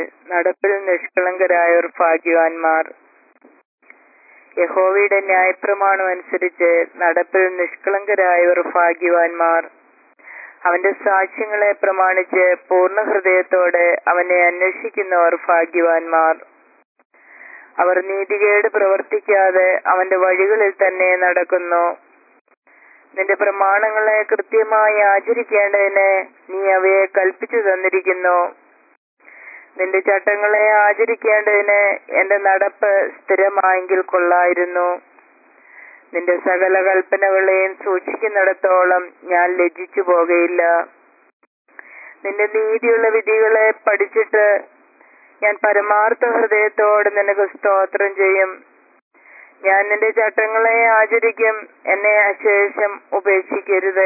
നടപ്പിൽ നിഷ്കളങ്കരായവർ ഭാഗ്യവാന്മാർ യഹോവയുടെ ന്യായപ്രമാണം അനുസരിച്ച് നടപ്പിൽ നിഷ്കളങ്കരായവർ ഭാഗ്യവാന്മാർ അവന്റെ സാക്ഷ്യങ്ങളെ പ്രമാണിച്ച് പൂർണ്ണ ഹൃദയത്തോടെ അവനെ അന്വേഷിക്കുന്നവർ ഭാഗ്യവാന്മാർ അവർ നീതികേട് പ്രവർത്തിക്കാതെ അവന്റെ വഴികളിൽ തന്നെ നടക്കുന്നു നിന്റെ പ്രമാണങ്ങളെ കൃത്യമായി ആചരിക്കേണ്ടതിന് നീ അവയെ കൽപ്പിച്ചു തന്നിരിക്കുന്നു നിന്റെ ചട്ടങ്ങളെ ആചരിക്കേണ്ടതിന് എന്റെ നടപ്പ് സ്ഥിരമായെങ്കിൽ കൊള്ളായിരുന്നു നിന്റെ സകല കൽപ്പനകളെയും സൂക്ഷിക്കുന്നിടത്തോളം ഞാൻ ലജ്ജിച്ചു പോകയില്ല നിന്റെ നീതിയുള്ള വിധികളെ പഠിച്ചിട്ട് ഞാൻ പരമാർത്ഥ ഹൃദയത്തോട് നിനക്ക് സ്തോത്രം ചെയ്യും ഞാൻ നിന്റെ ചട്ടങ്ങളെ ആചരിക്കും എന്നെ അശേഷം ഉപേക്ഷിക്കരുത്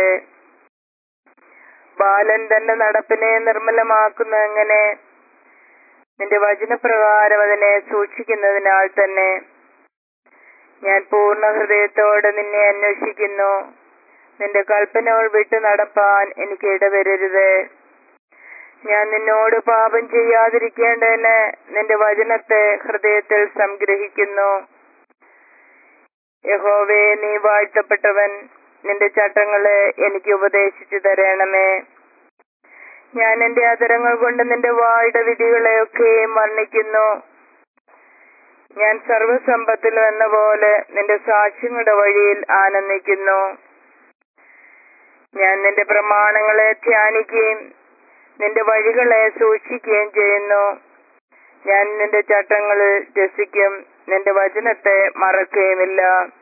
ബാലൻ തന്റെ നടപ്പിനെ നിർമ്മലമാക്കുന്ന എങ്ങനെ നിന്റെ വചനപ്രകാരം അതിനെ സൂക്ഷിക്കുന്നതിനാൽ തന്നെ ഞാൻ പൂർണ്ണ ഹൃദയത്തോടെ നിന്നെ അന്വേഷിക്കുന്നു നിന്റെ കൽപ്പനകൾ വിട്ടു നടപ്പാൻ എനിക്ക് ഇടവരരുത് ഞാൻ നിന്നോട് പാപം ചെയ്യാതിരിക്കേണ്ടതിന് നിന്റെ വചനത്തെ ഹൃദയത്തിൽ സംഗ്രഹിക്കുന്നു യഹോവേ നീ വാഴ്ത്തപ്പെട്ടവൻ നിന്റെ ചട്ടങ്ങളെ എനിക്ക് ഉപദേശിച്ചു തരണമേ ഞാൻ എന്റെ അതരങ്ങൾ കൊണ്ട് നിന്റെ വായുടെ വിധികളെയൊക്കെയും വർണ്ണിക്കുന്നു ഞാൻ സർവസമ്പത്തിലും എന്ന പോലെ നിന്റെ സാക്ഷ്യങ്ങളുടെ വഴിയിൽ ആനന്ദിക്കുന്നു ഞാൻ നിന്റെ പ്രമാണങ്ങളെ ധ്യാനിക്കുകയും നിന്റെ വഴികളെ സൂക്ഷിക്കുകയും ചെയ്യുന്നു ഞാൻ നിന്റെ ചട്ടങ്ങളിൽ രസിക്കും നിന്റെ വചനത്തെ മറക്കുകയുമില്ല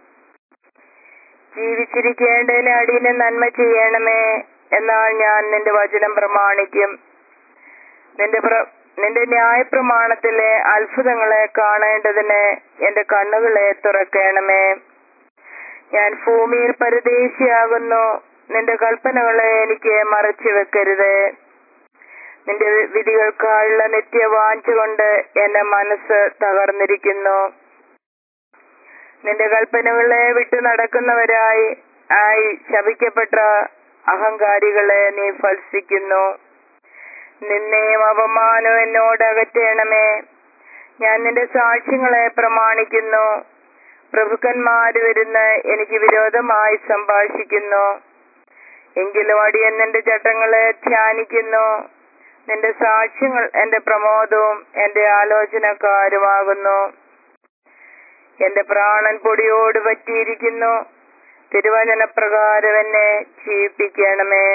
ജീവിച്ചിരിക്കേണ്ടതിന് അടിയന് നന്മ ചെയ്യണമേ എന്നാൽ ഞാൻ നിന്റെ വചനം പ്രമാണിക്കും നിന്റെ പ്ര നിന്റെ ന്യായപ്രമാണത്തിലെ അത്ഭുതങ്ങളെ കാണേണ്ടതിന് എന്റെ കണ്ണുകളെ തുറക്കണമേ ഞാൻ ഭൂമിയിൽ പരദേശിയാകുന്നു നിന്റെ കൽപ്പനകളെ എനിക്ക് മറച്ചു വെക്കരുത് നിന്റെ വിധികൾക്കായുള്ള നിത്യവാഞ്ച കൊണ്ട് എന്റെ മനസ്സ് തകർന്നിരിക്കുന്നു നിന്റെ കൽപ്പനകളെ വിട്ടു നടക്കുന്നവരായി ആയി ശപിക്കപ്പെട്ട അഹങ്കാരികളെ നീ ഫൽസിക്കുന്നു നിന്നെയും അപമാനവും എന്നോട് അകറ്റണമേ ഞാൻ നിന്റെ സാക്ഷ്യങ്ങളെ പ്രമാണിക്കുന്നു പ്രഭുക്കന്മാര് വരുന്ന് എനിക്ക് വിരോധമായി സംഭാഷിക്കുന്നു എങ്കിലും അടിയൻ നിന്റെ ചട്ടങ്ങളെ ധ്യാനിക്കുന്നു നിന്റെ സാക്ഷ്യങ്ങൾ എന്റെ പ്രമോദവും എന്റെ ആലോചനക്കാരുമാകുന്നു എന്റെ പ്രാണൻ പൊടിയോട് പറ്റിയിരിക്കുന്നു തിരുവചനപ്രകാരം എന്നെ ജീവിപ്പിക്കണമേ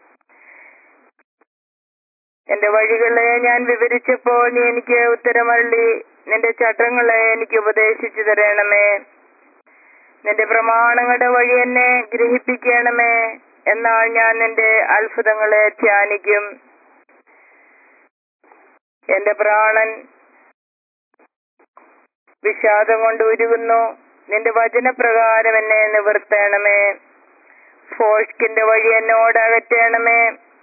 എന്റെ വഴികളെ ഞാൻ വിവരിച്ചപ്പോൾ നീ എനിക്ക് ഉത്തരമള്ളി നിന്റെ ചട്ടങ്ങളെ എനിക്ക് ഉപദേശിച്ചു തരണമേ നിന്റെ പ്രമാണങ്ങളുടെ വഴി എന്നെ ഗ്രഹിപ്പിക്കണമേ എന്നാൽ ഞാൻ നിന്റെ അത്ഭുതങ്ങളെ ധ്യാനിക്കും എന്റെ പ്രാണൻ വിഷാദം കൊണ്ട് ഉരുകുന്നു നിന്റെ വചനപ്രകാരം എന്നെ നിവർത്തണമേ ഫോഷ്കിന്റെ വഴി എന്നോട് അകറ്റണമേ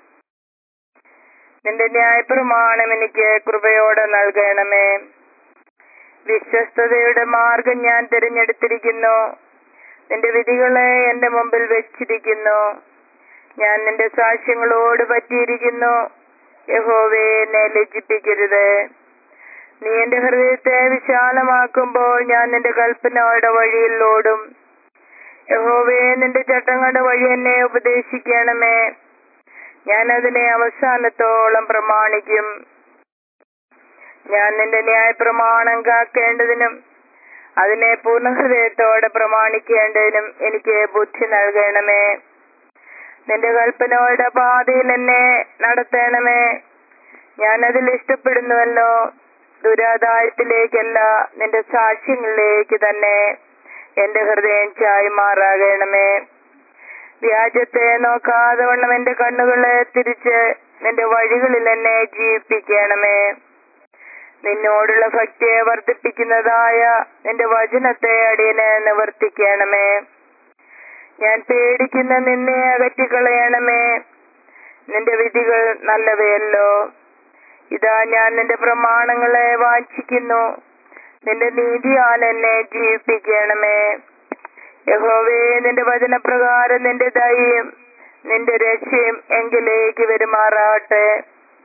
നിന്റെ ന്യായപ്രമാണം എനിക്ക് കൃപയോടെ നൽകണമേ വിശ്വസ്തതയുടെ മാർഗം ഞാൻ തിരഞ്ഞെടുത്തിരിക്കുന്നു നിന്റെ വിധികളെ എന്റെ മുമ്പിൽ വെച്ചിരിക്കുന്നു ഞാൻ നിന്റെ സാക്ഷ്യങ്ങളോട് പറ്റിയിരിക്കുന്നു യഹോവേ എന്നെ ലജ്ജിപ്പിക്കരുത് നീ എന്റെ ഹൃദയത്തെ വിശാലമാക്കുമ്പോൾ ഞാൻ നിന്റെ കൽപ്പനയുടെ വഴിയിൽ ഓടും യഹോവേ നിന്റെ ചട്ടങ്ങളുടെ വഴി എന്നെ ഉപദേശിക്കണമേ ഞാൻ അതിനെ അവസാനത്തോളം പ്രമാണിക്കും ഞാൻ നിന്റെ ന്യായപ്രമാണം കാക്കേണ്ടതിനും അതിനെ പൂർണ്ണഹൃദയത്തോടെ പ്രമാണിക്കേണ്ടതിനും എനിക്ക് ബുദ്ധി നൽകണമേ നിന്റെ കൽപ്പനയുടെ പാതയിൽ എന്നെ നടത്തണമേ ഞാൻ അതിൽ ഇഷ്ടപ്പെടുന്നുവല്ലോ ദുരാദായത്തിലേക്കല്ല നിന്റെ സാക്ഷ്യങ്ങളിലേക്ക് തന്നെ എന്റെ ഹൃദയം ചായ്മാറാകണമേ വ്യാജത്തെ നോക്കാതെ വണ്ണം എന്റെ കണ്ണുകളെ തിരിച്ച് നിന്റെ വഴികളിൽ എന്നെ ജീവിപ്പിക്കണമേ നിന്നോടുള്ള ഭക്തിയെ വർദ്ധിപ്പിക്കുന്നതായ നിന്റെ വചനത്തെ അടിയന് നിവർത്തിക്കണമേ ഞാൻ പേടിക്കുന്ന നിന്നെ അകറ്റിക്കളയണമേ നിന്റെ വിധികൾ നല്ലവയല്ലോ ഇതാ ഞാൻ നിന്റെ പ്രമാണങ്ങളെ വാഞ്ചിക്കുന്നു നിന്റെ നീതിയാൽ എന്നെ ജീവിപ്പിക്കണമേ യഹോവേ നിന്റെ വചനപ്രകാരം നിന്റെ ദയയും നിന്റെ രക്ഷയും എങ്കിലേക്ക് വരുമാറാവട്ടെ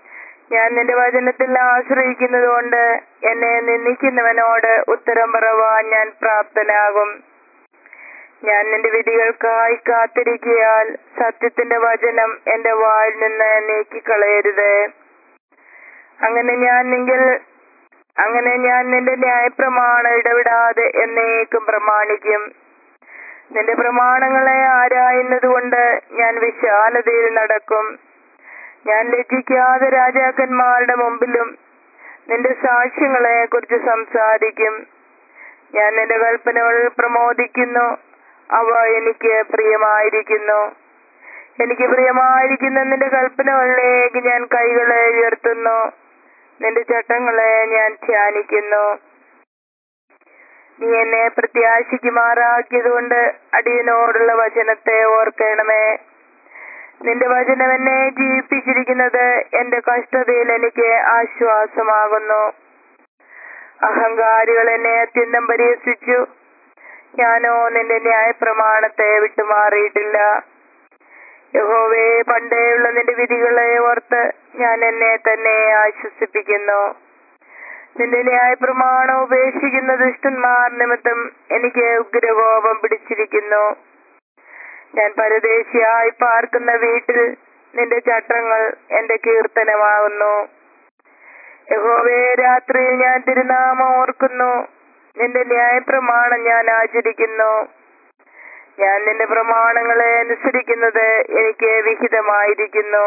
ഞാൻ നിന്റെ വചനത്തിൽ ആശ്രയിക്കുന്നത് കൊണ്ട് എന്നെ നിന്ദിക്കുന്നവനോട് ഉത്തരം പറവാൻ ഞാൻ പ്രാപ്തനാകും ഞാൻ നിന്റെ വിധികൾക്കായി കാത്തിരിക്കിയാൽ സത്യത്തിന്റെ വചനം എന്റെ വായിൽ നിന്ന് നീക്കിക്കളയരുത് അങ്ങനെ ഞാൻ നിങ്ങൾ അങ്ങനെ ഞാൻ നിന്റെ ന്യായപ്രമാണം ഇടവിടാതെ എന്നേക്കും പ്രമാണിക്കും നിന്റെ പ്രമാണങ്ങളെ ആരായുന്നത് കൊണ്ട് ഞാൻ വിശാലതയിൽ നടക്കും ഞാൻ ലജ്ജിക്കാതെ രാജാക്കന്മാരുടെ മുമ്പിലും നിന്റെ സാക്ഷ്യങ്ങളെ കുറിച്ച് സംസാരിക്കും ഞാൻ നിന്റെ കൽപ്പനകൾ പ്രമോദിക്കുന്നു അവ എനിക്ക് പ്രിയമായിരിക്കുന്നു എനിക്ക് പ്രിയമായിരിക്കുന്ന നിന്റെ കൽപ്പനകളിലേക്ക് ഞാൻ കൈകളെ ഉയർത്തുന്നു നിന്റെ ചട്ടങ്ങളെ ഞാൻ ധ്യാനിക്കുന്നു നീ എന്നെ പ്രത്യാശിക്കുമാറാക്കിയതുകൊണ്ട് അടിയനോടുള്ള വചനത്തെ ഓർക്കണമേ നിന്റെ വചനം എന്നെ ജീവിപ്പിച്ചിരിക്കുന്നത് എന്റെ കഷ്ടതയിൽ എനിക്ക് ആശ്വാസമാകുന്നു അഹങ്കാരികൾ എന്നെ അത്യന്തം പരിഹസിച്ചു ഞാനോ നിന്റെ ന്യായപ്രമാണത്തെ വിട്ടുമാറിയിട്ടില്ല യഹോവേ പണ്ടേയുള്ള നിന്റെ വിധികളെ ഓർത്ത് ഞാൻ എന്നെ തന്നെ ആശ്വസിപ്പിക്കുന്നു നിന്റെ ന്യായപ്രമാണം ഉപേക്ഷിക്കുന്ന ദുഷ്ടന്മാർ നിമിത്തം എനിക്ക് ഉഗ്രകോപം പിടിച്ചിരിക്കുന്നു ഞാൻ പരദേശിയായി പാർക്കുന്ന വീട്ടിൽ നിന്റെ ചട്ടങ്ങൾ എന്റെ കീർത്തനമാകുന്നു യഹോവേ രാത്രിയിൽ ഞാൻ തിരുനാമം ഓർക്കുന്നു നിന്റെ ന്യായപ്രമാണം ഞാൻ ആചരിക്കുന്നു ഞാൻ നിന്റെ പ്രമാണങ്ങളെ അനുസരിക്കുന്നത് എനിക്ക് വിഹിതമായിരിക്കുന്നു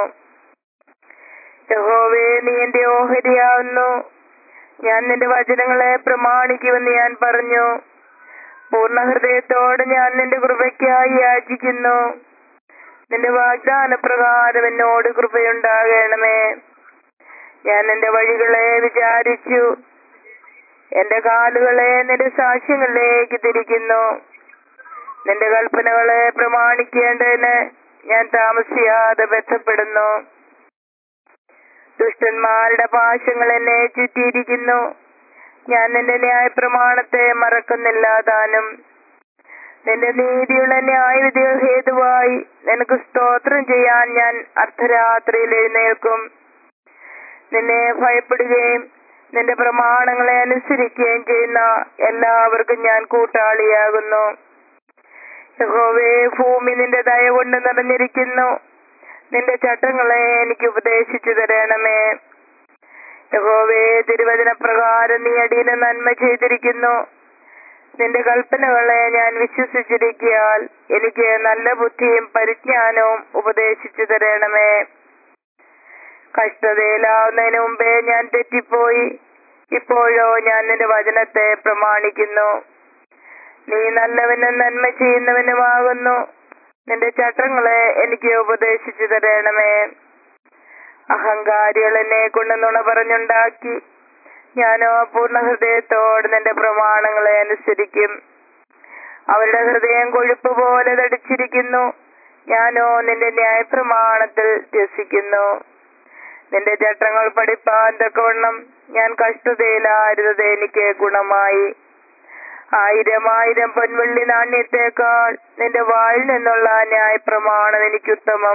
യഹോവേ നീ എന്റെ ഓഹരിയാവുന്നു ഞാൻ നിന്റെ വചനങ്ങളെ പ്രമാണിക്കുമെന്ന് ഞാൻ പറഞ്ഞു പൂർണ്ണ ഹൃദയത്തോടെ ഞാൻ നിന്റെ കൃപയ്ക്കായി യാചിക്കുന്നു നിന്റെ വാഗ്ദാന പ്രകാരം എന്നോട് കൃപയുണ്ടാകണമേ ഞാൻ എന്റെ വഴികളെ വിചാരിച്ചു എന്റെ കാലുകളെ നിന്റെ സാക്ഷ്യങ്ങളിലേക്ക് തിരിക്കുന്നു നിന്റെ കൽപ്പനകളെ പ്രമാണിക്കേണ്ടതിന് ഞാൻ താമസിയാതെ ബന്ധപ്പെടുന്നു ദുഷ്ടന്മാരുടെ പാശങ്ങൾ എന്നെ ചുറ്റിയിരിക്കുന്നു ഞാൻ നിന്റെ ന്യായപ്രമാണത്തെ മറക്കുന്നില്ല താനും നിന്റെ നീതിയുള്ള ന്യായവിധികൾ ഹേതുവായി നിനക്ക് സ്തോത്രം ചെയ്യാൻ ഞാൻ അർദ്ധരാത്രിയിൽ എഴുന്നേൽക്കും നിന്നെ ഭയപ്പെടുകയും നിന്റെ പ്രമാണങ്ങളെ അനുസരിക്കുകയും ചെയ്യുന്ന എല്ലാവർക്കും ഞാൻ കൂട്ടാളിയാകുന്നു യഹോവേ ഭൂമി നിന്റെ ദയ കൊണ്ട് നിറഞ്ഞിരിക്കുന്നു നിന്റെ ചട്ടങ്ങളെ എനിക്ക് ഉപദേശിച്ചു തരണമേ യഹോവേ തിരുവചന പ്രകാരം നീ അടിയന് നന്മ ചെയ്തിരിക്കുന്നു നിന്റെ കൽപ്പനകളെ ഞാൻ വിശ്വസിച്ചിരിക്കിയാൽ എനിക്ക് നല്ല ബുദ്ധിയും പരിജ്ഞാനവും ഉപദേശിച്ചു തരണമേ കഷ്ടതയിലാവുന്നതിന് മുമ്പേ ഞാൻ തെറ്റിപ്പോയി ഇപ്പോഴോ ഞാൻ നിന്റെ വചനത്തെ പ്രമാണിക്കുന്നു നീ നല്ലവനും നന്മ ചെയ്യുന്നവനുമാകുന്നു നിന്റെ ചട്ടങ്ങളെ എനിക്ക് ഉപദേശിച്ചു തരണമേ അഹങ്കാരികൾ എന്നെ കൊണ്ട് നുണ പറഞ്ഞുണ്ടാക്കി ഞാനോ പൂർണ്ണ ഹൃദയത്തോട് നിന്റെ പ്രമാണങ്ങളെ അനുസരിക്കും അവരുടെ ഹൃദയം കൊഴുപ്പ് പോലെ തടിച്ചിരിക്കുന്നു ഞാനോ നിന്റെ ന്യായപ്രമാണത്തിൽ രസിക്കുന്നു നിന്റെ ചട്ടങ്ങൾ പഠിപ്പാൻ തക്കവണ്ണം ഞാൻ കഷ്ടതയിലായിരുന്നത് എനിക്ക് ഗുണമായി ആയിരം ആയിരം പൊൻവെള്ളി നാണ്യത്തേക്കാൾ നിന്റെ വായിൽ നിന്നുള്ള ന്യായപ്രമാണം എനിക്കുത്തമം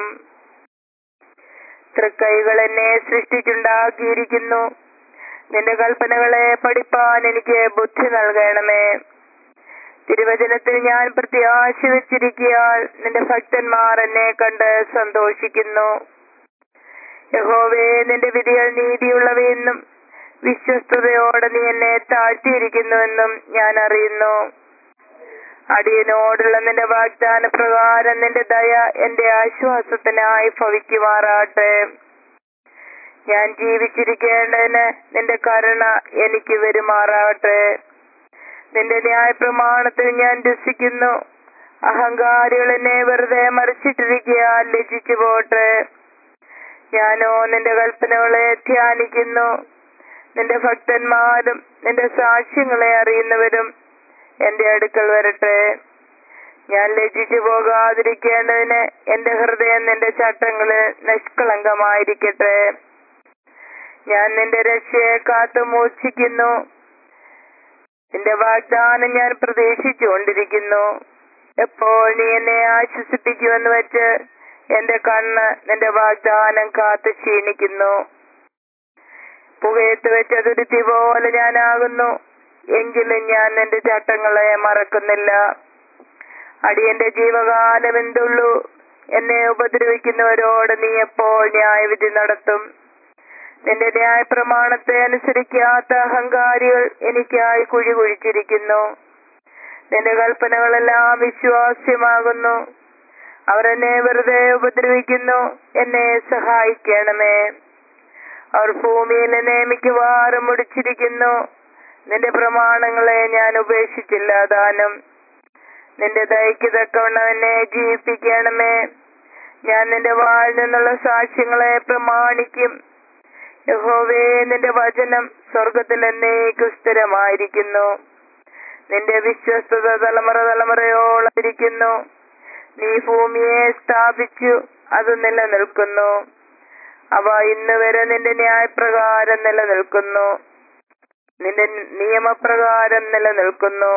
തൃക്കൈകൾ എന്നെ സൃഷ്ടിച്ചുണ്ടാക്കിയിരിക്കുന്നു നിന്റെ കൽപ്പനകളെ പഠിപ്പാൻ എനിക്ക് ബുദ്ധി നൽകണമേ തിരുവചനത്തിൽ ഞാൻ പ്രത്യാശ വെച്ചിരിക്കിയാൽ നിന്റെ ഭക്തന്മാർ എന്നെ കണ്ട് സന്തോഷിക്കുന്നു യഹോവേ നിന്റെ വിധികൾ നീതിയുള്ളവയെന്നും വിശ്വസ്തയോടെ നീ എന്നെ താഴ്ത്തിയിരിക്കുന്നുവെന്നും ഞാൻ അറിയുന്നു അടിയനോടുള്ള നിന്റെ വാഗ്ദാന പ്രകാരം നിന്റെ ദയ എന്റെ ആശ്വാസത്തിനായി ഭവിക്കുമാറാട്ടെ ഞാൻ ജീവിച്ചിരിക്കേണ്ടതിന് നിന്റെ കരുണ എനിക്ക് വരുമാറാട്ടെ നിന്റെ ന്യായപ്രമാണത്തിൽ ഞാൻ രസിക്കുന്നു അഹങ്കാരികൾ എന്നെ വെറുതെ മറിച്ചിട്ടിരിക്കുക ലജിച്ചു പോട്ടെ ഞാനോ നിന്റെ കൽപ്പനകളെ ധ്യാനിക്കുന്നു നിന്റെ ഭക്തന്മാരും നിന്റെ സാക്ഷ്യങ്ങളെ അറിയുന്നവരും എന്റെ അടുക്കൽ വരട്ടെ ഞാൻ ലജ്ജിച്ചു പോകാതിരിക്കേണ്ടതിന് എന്റെ ഹൃദയം നിന്റെ ചട്ടങ്ങളിൽ നിഷ്കളങ്കമായിരിക്കട്ടെ ഞാൻ നിന്റെ രക്ഷയെ കാത്തു മൂർച്ഛിക്കുന്നു നിന്റെ വാഗ്ദാനം ഞാൻ പ്രതീക്ഷിച്ചുകൊണ്ടിരിക്കുന്നു എപ്പോൾ നീ എന്നെ ആശ്വസിപ്പിക്കുമെന്ന് വെച്ച് എന്റെ കണ്ണ് നിന്റെ വാഗ്ദാനം കാത്തു ക്ഷീണിക്കുന്നു പുകയത്ത് വെച്ച തുരുത്തി പോലെ ഞാനാകുന്നു എങ്കിലും ഞാൻ നിന്റെ ചട്ടങ്ങളെ മറക്കുന്നില്ല അടിയന്റെ ജീവകാലം എന്തുള്ളൂ എന്നെ ഉപദ്രവിക്കുന്നവരോട് നീ എപ്പോൾ ന്യായവിധി നടത്തും നിന്റെ ന്യായ പ്രമാണത്തെ അനുസരിക്കാത്ത അഹങ്കാരികൾ എനിക്കായി കുഴി കുഴിച്ചിരിക്കുന്നു നിന്റെ കൽപ്പനകളെല്ലാം വിശ്വാസ്യമാകുന്നു അവർ എന്നെ വെറുതെ ഉപദ്രവിക്കുന്നു എന്നെ സഹായിക്കണമേ അവർ ഭൂമിയിൽ എന്നെ മിക്കവാറും മുടിച്ചിരിക്കുന്നു നിന്റെ പ്രമാണങ്ങളെ ഞാൻ ഉപേക്ഷിച്ചില്ല ദാനം നിന്റെ ദയക്ക് തക്കവണ്ണം എന്നെ ജീവിപ്പിക്കണമേ ഞാൻ നിന്റെ വായിൽ നിന്നുള്ള സാക്ഷ്യങ്ങളെ പ്രമാണിക്കും യഹോവേ നിന്റെ വചനം സ്വർഗത്തിൽ എന്നേക്കും സ്ഥിരമായിരിക്കുന്നു നിന്റെ വിശ്വസ്തത തലമുറ തലമുറയോളം ഇരിക്കുന്നു നീ ഭൂമിയെ സ്ഥാപിച്ചു അത് നിലനിൽക്കുന്നു അവ ഇന്ന് വരെ നിന്റെ ന്യായപ്രകാരം നിലനിൽക്കുന്നു നിന്റെ നിയമപ്രകാരം നിലനിൽക്കുന്നു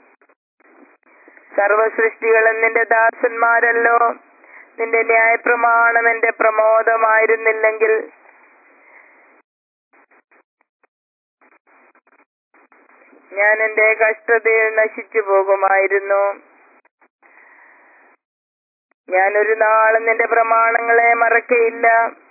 സർവസൃഷ്ടികളും നിന്റെ ദാസന്മാരല്ലോ നിന്റെ ന്യായപ്രമാണം എന്റെ പ്രമോദമായിരുന്നില്ലെങ്കിൽ ഞാൻ എന്റെ കഷ്ടതയിൽ നശിച്ചു പോകുമായിരുന്നു ഞാൻ ഒരു നാളും നിന്റെ പ്രമാണങ്ങളെ മറക്കയില്ല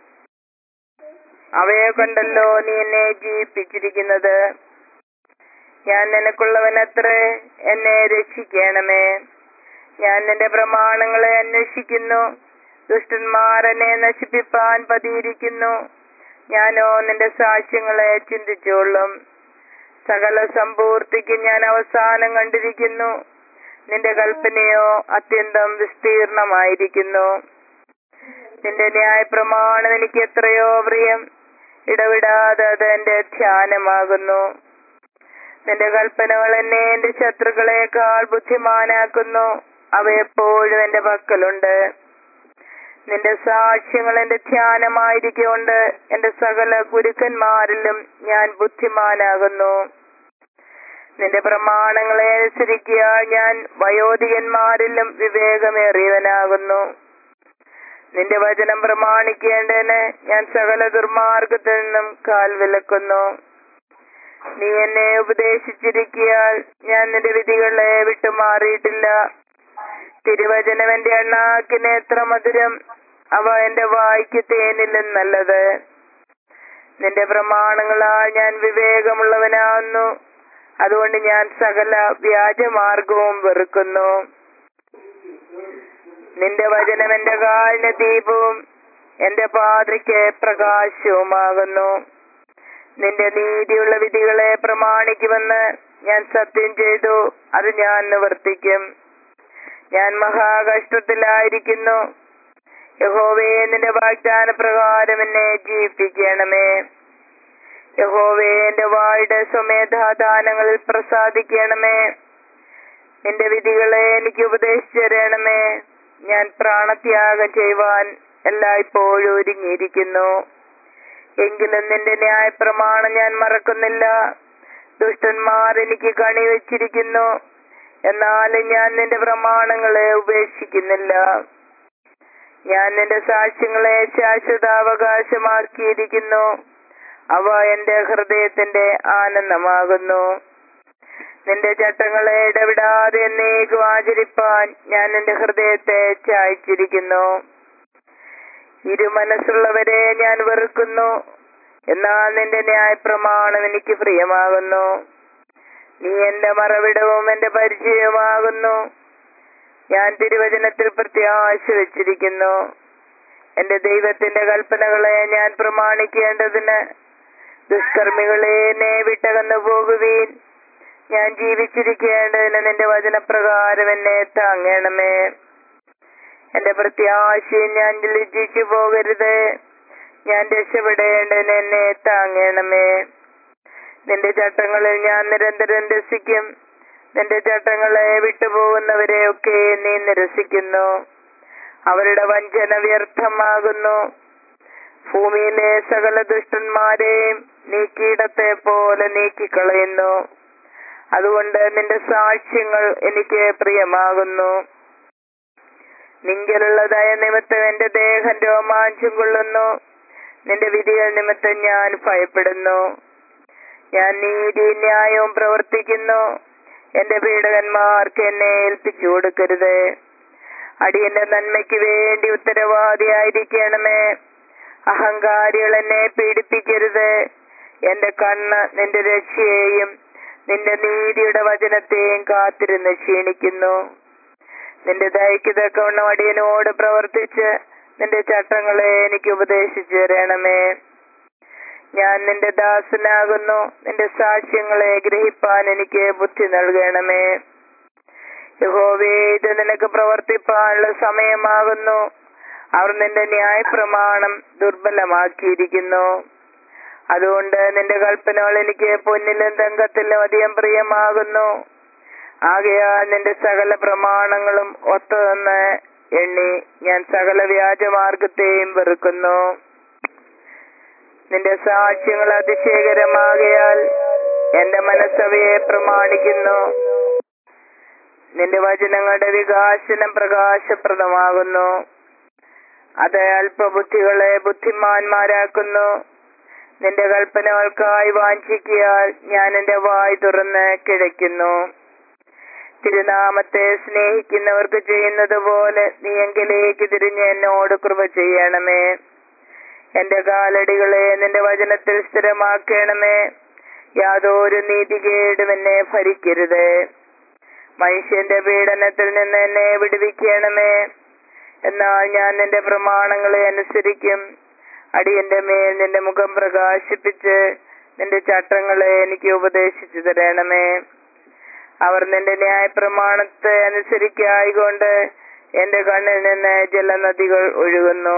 അവയെ കൊണ്ടല്ലോ നീ എന്നെ ജീവിപ്പിച്ചിരിക്കുന്നത് ഞാൻ നിനക്കുള്ളവനത്രേ എന്നെ രക്ഷിക്കണമേ ഞാൻ നിന്റെ പ്രമാണങ്ങളെ അന്വേഷിക്കുന്നു ദുഷ്ടന്മാർ എന്നെ നശിപ്പിപ്പാൻ പതിയിരിക്കുന്നു ഞാനോ നിന്റെ സാക്ഷ്യങ്ങളെ ചിന്തിച്ചോളും സകല സമ്പൂർത്തിക്ക് ഞാൻ അവസാനം കണ്ടിരിക്കുന്നു നിന്റെ കൽപ്പനയോ അത്യന്തം വിസ്തീർണമായിരിക്കുന്നു നിന്റെ ന്യായപ്രമാണം എനിക്ക് എത്രയോ പ്രിയം ഇടവിടാതെ അത് എന്റെ ധ്യാനമാകുന്നു നിന്റെ കൽപ്പനകൾ എന്നെ എന്റെ ശത്രുക്കളെക്കാൾ ബുദ്ധിമാനാക്കുന്നു അവ എപ്പോഴും എന്റെ പക്കലുണ്ട് നിന്റെ സാക്ഷ്യങ്ങൾ എന്റെ ധ്യാനമായിരിക്കൊണ്ട് എന്റെ സകല ഗുരുക്കന്മാരിലും ഞാൻ ബുദ്ധിമാനാകുന്നു നിന്റെ പ്രമാണങ്ങളെ അനുസരിക്കുക ഞാൻ വയോധികന്മാരിലും വിവേകമേറിയവനാകുന്നു നിന്റെ വചനം പ്രമാണിക്കേണ്ടതിന് ഞാൻ സകല ദുർമാർഗത്തിൽ നിന്നും കാൽ വിലക്കുന്നു നീ എന്നെ ഉപദേശിച്ചിരിക്കിയാൽ ഞാൻ നിന്റെ വിധികളെ വിട്ടുമാറിയിട്ടില്ല തിരുവചനം എന്റെ അണ്ണാക്കിന് എത്ര മധുരം അവ എന്റെ വായിക്ക് തേനിലും നല്ലത് നിന്റെ പ്രമാണങ്ങളാൽ ഞാൻ വിവേകമുള്ളവനാകുന്നു അതുകൊണ്ട് ഞാൻ സകല വ്യാജമാർഗവും വെറുക്കുന്നു നിന്റെ വചനം എന്റെ കാലിന് ദീപവും എന്റെ പാതയ്ക്ക് പ്രകാശവുമാകുന്നു നിന്റെ നീതിയുള്ള വിധികളെ പ്രമാണിക്കുമെന്ന് ഞാൻ സത്യം ചെയ്തു അത് ഞാൻ നിവർത്തിക്കും ഞാൻ മഹാകഷ്ടത്തിലായിരിക്കുന്നു യഹോവേ നിന്റെ വാഗ്ദാന പ്രകാരം എന്നെ ജീവിപ്പിക്കണമേ യഹോവേ എന്റെ വായുടെ സ്വമേധാദാനങ്ങളിൽ പ്രസാദിക്കണമേ നിന്റെ വിധികളെ എനിക്ക് ഉപദേശിച്ചു തരണമേ ഞാൻ പ്രാണത്യാഗം ചെയ്യുവാൻ എല്ലായ്പ്പോഴും ഒരുങ്ങിയിരിക്കുന്നു എങ്കിലും നിന്റെ ന്യായപ്രമാണം ഞാൻ മറക്കുന്നില്ല ദുഷ്ടന്മാർ എനിക്ക് കണി വെച്ചിരിക്കുന്നു എന്നാലും ഞാൻ നിന്റെ പ്രമാണങ്ങളെ ഉപേക്ഷിക്കുന്നില്ല ഞാൻ നിന്റെ സാക്ഷ്യങ്ങളെ ശാശ്വതാവകാശമാക്കിയിരിക്കുന്നു അവ എന്റെ ഹൃദയത്തിന്റെ ആനന്ദമാകുന്നു നിന്റെ ചട്ടങ്ങളെ ഇടവിടാതെ എന്നേക്കും ആചരിപ്പാൻ ഞാൻ നിന്റെ ഹൃദയത്തെ ചായച്ചിരിക്കുന്നു ഇരുമനസ്സുള്ളവരെ ഞാൻ വെറുക്കുന്നു എന്നാൽ നിന്റെ ന്യായപ്രമാണം എനിക്ക് പ്രിയമാകുന്നു നീ എന്റെ മറവിടവും എന്റെ പരിചയവുമാകുന്നു ഞാൻ തിരുവചനത്തിൽ പ്രത്യാശ വെച്ചിരിക്കുന്നു എന്റെ ദൈവത്തിന്റെ കൽപ്പനകളെ ഞാൻ പ്രമാണിക്കേണ്ടതിന് ദുഷ്കർമ്മികളെ എന്നെ വിട്ടകന്നു പോകുവീൻ ഞാൻ ജീവിച്ചിരിക്കേണ്ടതിന് നിന്റെ വചനപ്രകാരം എന്നെ താങ്ങണമേ എന്റെ പ്രത്യാശയും ഞാൻ ലജ്ജിച്ചു പോകരുത് ഞാൻ രക്ഷപ്പെടേണ്ടതിന് എന്നെ താങ്ങണമേ നിന്റെ ചട്ടങ്ങളിൽ ഞാൻ നിരന്തരം രസിക്കും നിന്റെ ചട്ടങ്ങളെ വിട്ടുപോകുന്നവരെ ഒക്കെ നീ നിരസിക്കുന്നു അവരുടെ വഞ്ചന വ്യർത്ഥമാകുന്നു ഭൂമിയിലെ സകല ദുഷ്ടന്മാരെയും നീക്കിയിടത്തെ പോലെ നീക്കിക്കളയുന്നു അതുകൊണ്ട് നിന്റെ സാക്ഷ്യങ്ങൾ എനിക്ക് പ്രിയമാകുന്നു നിങ്കലുള്ള ദയ നിമിത്തം എന്റെ ദേഹം രോമാഞ്ചം കൊള്ളുന്നു നിന്റെ വിധികൾ നിമിത്തം ഞാൻ ഭയപ്പെടുന്നു ഞാൻ നീതി ന്യായവും പ്രവർത്തിക്കുന്നു എന്റെ പീഡകന്മാർക്ക് എന്നെ ഏൽപ്പിച്ചു കൊടുക്കരുത് അടിയന്റെ നന്മയ്ക്ക് വേണ്ടി ഉത്തരവാദിയായിരിക്കണമേ അഹങ്കാരികൾ എന്നെ പീഡിപ്പിക്കരുത് എന്റെ കണ്ണ് നിന്റെ രക്ഷയെയും നിന്റെ നീതിയുടെ വചനത്തെയും കാത്തിരുന്ന് ക്ഷീണിക്കുന്നു നിന്റെ ദയക്ക് തക്കവണ്ണം അടിയനോട് പ്രവർത്തിച്ച് നിന്റെ ചട്ടങ്ങളെ എനിക്ക് ഉപദേശിച്ചു തരണമേ ഞാൻ നിന്റെ ദാസനാകുന്നു നിന്റെ സാക്ഷ്യങ്ങളെ ഗ്രഹിപ്പാൻ എനിക്ക് ബുദ്ധി നൽകണമേ യഹോവേ ഇത് നിനക്ക് പ്രവർത്തിപ്പാനുള്ള സമയമാകുന്നു അവർ നിന്റെ ന്യായപ്രമാണം ദുർബലമാക്കിയിരിക്കുന്നു അതുകൊണ്ട് നിന്റെ കൽപ്പനകൾ എനിക്ക് പൊന്നിലും തങ്കത്തിലും അധികം പ്രിയമാകുന്നു ആകയാൽ നിന്റെ സകല പ്രമാണങ്ങളും ഒത്തതെന്ന് എണ്ണി ഞാൻ സകല വ്യാജമാർഗത്തെയും വെറുക്കുന്നു നിന്റെ സാക്ഷ്യങ്ങൾ അതിശയകരമാകയാൽ എന്റെ മനസ്സവയെ പ്രമാണിക്കുന്നു നിന്റെ വചനങ്ങളുടെ വികാസനം പ്രകാശപ്രദമാകുന്നു അത് അല്പബുദ്ധികളെ ബുദ്ധിമാന്മാരാക്കുന്നു നിന്റെ കൽപ്പനകൾക്കായി വാഞ്ചിക്കിയാൽ ഞാൻ എന്റെ വായ് തുറന്ന് കിഴയ്ക്കുന്നു തിരുനാമത്തെ സ്നേഹിക്കുന്നവർക്ക് ചെയ്യുന്നത് പോലെ നീ എങ്കിലേക്ക് തിരിഞ്ഞ് എന്നോട് കൃപ ചെയ്യണമേ എന്റെ കാലടികളെ നിന്റെ വചനത്തിൽ സ്ഥിരമാക്കണമേ യാതൊരു നീതികേടും എന്നെ ഭരിക്കരുത് മനുഷ്യന്റെ പീഡനത്തിൽ നിന്ന് എന്നെ വിടുവിക്കണമേ എന്നാൽ ഞാൻ നിന്റെ പ്രമാണങ്ങളെ അനുസരിക്കും അടിയന്റെ മേൽ നിന്റെ മുഖം പ്രകാശിപ്പിച്ച് നിന്റെ ചട്ടങ്ങളെ എനിക്ക് ഉപദേശിച്ചു തരണമേ അവർ നിന്റെ ന്യായപ്രമാണത്തെ അനുസരിക്കായികൊണ്ട് എന്റെ കണ്ണിൽ നിന്ന് ജലനദികൾ ഒഴുകുന്നു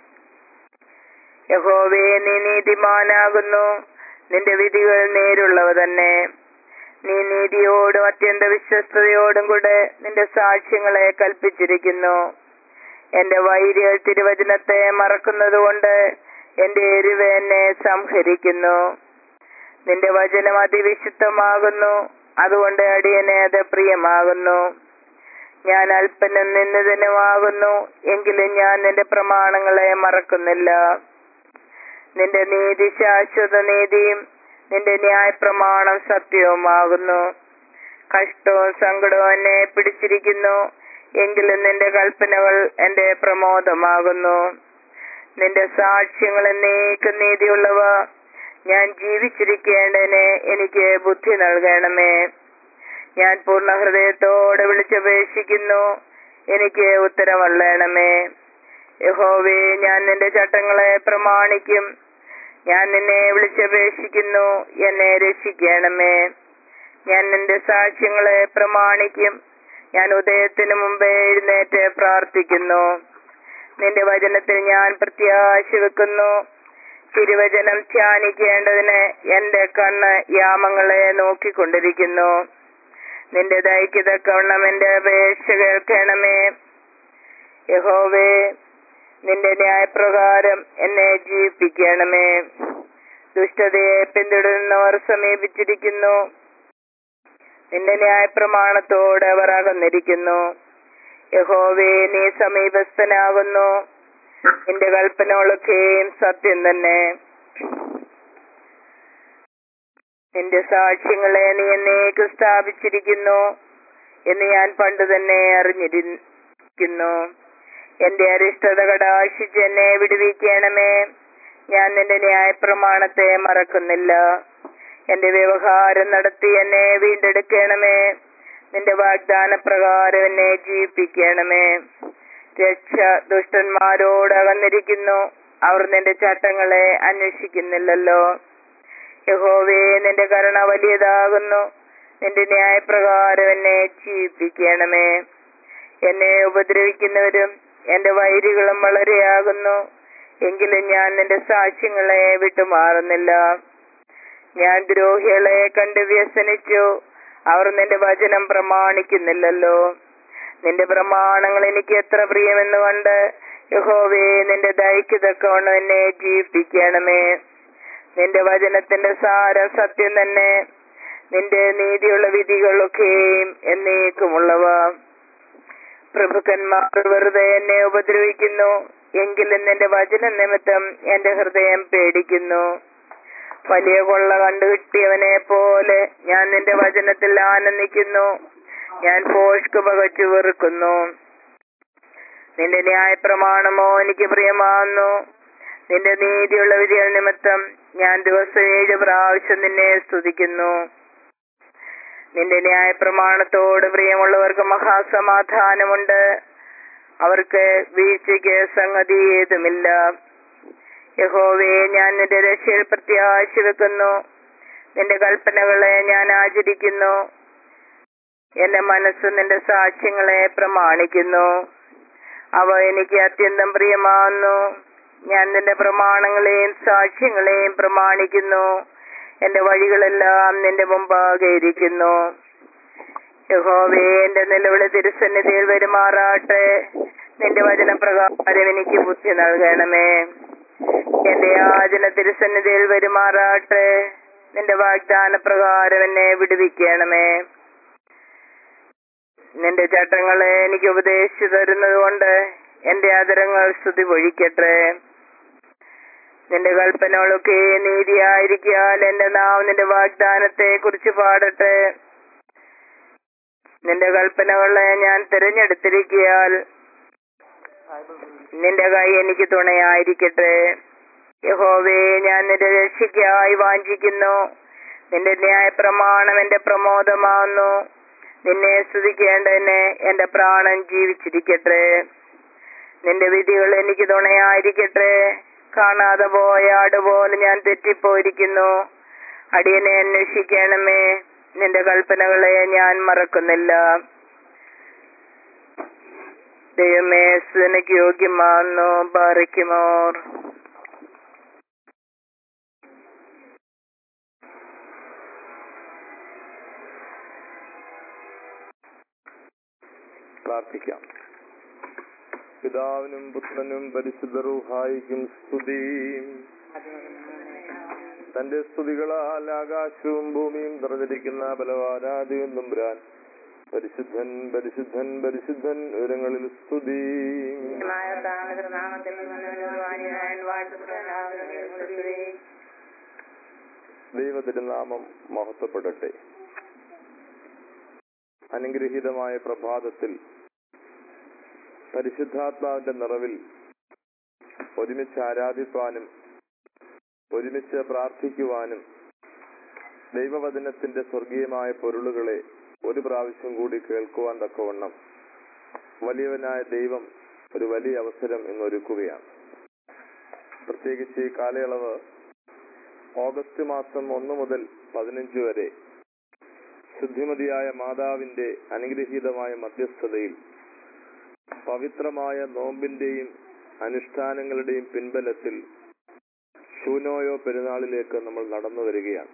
യഹോവേ നീ നീതിമാനാകുന്നു നിന്റെ വിധികൾ നേരുള്ളവ തന്നെ നീ നീതിയോടും അത്യന്ത വിശ്വസ്തയോടും കൂടെ നിന്റെ സാക്ഷ്യങ്ങളെ കൽപ്പിച്ചിരിക്കുന്നു എന്റെ വൈരികൾ തിരുവചനത്തെ മറക്കുന്നത് കൊണ്ട് എന്റെ എരിവ് എന്നെ സംഹരിക്കുന്നു നിന്റെ വചനം അതിവിശുദ്ധമാകുന്നു അതുകൊണ്ട് അടിയനെ അത് പ്രിയമാകുന്നു ഞാൻ അല്പനും നിന്നതിനുമാകുന്നു എങ്കിലും ഞാൻ നിന്റെ പ്രമാണങ്ങളെ മറക്കുന്നില്ല നിന്റെ നീതി ശാശ്വത നീതിയും നിന്റെ ന്യായപ്രമാണം സത്യവുമാകുന്നു കഷ്ടവും സങ്കടവും എന്നെ പിടിച്ചിരിക്കുന്നു എങ്കിലും നിന്റെ കൽപ്പനകൾ എന്റെ പ്രമോദമാകുന്നു നിന്റെ സാക്ഷ്യങ്ങൾ എന്നേക്കും നീതിയുള്ളവ ഞാൻ ജീവിച്ചിരിക്കേണ്ടതിന് എനിക്ക് ബുദ്ധി നൽകണമേ ഞാൻ പൂർണ്ണ ഹൃദയത്തോടെ വിളിച്ചപേക്ഷിക്കുന്നു എനിക്ക് ഉത്തരവള്ളണമേ യഹോവേ ഞാൻ നിന്റെ ചട്ടങ്ങളെ പ്രമാണിക്കും ഞാൻ നിന്നെ വിളിച്ചപേക്ഷിക്കുന്നു എന്നെ രക്ഷിക്കണമേ ഞാൻ നിന്റെ സാക്ഷ്യങ്ങളെ പ്രമാണിക്കും ഞാൻ ഉദയത്തിന് മുമ്പേ എഴുന്നേറ്റ് പ്രാർത്ഥിക്കുന്നു നിന്റെ വചനത്തിൽ ഞാൻ പ്രത്യാശ വെക്കുന്നു തിരുവചനം ധ്യാനിക്കേണ്ടതിന് എന്റെ കണ്ണ് യാമങ്ങളെ നോക്കിക്കൊണ്ടിരിക്കുന്നു നിന്റെ ദയക്ക് തക്കവണ്ണം എന്റെ അപേക്ഷ കേൾക്കണമേ യഹോവേ നിന്റെ ന്യായപ്രകാരം എന്നെ ജീവിപ്പിക്കണമേ ദുഷ്ടതയെ പിന്തുടരുന്നവർ സമീപിച്ചിരിക്കുന്നു നിന്റെ ന്യായപ്രമാണത്തോട് അവർ അകന്നിരിക്കുന്നു യഹോവേ നീ സമീപസ്ഥനാകുന്നു നിന്റെ കൽപ്പനകളൊക്കെയും സത്യം തന്നെ നിന്റെ സാക്ഷ്യങ്ങളെ നീ എന്നേക്ക് സ്ഥാപിച്ചിരിക്കുന്നു എന്ന് ഞാൻ പണ്ട് തന്നെ അറിഞ്ഞിരിക്കുന്നു എന്റെ അരിഷ്ടത കടാക്ഷിച്ച് എന്നെ വിടുവിക്കണമേ ഞാൻ നിന്റെ ന്യായപ്രമാണത്തെ മറക്കുന്നില്ല എന്റെ വ്യവഹാരം നടത്തി എന്നെ വീണ്ടെടുക്കണമേ നിന്റെ വാഗ്ദാന പ്രകാരം എന്നെ ജീവിപ്പിക്കണമേ രക്ഷ ദുഷ്ടന്മാരോട് അകന്നിരിക്കുന്നു അവർ നിന്റെ ചട്ടങ്ങളെ അന്വേഷിക്കുന്നില്ലല്ലോ യഹോവേ നിന്റെ കരുണ വലിയതാകുന്നു നിന്റെ ന്യായപ്രകാരം എന്നെ ജീവിപ്പിക്കണമേ എന്നെ ഉപദ്രവിക്കുന്നവരും എന്റെ വൈരികളും വളരെയാകുന്നു എങ്കിലും ഞാൻ നിന്റെ സാക്ഷ്യങ്ങളെ വിട്ടുമാറുന്നില്ല ഞാൻ ദ്രോഹികളെ കണ്ട് വ്യസനിച്ചു അവർ നിന്റെ വചനം പ്രമാണിക്കുന്നില്ലല്ലോ നിന്റെ പ്രമാണങ്ങൾ എനിക്ക് എത്ര പ്രിയമെന്ന് കണ്ട് യഹോവേ നിന്റെ ദയക്ക് തക്കവണ്ണം എന്നെ ജീവിപ്പിക്കണമേ നിന്റെ വചനത്തിന്റെ സാരം സത്യം തന്നെ നിന്റെ നീതിയുള്ള വിധികളൊക്കെയും എന്നേക്കുമുള്ളവ പ്രഭുക്കന്മാർ വെറുതെ എന്നെ ഉപദ്രവിക്കുന്നു എങ്കിലും നിന്റെ വചന നിമിത്തം എന്റെ ഹൃദയം പേടിക്കുന്നു വലിയ കൊള്ള കണ്ടുകിട്ടിയവനെ പോലെ ഞാൻ നിന്റെ വചനത്തിൽ ആനന്ദിക്കുന്നു ഞാൻ പോഷ്ക് പകച്ചു വെറുക്കുന്നു നിന്റെ ന്യായപ്രമാണമോ എനിക്ക് പ്രിയമാകുന്നു നിന്റെ നീതിയുള്ള വിധികൾ നിമിത്തം ഞാൻ ദിവസം ഏഴ് പ്രാവശ്യം നിന്നെ സ്തുതിക്കുന്നു നിന്റെ ന്യായപ്രമാണത്തോട് പ്രിയമുള്ളവർക്ക് മഹാസമാധാനമുണ്ട് അവർക്ക് വീഴ്ചയ്ക്ക് സംഗതി ഏതുമില്ല യഹോവേ ഞാൻ നിന്റെ രക്ഷയിൽ പ്രത്യാശ വെക്കുന്നു നിന്റെ കൽപ്പനകളെ ഞാൻ ആചരിക്കുന്നു എന്റെ മനസ്സ് നിന്റെ സാക്ഷ്യങ്ങളെ പ്രമാണിക്കുന്നു അവ എനിക്ക് അത്യന്തം പ്രിയമാകുന്നു ഞാൻ നിന്റെ പ്രമാണങ്ങളെയും സാക്ഷ്യങ്ങളെയും പ്രമാണിക്കുന്നു എന്റെ വഴികളെല്ലാം നിന്റെ മുമ്പാകെ ഇരിക്കുന്നു യഹോവേ എന്റെ നിലവിളി തിരുസന്നിധിയിൽ വരുമാറാട്ടെ നിന്റെ വചനപ്രകാരം എനിക്ക് ബുദ്ധി നൽകണമേ എന്റെ യാചന തിരുസന്നിധിയിൽ വരുമാറാട്ടെ നിന്റെ വാഗ്ദാന പ്രകാരം എന്നെ വിടുവിക്കണമേ നിന്റെ ചട്ടങ്ങളെ എനിക്ക് ഉപദേശിച്ചു തരുന്നത് കൊണ്ട് എന്റെ ആദരങ്ങൾ സ്തുതി പൊഴിക്കട്ടെ നിന്റെ കൽപ്പനകളൊക്കെ നീതിയായിരിക്കാൽ എന്റെ നാവ് നിന്റെ വാഗ്ദാനത്തെ കുറിച്ച് പാടട്ടെ നിന്റെ കൽപ്പനകളെ ഞാൻ തിരഞ്ഞെടുത്തിരിക്കിയാൽ നിന്റെ കൈ എനിക്ക് തുണയായിരിക്കട്ടെ യഹോവേ ഞാൻ നിന്റെ രക്ഷയ്ക്കായി വാഞ്ചിക്കുന്നു നിന്റെ ന്യായ പ്രമാണം എന്റെ പ്രമോദമാകുന്നു നിന്നെ സ്തുതിക്കേണ്ടതിന് എന്റെ പ്രാണൻ ജീവിച്ചിരിക്കട്ടെ നിന്റെ വിധികൾ എനിക്ക് തുണയായിരിക്കട്ടെ കാണാതെ പോയ ആടുപോലെ ഞാൻ തെറ്റിപ്പോയിരിക്കുന്നു അടിയനെ അന്വേഷിക്കണമേ നിന്റെ കൽപ്പനകളെ ഞാൻ മറക്കുന്നില്ല ദൈവമേ സുനക്ക് യോഗ്യമാകുന്നു ബാറിക്കുമോർ പ്രാർത്ഥിക്കാം പിതാവിനും പുത്രനും പരിശുദ്ധ റൂഹായിക്കും സ്തുതി തന്റെ സ്തുതികളാൽ ആകാശവും ഭൂമിയും നിറഞ്ഞിരിക്കുന്ന ബലവാരാധിയും നമ്പുരാൻ പരിശുദ്ധൻ പരിശുദ്ധൻ പരിശുദ്ധൻ ഉയരങ്ങളിൽ സ്തുതി ദൈവതിരുനാമം മഹത്വപ്പെടട്ടെ അനുഗ്രഹീതമായ പ്രഭാതത്തിൽ പരിശുദ്ധാത്മാവിന്റെ നിറവിൽ ഒരുമിച്ച് ആരാധിപ്പാനും ഒരുമിച്ച് പ്രാർത്ഥിക്കുവാനും ദൈവവചനത്തിന്റെ സ്വർഗീയമായ പൊരുളുകളെ ഒരു പ്രാവശ്യം കൂടി കേൾക്കുവാൻ തക്കവണ്ണം വലിയവനായ ദൈവം ഒരു വലിയ അവസരം ഇന്നൊരുക്കുകയാണ് പ്രത്യേകിച്ച് ഈ കാലയളവ് ഓഗസ്റ്റ് മാസം ഒന്ന് മുതൽ പതിനഞ്ച് വരെ ശുദ്ധിമതിയായ മാതാവിന്റെ അനുഗ്രഹീതമായ മധ്യസ്ഥതയിൽ പവിത്രമായ നോമ്പിന്റെയും അനുഷ്ഠാനങ്ങളുടെയും പിൻബലത്തിൽ ശൂനോയോ പെരുന്നാളിലേക്ക് നമ്മൾ നടന്നു വരികയാണ്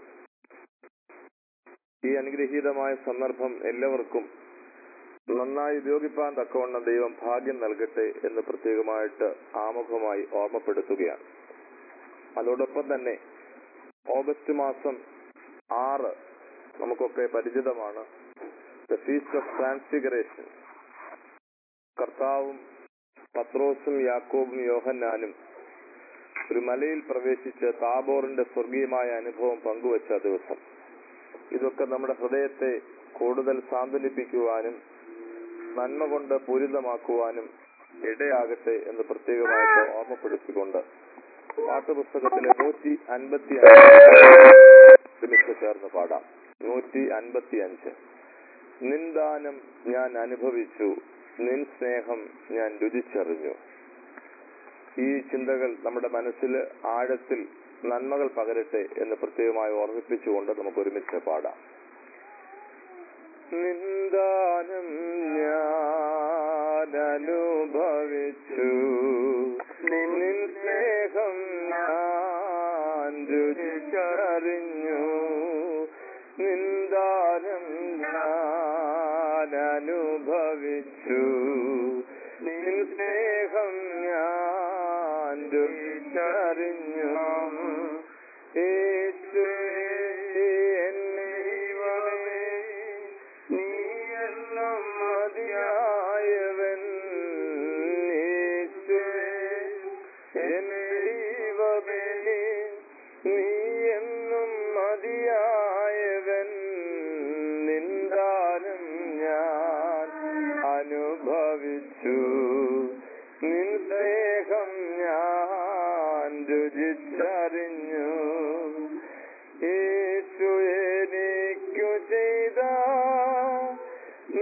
ഈ അനുഗ്രഹീതമായ സന്ദർഭം എല്ലാവർക്കും നന്നായി ഉപയോഗിപ്പാൻ തക്കവണ്ണം ദൈവം ഭാഗ്യം നൽകട്ടെ എന്ന് പ്രത്യേകമായിട്ട് ആമുഖമായി ഓർമ്മപ്പെടുത്തുകയാണ് അതോടൊപ്പം തന്നെ ഓഗസ്റ്റ് മാസം ആറ് നമുക്കൊക്കെ പരിചിതമാണ് ദ ഫീസ്റ്റ് ഓഫ് ട്രാൻസ്ഫിഗറേഷൻ കർത്താവും പത്രോസും യാക്കോബും യോഹന്നാനും ഒരു മലയിൽ പ്രവേശിച്ച് താബോറിന്റെ സ്വർഗീയമായ അനുഭവം പങ്കുവച്ച ദിവസം ഇതൊക്കെ നമ്മുടെ ഹൃദയത്തെ കൂടുതൽ സാന്ത്വനിപ്പിക്കുവാനും നന്മ കൊണ്ട് പൂരിതമാക്കുവാനും ഇടയാകട്ടെ എന്ന് പ്രത്യേകമായിട്ട് ഓർമ്മപ്പെടുത്തിക്കൊണ്ട് പാട്ടുപുസ്തകത്തിലെ നൂറ്റി അൻപത്തി ഒരുമിച്ച് ചേർന്ന് പാടാം നൂറ്റി അൻപത്തി അഞ്ച് നിന്ദാനം ഞാൻ അനുഭവിച്ചു നിൻ സ്നേഹം ഞാൻ രുചിച്ചറിഞ്ഞു ഈ ചിന്തകൾ നമ്മുടെ മനസ്സിൽ ആഴത്തിൽ നന്മകൾ പകരട്ടെ എന്ന് പ്രത്യേകമായി ഓർമ്മിപ്പിച്ചുകൊണ്ട് നമുക്ക് ഒരുമിച്ച് പാടാം നിന്ദാനം ഞാൻ അനുഭവിച്ചു നിൻ സ്നേഹം ഞാൻ രുചിച്ചറിഞ്ഞു നിന്ദാനം ഞാൻ അനുഭവിച്ചു നിൻ സ്നേഹം ഞാൻ രുചിച്ചറിഞ്ഞു യേശുവേ എന്നെ ദൈവമേ നീയെന്നും മതിയായവൻ യേശുവേ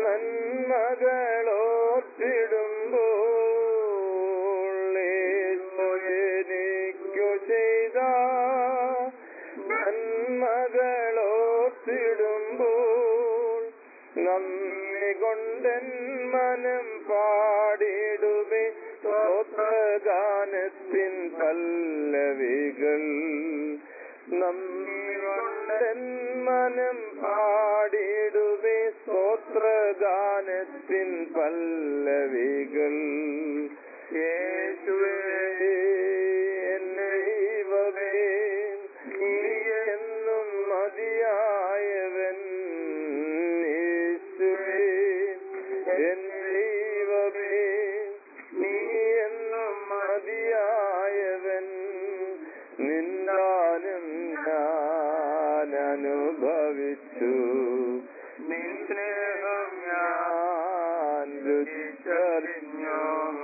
നന്മകളോർത്തിടുമ്പോൾ യേശു എനിക്കു ചെയ്ത നന്മകളോർത്തിടുമ്പോൾ നന്ദി കൊണ്ടൻ മനം പാടിടുമേ സ്തോത്രഗാനത്തിൻ പല്ലവികൾ നന്ദി കൊണ്ടൻ മനം പാടിടുമേ സ്തോത്രഗാനത്തിൻ പല്ലവികൾ യേശുവേ എന്നെ ദൈവമേ നീ എന്നും മതിയായവൻ യേശുവേ എന്നെ ദൈവമേ നീ എന്നും മതിയായവൻ നിന്നാലും ഞാൻ അനുഭവിച്ചു നിൻ സ്നേഹം ഞാൻ രുചിച്ചറിഞ്ഞു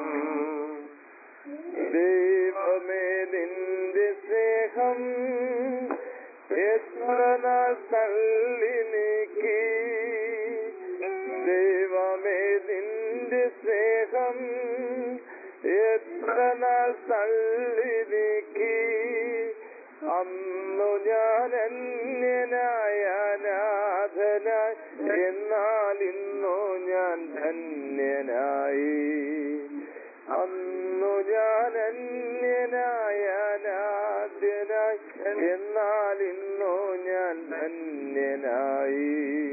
ദൈവമേ നിന്റെ സ്നേഹം എത്ര നാൾ തള്ളി നീക്കി ദൈവമേ നിന്റെ സ്നേഹം എത്ര നാൾ തള്ളി നീക്കി അന്നു ഞാൻ അന്യനായ അനാഥനായി എന്നാൽ ഇന്നോ ഞാൻ ധന്യനായി അന്നു ഞാൻ അന്യനായ അനാദ്യനായി എന്നാൽ ഇന്നോ ഞാൻ ധന്യനായി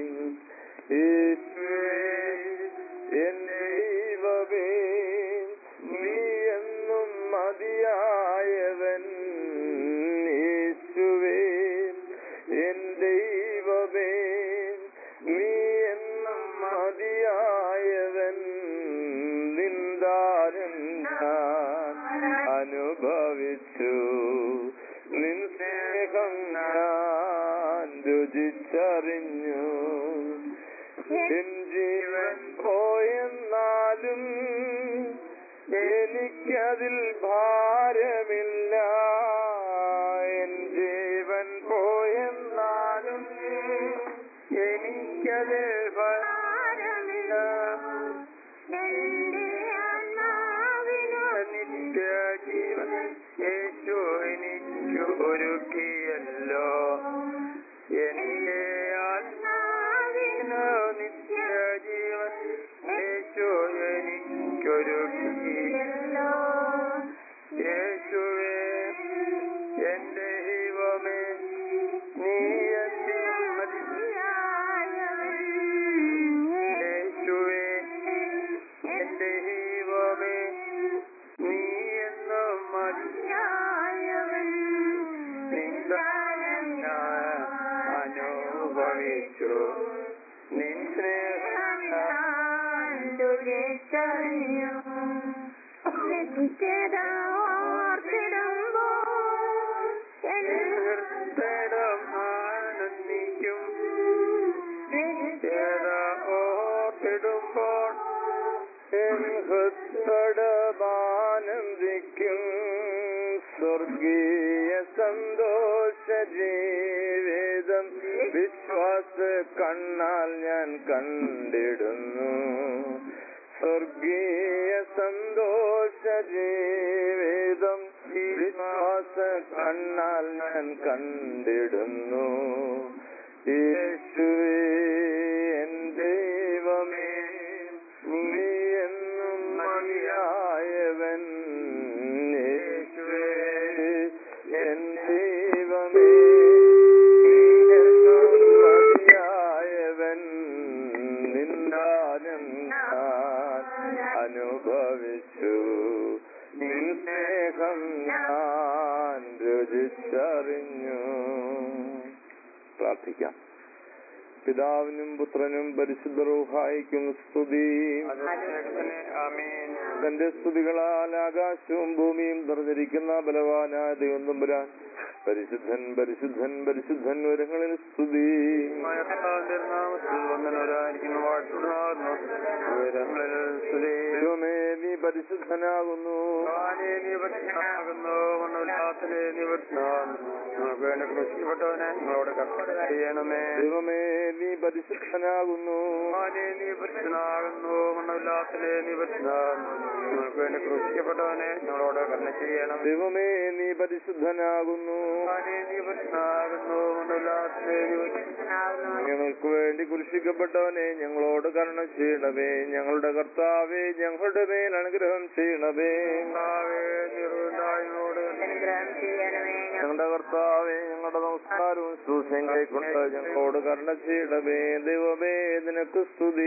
യേശുവേ എന്റെ ദൈവമേ നീ എന്നും മതിയായവൻ യേശുവേ എന്റെ ദൈവമേ നീ എന്നും മതിയായവൻ നിന്ദാരം ഞാൻ അനുഭവിച്ചു നിൻ സ്നേഹം ഞാൻ രുചിച്ചറിഞ്ഞു എൻ ജീവൻ പോയെന്നാലും എനിക്കതിൽ ഭാരമില്ല എൻ ജീവൻ പോയെന്നാലും എനിക്കതിൽ ഭാരമില്ല എന്റെ ആത്മാവിനു നിത്യജീവൻ യേശു എനിക്ക് ഒരുക്കിയല്ലോ എന്റെ ആത്മാവിനു നിത്യജീവൻ യേശു എനിക്കൊരുക്കിയല്ലോ യേശുവേ എന്റെ ദൈവമേ നീ എന്റെ യേശുവേ എന്റെ ദൈവമേ നീ എന്നും മതിയായവൻ നിന്ദാനം ഞാൻ അനുഭവിച്ചു നിൻ സ്നേഹം ഞാൻ രുചിച്ചറിഞ്ഞു നിത്യത ഓർത്തിടുമ്പോൾ ഹൃദയം ആനന്ദിക്കും നിത്യത ഓർത്തിടുമ്പോൾ ഹൃദയമാനന്ദിക്കും സ്വർഗീയ സന്തോഷ ജീവിതം വിശ്വാസ കണ്ണാൽ ഞാൻ കണ്ടിടുന്നു സ്വർഗീയ സന്തോഷ ജീവിതം വിശ്വാസ കണ്ണാൽ ഞാൻ കണ്ടിടുന്നു യേശുവേ എൻ ദൈവമേ നീ എന്നും മതിയായവൻ യേശുവേ എൻ ദൈവമേ നീ എന്നും മതിയായവൻ നിന്ദാനം ഞാൻ അനുഭവിച്ചു നിൻ സ്നേഹം ഞാൻ രുചിച്ചറിഞ്ഞു പ്രാർത്ഥിക്കാം പിതാവിനും പുത്രനും പരിശുദ്ധ റൂഹായിക്കും സ്തുതി തന്റെ സ്തുതികളാൽ ആകാശവും ഭൂമിയും നിറഞ്ഞിരിക്കുന്ന ബലവാനായ ദൈവം തമ്പുരാൻ പരിശുദ്ധൻ പരിശുദ്ധൻ പരിശുദ്ധൻ വരങ്ങളിൽ സ്തുതി ദൈവമേ നീ പരിശുദ്ധനാകുന്നു കൃഷിപ്പെട്ടവനെ നിങ്ങളോട് കർമ്മ ചെയ്യണമേ ദൈവമേ നീ പരിശുദ്ധനാകുന്നു നീ പുരുഷനാകുന്നു മണ്ണമില്ലാത്തിലെ നീ പുരുഷനാകുന്നു നിങ്ങൾക്ക് വേണ്ടി ക്രൂശിക്കപ്പെട്ടവനെ നിങ്ങളോട് കരുണ ചെയ്യണം ദൈവമേ നീ പരിശുദ്ധനാകുന്നു നീ പുരുഷനാകുന്നു മണ്ണമില്ലാത്തിലെ നീ പുരുഷനാകുന്നു ഞങ്ങൾക്ക് വേണ്ടി കുരിശിക്കപ്പെട്ടവനെ ഞങ്ങളോട് കരുണ ചെയ്യണമേ ഞങ്ങളുടെ കർത്താവേ ഞങ്ങളുടെ മേൽ അനുഗ്രഹം ചെയ്യണമേ അനുഗ്രഹം ചെയ്യണമേ ഞങ്ങളുടെ കർത്താവേ ഞങ്ങളുടെ നമസ്കാരവും ശുശ്രൂഷയും കൈക്കൊണ്ട് ഞങ്ങളോട് കരുണ ചെയ്യണമേ ദൈവമേ നിനക്ക് സ്തുതി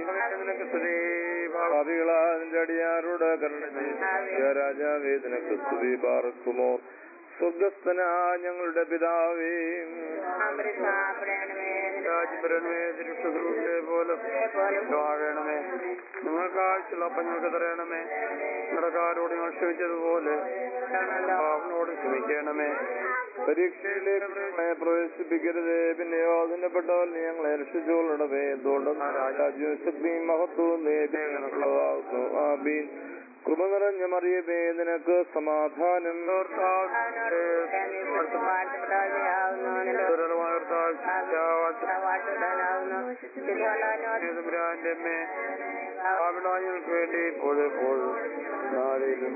ഭാവികളാ നിന്റെ അടിയാരോട് കരുണ ചെയ്യ രാജാവേ നിനക്ക് സ്തുതി പാർക്കുമോ സ്വർഗസ്ഥനാ ഞങ്ങളുടെ പിതാവേ അമൃതാപടണമേ രാജ്യപരമേ തിരുഷുഗ്രൂപ്പെ പോലെ ആകണമേ നിങ്ങൾക്ക് ആവശ്യമുള്ള അപ്പം ഞങ്ങൾക്ക് തരയണമേ നിറക്കാരോട് ഞങ്ങൾ ക്ഷമിച്ചതുപോലെ അവനോട് ക്ഷമിക്കണമേ പരീക്ഷയിലേക്ക് ഞങ്ങളെ പ്രവേശിപ്പിക്കരുതേ പിന്നെയോ അതിനെപ്പെട്ടവർ നീ ഞങ്ങളെ രക്ഷിച്ചുകൊള്ളണമേ എന്തുകൊണ്ട് രാജ്യവും ശക്തിയും മഹത്വവും നേടുന്നു ആബീൻ കൃപ നിറഞ്ഞ മറിയമേ നിനക്ക് സമാധാനം ഞങ്ങൾക്ക് വേണ്ടി ഇപ്പോഴും എപ്പോഴും നാളെയും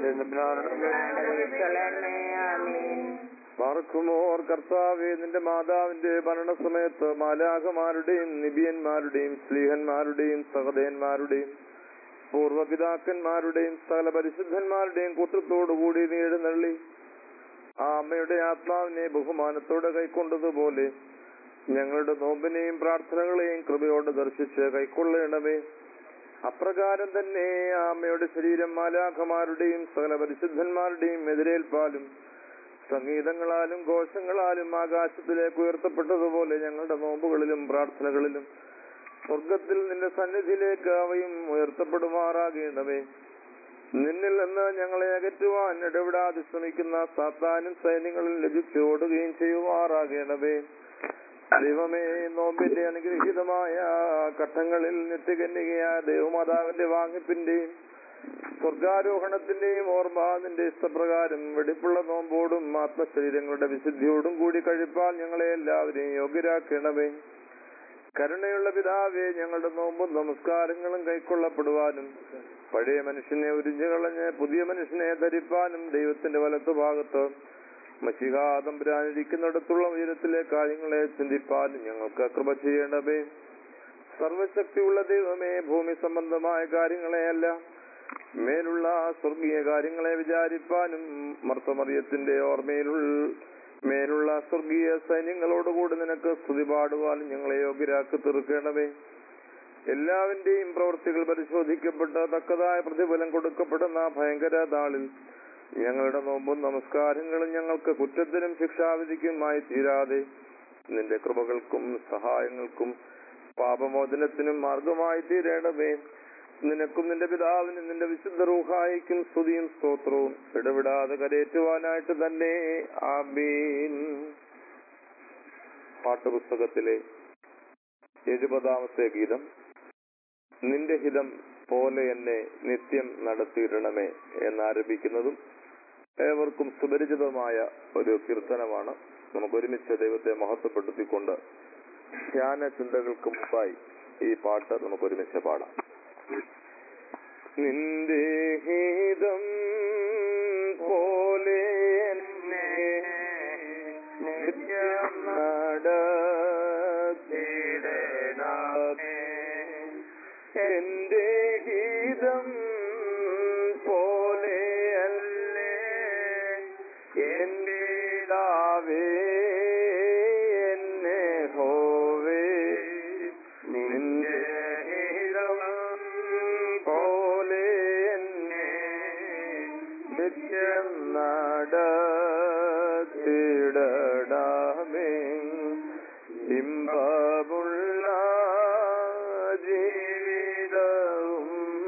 പാർക്കുമോർ കർത്താവേ നിന്റെ മാതാവിന്റെ മരണസമയത്ത് മാലാഖമാരുടെയും നിബിയന്മാരുടെയും സ്ലീഹന്മാരുടെയും സഹതയന്മാരുടെയും പൂർവപിതാക്കന്മാരുടെയും സകല പരിശുദ്ധന്മാരുടെയും കൂട്ടത്തോടുകൂടി നീ എഴുന്നള്ളി ആ അമ്മയുടെ ആത്മാവിനെ ബഹുമാനത്തോടെ കൈക്കൊണ്ടതുപോലെ ഞങ്ങളുടെ നോമ്പിനെയും പ്രാർത്ഥനകളെയും കൃപയോട് ദർശിച്ച് കൈക്കൊള്ളണമേ അപ്രകാരം തന്നെ ആ അമ്മയുടെ ശരീരം മാലാഖമാരുടെയും സകല പരിശുദ്ധന്മാരുടെയും എതിരേൽപ്പാലും സംഗീതങ്ങളാലും ഘോഷങ്ങളാലും ആകാശത്തിലേക്ക് ഉയർത്തപ്പെട്ടതുപോലെ ഞങ്ങളുടെ നോമ്പുകളിലും പ്രാർത്ഥനകളിലും സ്വർഗത്തിൽ നിന്റെ സന്നിധിയിലേക്ക് അവയും ഉയർത്തപ്പെടുമാറാകേണ്ടവേ നിന്നിൽ നിന്ന് ഞങ്ങളെ അകറ്റുവാൻ ഇടപെടാതെ ശ്രമിക്കുന്ന സാത്താനും സൈന്യങ്ങളിൽ ലഭിച്ച് ഓടുകയും ചെയ്യുമാറാകേണ്ടവേ ദൈവമേ നോമ്പിന്റെ അനുഗ്രഹീതമായ ഘട്ടങ്ങളിൽ നിത്യകന്യകയായ ദൈവമാതാവിന്റെ വാങ്ങിപ്പിന്റെയും സ്വർഗാരോഹണത്തിന്റെയും ഓർമ്മ നിന്റെ ഇഷ്ടപ്രകാരം വെടിപ്പുള്ള നോമ്പോടും ആത്മശരീരങ്ങളുടെ വിശുദ്ധിയോടും കൂടി കഴിപ്പാൻ ഞങ്ങളെ എല്ലാവരെയും യോഗ്യരാക്കണമേ കരുണയുള്ള പിതാവേ ഞങ്ങളുടെ നോമ്പും നമസ്കാരങ്ങളും കൈക്കൊള്ളപ്പെടുവാനും പഴയ മനുഷ്യനെ ഉരിഞ്ഞു കളഞ്ഞ് പുതിയ മനുഷ്യനെ ധരിപ്പാനും ദൈവത്തിന്റെ വലത്തുഭാഗത്ത് മഷികാതമ്പുരാനിരിക്കുന്നിടത്തുള്ള ഉയരത്തിലെ കാര്യങ്ങളെ ചിന്തിപ്പാനും ഞങ്ങൾക്ക് കൃപ ചെയ്യേണ്ടവേ സർവശക്തിയുള്ള ദൈവമേ ഭൂമി സംബന്ധമായ കാര്യങ്ങളെയല്ല മേലുള്ള സ്വർഗീയ കാര്യങ്ങളെ വിചാരിപ്പാനും മർത്തമറിയത്തിന്റെ ഓർമ്മയിലുള്ള മേലുള്ള സ്വർഗീയ സൈന്യങ്ങളോടുകൂടി നിനക്ക് സ്തുതി പാടുവാനും ഞങ്ങളെ യോഗ്യരാക്കി തീർക്കണമേ എല്ലാവിന്റെയും പ്രവൃത്തികൾ പരിശോധിക്കപ്പെട്ട് തക്കതായ പ്രതിഫലം കൊടുക്കപ്പെടുന്ന ആ ഭയങ്കര നാളിൽ ഞങ്ങളുടെ നോമ്പും നമസ്കാരങ്ങളും ഞങ്ങൾക്ക് കുറ്റത്തിനും ശിക്ഷാവിധിക്കുമായി തീരാതെ നിന്റെ കൃപകൾക്കും സഹായങ്ങൾക്കും പാപമോചനത്തിനും മാർഗമായി തീരേണ്ടമേ നിനക്കും നിന്റെ പിതാവിനും നിന്റെ വിശുദ്ധ റൂഹായിക്കും സ്തുതിയും സ്തോത്രവും ഇടവിടാതെ കരയേറ്റുവാനായിട്ട് തന്നെ ആമീൻ പാട്ടുപുസ്തകത്തിലെ എഴുപതാമത്തെ ഗീതം നിന്റെ ഹിതം പോലെ എന്നെ നിത്യം നടത്തിയിടണമേ എന്നാരംഭിക്കുന്നതും ഏവർക്കും സുപരിചിതമായ ഒരു കീർത്തനമാണ് നമുക്ക് ഒരുമിച്ച് ദൈവത്തെ മഹത്വപ്പെടുത്തിക്കൊണ്ട് ധ്യാന ചിന്തകൾക്ക് മുമ്പായി ഈ പാട്ട് നമുക്ക് ഒരുമിച്ച് പാടാം നിന്റെ ഹിതം പോലെ എന്നെ നിത്യം നടത്തിയിടണമേ എന്റെ ഗീതം പോലെയല്ലേ എന്റെ ദാവേ എന്നെ ഹോവേ നിന്റെ ഗീതം പോലെ എന്നെ നിത്യം നടത്തിടണമേ ഇമ്പമുള്ള ജീവിതവും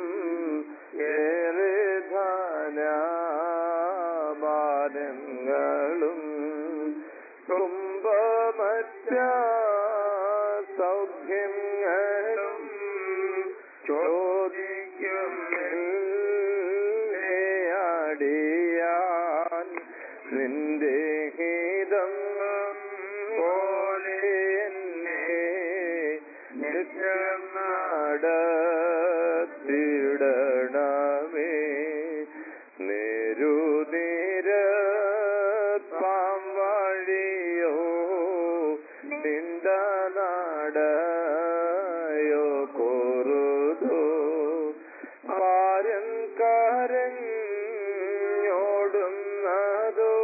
ഏറെ ധനമാനങ്ങളും സൗഖ്യങ്ങളും ചോദിക്കുന്നില്ലയാടിയാൻ നിന്റെ ഹിതം പോലെ എന്നെ നിത്യം നടത്തിടണമേ നേരുനിര പാമ്പഴിയോ നിന്ദ നടയോ കൊറുതോ പാരൻ കരഞ്ഞോടുന്നതോ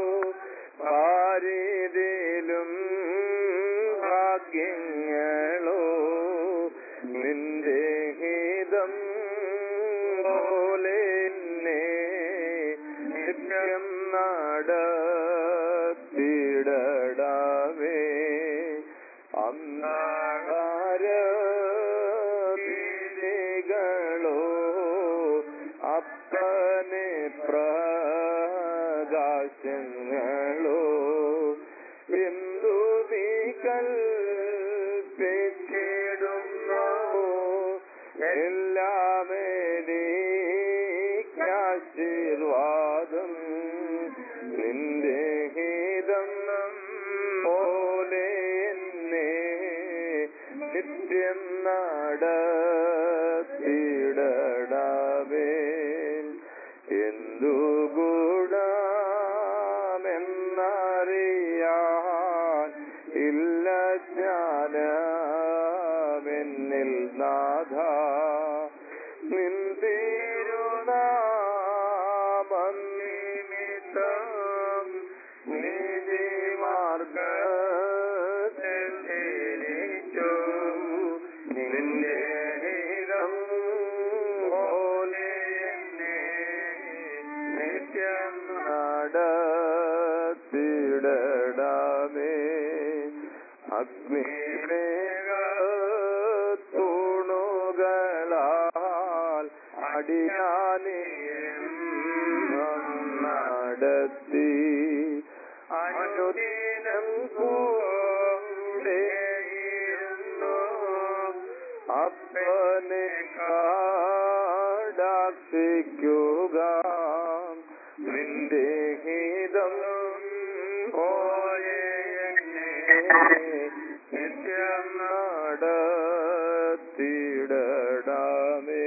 പാരിതിലും ഭാഗ്യങ്ങളോ നിന്റെ ഹിതം പോലെ എന്നെ നിത്യം നടത്തിടടാവേ അന്നാരോ അപ്പനെ പ്രകാശങ്ങളോ എന്തു നീ കൽപ്പിച്ചിടുന്നു എല്ലാമേരീശീർവാദം നിന്റെ ഹിതം പോലെ എന്നെ നിത്യം നടത്തിടടാവേ എന്തു ഗുണമെന്നറിയാൻ ഇല്ല ജ്ഞാനമെന്നിൽ നാഥ നിന്തിരുനാമം നിമിത്തം നീതി മാർഗു നിന്റെ ഹിതം പോലെ എന്നെ നിത്യം നടത്തിടടാമേ അഗ്നിമേഘ തൂണുകളാൽ അടിയാനേ നടത്തി അനുദിനം കൂടെയിരുന്നു അപ്പനെ കാടാക്ഷിക്കുക നിന്റെ ഹിതം പോലെ എന്നെ നിത്യം നടത്തിടടാമേ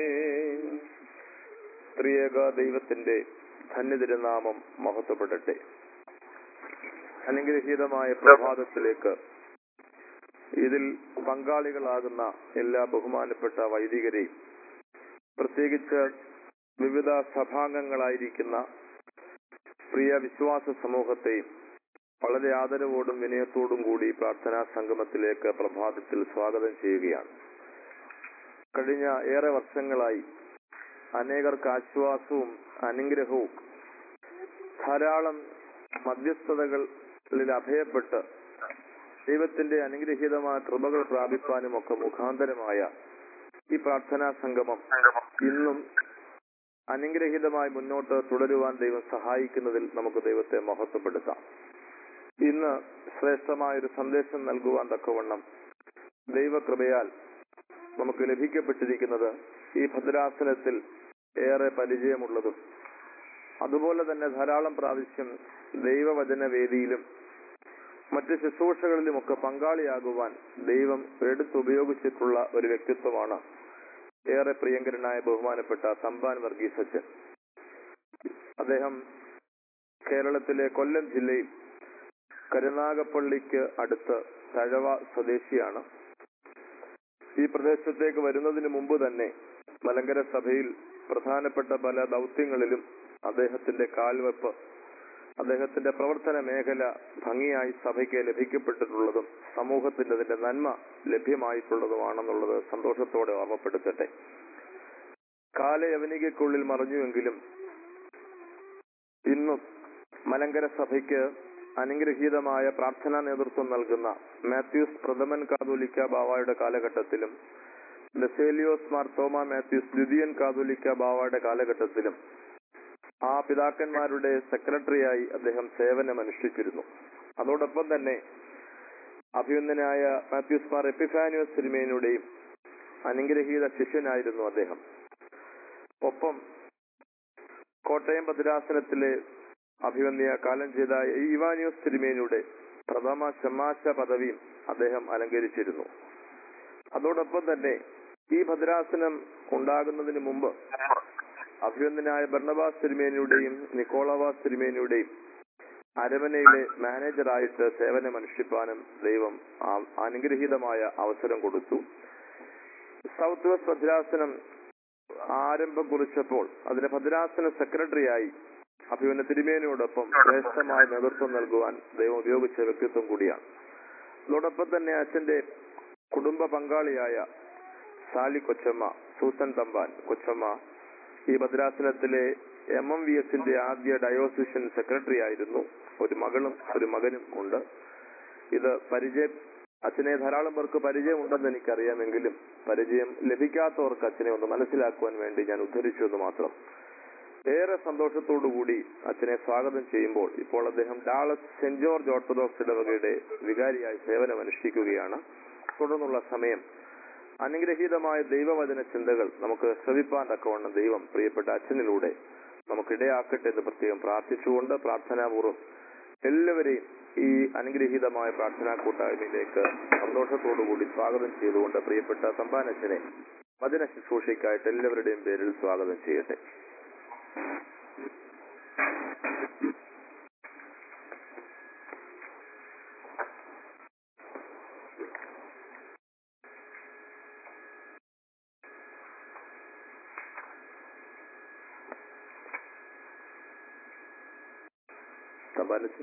ത്രിയേക ദൈവത്തിന്റെ ധന്യതിരുനാമം മഹത്വപ്പെടട്ടെ അനുഗ്രഹീതമായ പ്രഭാതത്തിലേക്ക് ഇതിൽ പങ്കാളികളാകുന്ന എല്ലാ ബഹുമാനപ്പെട്ട വൈദികരെയും പ്രത്യേകിച്ച് വിവിധ സഭാംഗങ്ങളായിരിക്കുന്ന പ്രിയ വിശ്വാസ സമൂഹത്തെയും വളരെ ആദരവോടും വിനയത്തോടും കൂടി പ്രാർത്ഥനാ സംഗമത്തിലേക്ക് പ്രഭാതത്തിൽ സ്വാഗതം ചെയ്യുകയാണ് കഴിഞ്ഞ ഏറെ വർഷങ്ങളായി അനേകർക്ക് ആശ്വാസവും അനുഗ്രഹവും ധാരാളം മധ്യസ്ഥതകളിൽ അഭയപ്പെട്ട് ദൈവത്തിന്റെ അനുഗ്രഹീതമായ കൃപകൾ പ്രാപിപ്പാനും ഒക്കെ മുഖാന്തരമായ ഈ പ്രാർത്ഥനാ സംഗമം ഇന്നും അനുഗ്രഹീതമായി മുന്നോട്ട് തുടരുവാൻ ദൈവം സഹായിക്കുന്നതിൽ നമുക്ക് ദൈവത്തെ മഹത്വപ്പെടുത്താം ഇന്ന് ശ്രേഷ്ഠമായൊരു സന്ദേശം നൽകുവാൻ തക്കവണ്ണം ദൈവകൃപയാൽ നമുക്ക് ലഭിക്കപ്പെട്ടിരിക്കുന്നത് ഈ ഭദ്രാസനത്തിൽ ഏറെ പരിചയമുള്ളതും അതുപോലെ തന്നെ ധാരാളം പ്രാവശ്യം ദൈവവചന വേദിയിലും മറ്റ് ശുശ്രൂഷകളിലുമൊക്കെ പങ്കാളിയാകുവാൻ ദൈവം എടുത്തുപയോഗിച്ചിട്ടുള്ള ഒരു വ്യക്തിത്വമാണ് ഏറെ പ്രിയങ്കരനായ ബഹുമാനപ്പെട്ട തമ്പാൻ വർഗീസ് അച്ഛൻ അദ്ദേഹം കേരളത്തിലെ കൊല്ലം ജില്ലയിൽ കരുനാഗപ്പള്ളിക്ക് അടുത്ത് തഴവ സ്വദേശിയാണ് ഈ പ്രദേശത്തേക്ക് വരുന്നതിന് മുമ്പ് തന്നെ മലങ്കര സഭയിൽ പ്രധാനപ്പെട്ട പല ദൗത്യങ്ങളിലും അദ്ദേഹത്തിന്റെ കാൽവെപ്പ് അദ്ദേഹത്തിന്റെ പ്രവർത്തന മേഖല ഭംഗിയായി സഭയ്ക്ക് ലഭിക്കപ്പെട്ടിട്ടുള്ളതും സമൂഹത്തിന്റെ അതിന്റെ നന്മ ലഭ്യമായിട്ടുള്ളതുമാണെന്നുള്ളത് സന്തോഷത്തോടെ ഓർമ്മപ്പെടുത്തട്ടെ കാലയവനികയ്ക്കുള്ളിൽ മറഞ്ഞുവെങ്കിലും ഇന്നും മലങ്കര സഭയ്ക്ക് അനുഗ്രഹീതമായ പ്രാർത്ഥനാ നേതൃത്വം നൽകുന്ന മാത്യൂസ് പ്രഥമൻ കാതോലിക്ക ബാവായുടെ കാലഘട്ടത്തിലും ബസേലിയോസ് മാർത്തോമ മാത്യൂസ് ദ്വിതീയൻ കാതോലിക്ക ബാവായുടെ കാലഘട്ടത്തിലും ആ പിതാക്കന്മാരുടെ സെക്രട്ടറിയായി അദ്ദേഹം സേവനം അനുഷ്ഠിച്ചിരുന്നു അതോടൊപ്പം തന്നെ അഭിനന്ദനായ മാത്യൂസ് മാർ എപ്പിഫാനിയോസ് സിനിമയിലൂടെയും അനുഗ്രഹീത ശിഷ്യനായിരുന്നു അദ്ദേഹം ഒപ്പം കോട്ടയം ഭദ്രാസനത്തിലെ അഭിവന്യ കാലം ചെയ്ത ഇവാനിയോസ് തിരുമേനിയുടെ പ്രഥമ ഷമാശ പദവിയും അദ്ദേഹം അലങ്കരിച്ചിരുന്നു അതോടൊപ്പം തന്നെ ഈ ഭദ്രാസനം ഉണ്ടാകുന്നതിന് മുമ്പ് അഭിവന്ദനായ ഭരണവാസ് തിരുമേനിയുടെയും നിക്കോളവാസ് തിരുമേനിയുടെയും അരമനയിലെ മാനേജറായിട്ട് സേവനമനുഷ്ഠിപ്പാനും ദൈവം ആ- അനുഗ്രഹീതമായ അവസരം കൊടുത്തു സൗത്ത് വെസ്റ്റ് ഭദ്രാസനം ആരംഭം കുറിച്ചപ്പോൾ അതിന് ഭദ്രാസന സെക്രട്ടറിയായി അഭിമന്യ തിരുമേനിയോടൊപ്പം ശ്രേഷ്ഠമായ നേതൃത്വം നൽകുവാൻ ദൈവം ഉപയോഗിച്ച വ്യക്തിത്വം കൂടിയാണ് അതോടൊപ്പം തന്നെ അച്ഛന്റെ കുടുംബ പങ്കാളിയായ സാലി കൊച്ചമ്മ സൂസൻ തമ്പാൻ കൊച്ചമ്മ ഈ ഭദ്രാസനത്തിലെ എം എം വി എസിന്റെ ആദ്യ ഡയോസിഷൻ സെക്രട്ടറി ആയിരുന്നു ഒരു മകളും ഒരു മകനും ഉണ്ട് ഇത് പരിചയം അച്ഛനെ ധാരാളം പേർക്ക് പരിചയമുണ്ടെന്ന് എനിക്കറിയാമെങ്കിലും പരിചയം ലഭിക്കാത്തവർക്ക് അച്ഛനെ ഒന്ന് മനസ്സിലാക്കുവാൻ വേണ്ടി ഞാൻ ഉദ്ധരിച്ചു എന്ന് മാത്രം ഏറെ സന്തോഷത്തോടു കൂടി അച്ഛനെ സ്വാഗതം ചെയ്യുമ്പോൾ ഇപ്പോൾ അദ്ദേഹം ഡാളസ് സെന്റ് ജോർജ് ഓർത്തഡോക്സ് ഇടവകയുടെ വികാരിയായി സേവനം അനുഷ്ഠിക്കുകയാണ് തുടർന്നുള്ള സമയം അനുഗ്രഹീതമായ ദൈവവചന ചിന്തകൾ നമുക്ക് ശ്രവിപ്പാൻ തക്കവണ്ണം ദൈവം പ്രിയപ്പെട്ട അച്ഛനിലൂടെ നമുക്കിടയാക്കട്ടെ എന്ന് പ്രത്യേകം പ്രാർത്ഥിച്ചുകൊണ്ട് പ്രാർത്ഥനാപൂർവ്വം എല്ലാവരെയും ഈ അനുഗ്രഹീതമായ പ്രാർത്ഥനാ കൂട്ടായ്മയിലേക്ക് സന്തോഷത്തോടു കൂടി സ്വാഗതം ചെയ്തുകൊണ്ട് പ്രിയപ്പെട്ട സമ്പാനച്ഛനെ വചന ശുശ്രൂഷയ്ക്കായിട്ട് എല്ലാവരുടെയും പേരിൽ സ്വാഗതം ചെയ്യട്ടെ സമ്പാനച്ഛൻ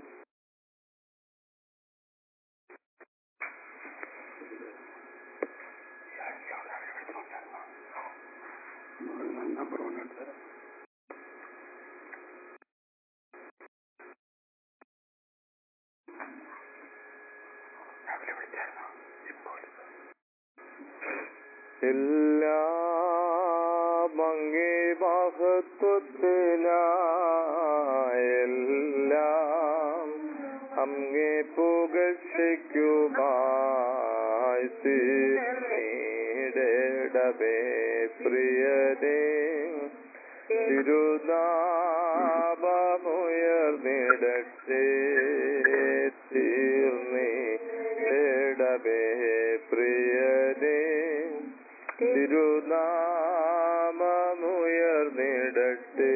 എല്ലാം അങ്ങേ മഹത്വത്തിനായെല്ലാം അങ്ങേ പുകഴ്ചയ്ക്കുമായി തീർന്നിടവേ പ്രിയനേ തിരുനാമമുയർന്നിടട്ടെ തീർന്നിടവേ പ്രിയനേ തിരുനാമമുയർന്നിടട്ടെ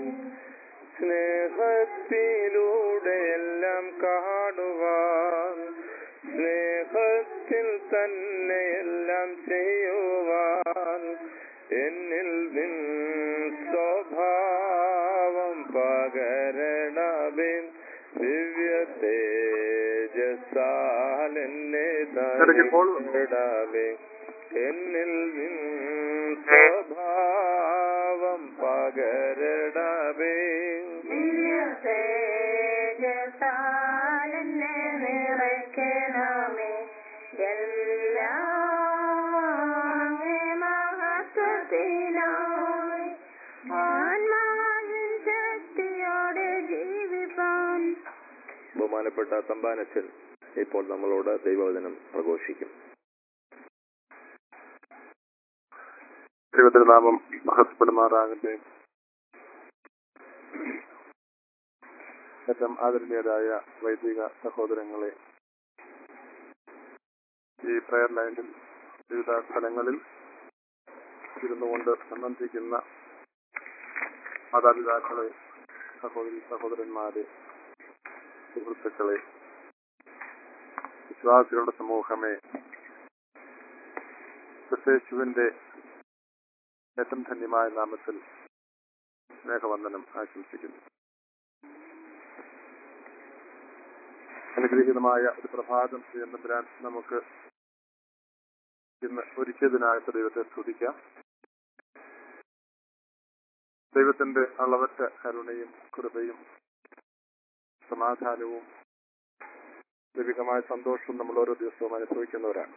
സ്നേഹത്തിലൂടെ എല്ലാം കാണുവാൻ സ്നേഹത്തിൽ തന്നെ എല്ലാം ചെയ്യുവാൻ എന്നിൽ നിൻ സ്വഭാവം പകരണമേ ദിവ്യ തേജസാൽ എന്നെ നയിക്കണമേ എന്നിൽ നിൻ സ്വഭാവം പകരണമേ തേജസാലെന്നെ നിറയ്ക്കണമേ എല്ലാം മഹത്വത്തിനായി ആത്മാവിൻ ശക്തിയോടെ ജീവിപ്പാൻ ബഹുമാനപ്പെട്ട തമ്പാനച്ചൻ ഇപ്പോൾ നമ്മളോട് ദൈവവചനം പ്രഘോഷിക്കും ദൈവത്തിന്റെ നാമം മഹത്വപ്പെടുമാറാകട്ടെ ഏറ്റവും ആദരണീയരായ വൈദിക സഹോദരങ്ങളെ ഈ പ്രയർ ലൈനിൽ വിവിധ സ്ഥലങ്ങളിൽ ഇരുന്നുകൊണ്ട് സംബന്ധിക്കുന്ന മാതാപിതാക്കളെ സഹോദരി സഹോദരന്മാരെ സുഹൃത്തുക്കളെ വിശ്വാസികളുടെ സമൂഹമേ ക്രിസ്തേശുവിന്റെ ഏറ്റവും ധന്യമായ നാമത്തിൽ സ്നേഹവന്ദനം ആശംസിക്കുന്നു അനുഗ്രഹീതമായ ഒരു പ്രഭാതം ശ്രീനന്ദരാൻ നമുക്ക് ഇന്ന് ഒരുക്കിയതിനായിട്ട് ദൈവത്തെ സ്തുതിക്കാം ദൈവത്തിന്റെ അളവറ്റ കരുണയും കൃപയും സമാധാനവും ദൈവികമായ സന്തോഷവും നമ്മൾ ഓരോ ദിവസവും അനുഭവിക്കുന്നവരാണ്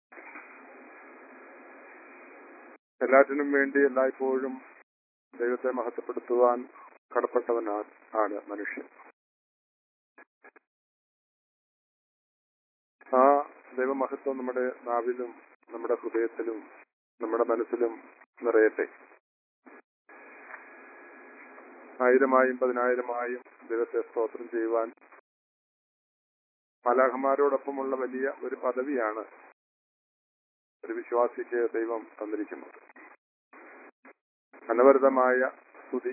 എല്ലാറ്റിനും വേണ്ടി എല്ലായ്പ്പോഴും ദൈവത്തെ മഹത്വപ്പെടുത്തുവാൻ കടപ്പെട്ടവനാണ് ആണ് മനുഷ്യൻ ആ ദൈവമഹത്വം നമ്മുടെ നാവിലും നമ്മുടെ ഹൃദയത്തിലും നമ്മുടെ മനസ്സിലും നിറയട്ടെ ആയിരമായും പതിനായിരമായും ദൈവത്തെ സ്തോത്രം ചെയ്യുവാൻ മാലാഖമാരോടൊപ്പമുള്ള വലിയ ഒരു പദവിയാണ് ഒരു വിശ്വാസിക്ക് ദൈവം തന്നിരിക്കുന്നത് അനവരതമായ സ്തുതി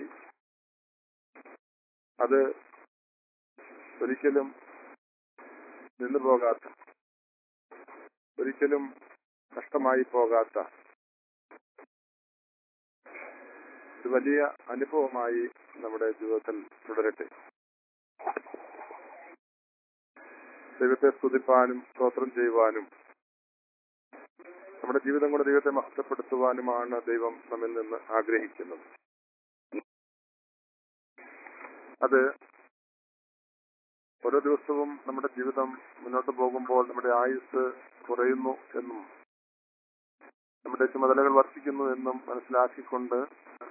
അത് ഒരിക്കലും നിന്നു പോകാത്ത ഒരിക്കലും നഷ്ടമായി പോകാത്ത ഒരു വലിയ അനുഭവമായി നമ്മുടെ ജീവിതത്തിൽ തുടരട്ടെ ദൈവത്തെ സ്തുതിപ്പാനും സ്തോത്രം ചെയ്യുവാനും നമ്മുടെ ജീവിതം കൊണ്ട് ദൈവത്തെ മഹത്വപ്പെടുത്തുവാനുമാണ് ദൈവം നമ്മിൽ നിന്ന് ആഗ്രഹിക്കുന്നത് അത് ഓരോ ദിവസവും നമ്മുടെ ജീവിതം മുന്നോട്ട് പോകുമ്പോൾ നമ്മുടെ ആയുസ് കുറയുന്നു എന്നും നമ്മുടെ ചുമതലകൾ വർദ്ധിക്കുന്നു എന്നും മനസ്സിലാക്കിക്കൊണ്ട്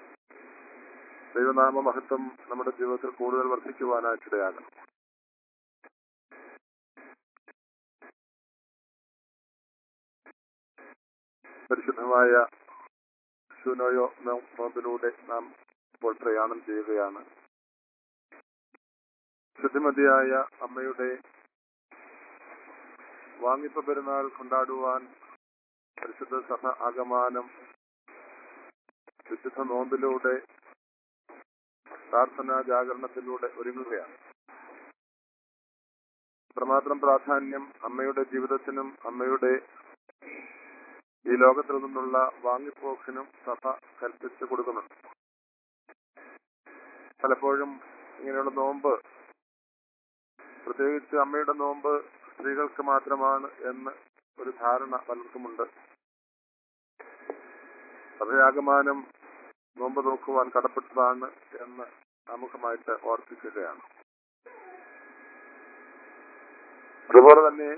ദൈവനാമ മഹത്വം നമ്മുടെ ജീവിതത്തിൽ കൂടുതൽ വർദ്ധിക്കുവാനായിട്ടിടയാകണം പരിശുദ്ധമായ ശൂനോയോ നോമ്പിലൂടെ നാം ഇപ്പോൾ പ്രയാണം ചെയ്യുകയാണ് ശുദ്ധിമതിയായ അമ്മയുടെ വാങ്ങിപ്പ പെരുന്നാൾ കൊണ്ടാടുവാൻ പരിശുദ്ധ സഭ ആഗമാനം വിശുദ്ധ നോമ്പിലൂടെ പ്രാർത്ഥനാ ജാഗരണത്തിലൂടെ ഒരുങ്ങുകയാണ് അത്രമാത്രം പ്രാധാന്യം അമ്മയുടെ ജീവിതത്തിനും അമ്മയുടെ ഈ ലോകത്തിൽ നിന്നുള്ള വാങ്ങിപ്പോക്കിനും സഭ കൽപ്പിച്ചു കൊടുക്കുന്നുണ്ട് പലപ്പോഴും ഇങ്ങനെയുള്ള നോമ്പ് പ്രത്യേകിച്ച് അമ്മയുടെ നോമ്പ് സ്ത്രീകൾക്ക് മാത്രമാണ് എന്ന് ഒരു ധാരണ പലർക്കുമുണ്ട് സഭയാകമാനം നോമ്പ് നോക്കുവാൻ കടപ്പെട്ടതാണ് എന്ന് ആമുഖമായിട്ട് ഓർപ്പിക്കുകയാണ് അതുപോലെ തന്നെ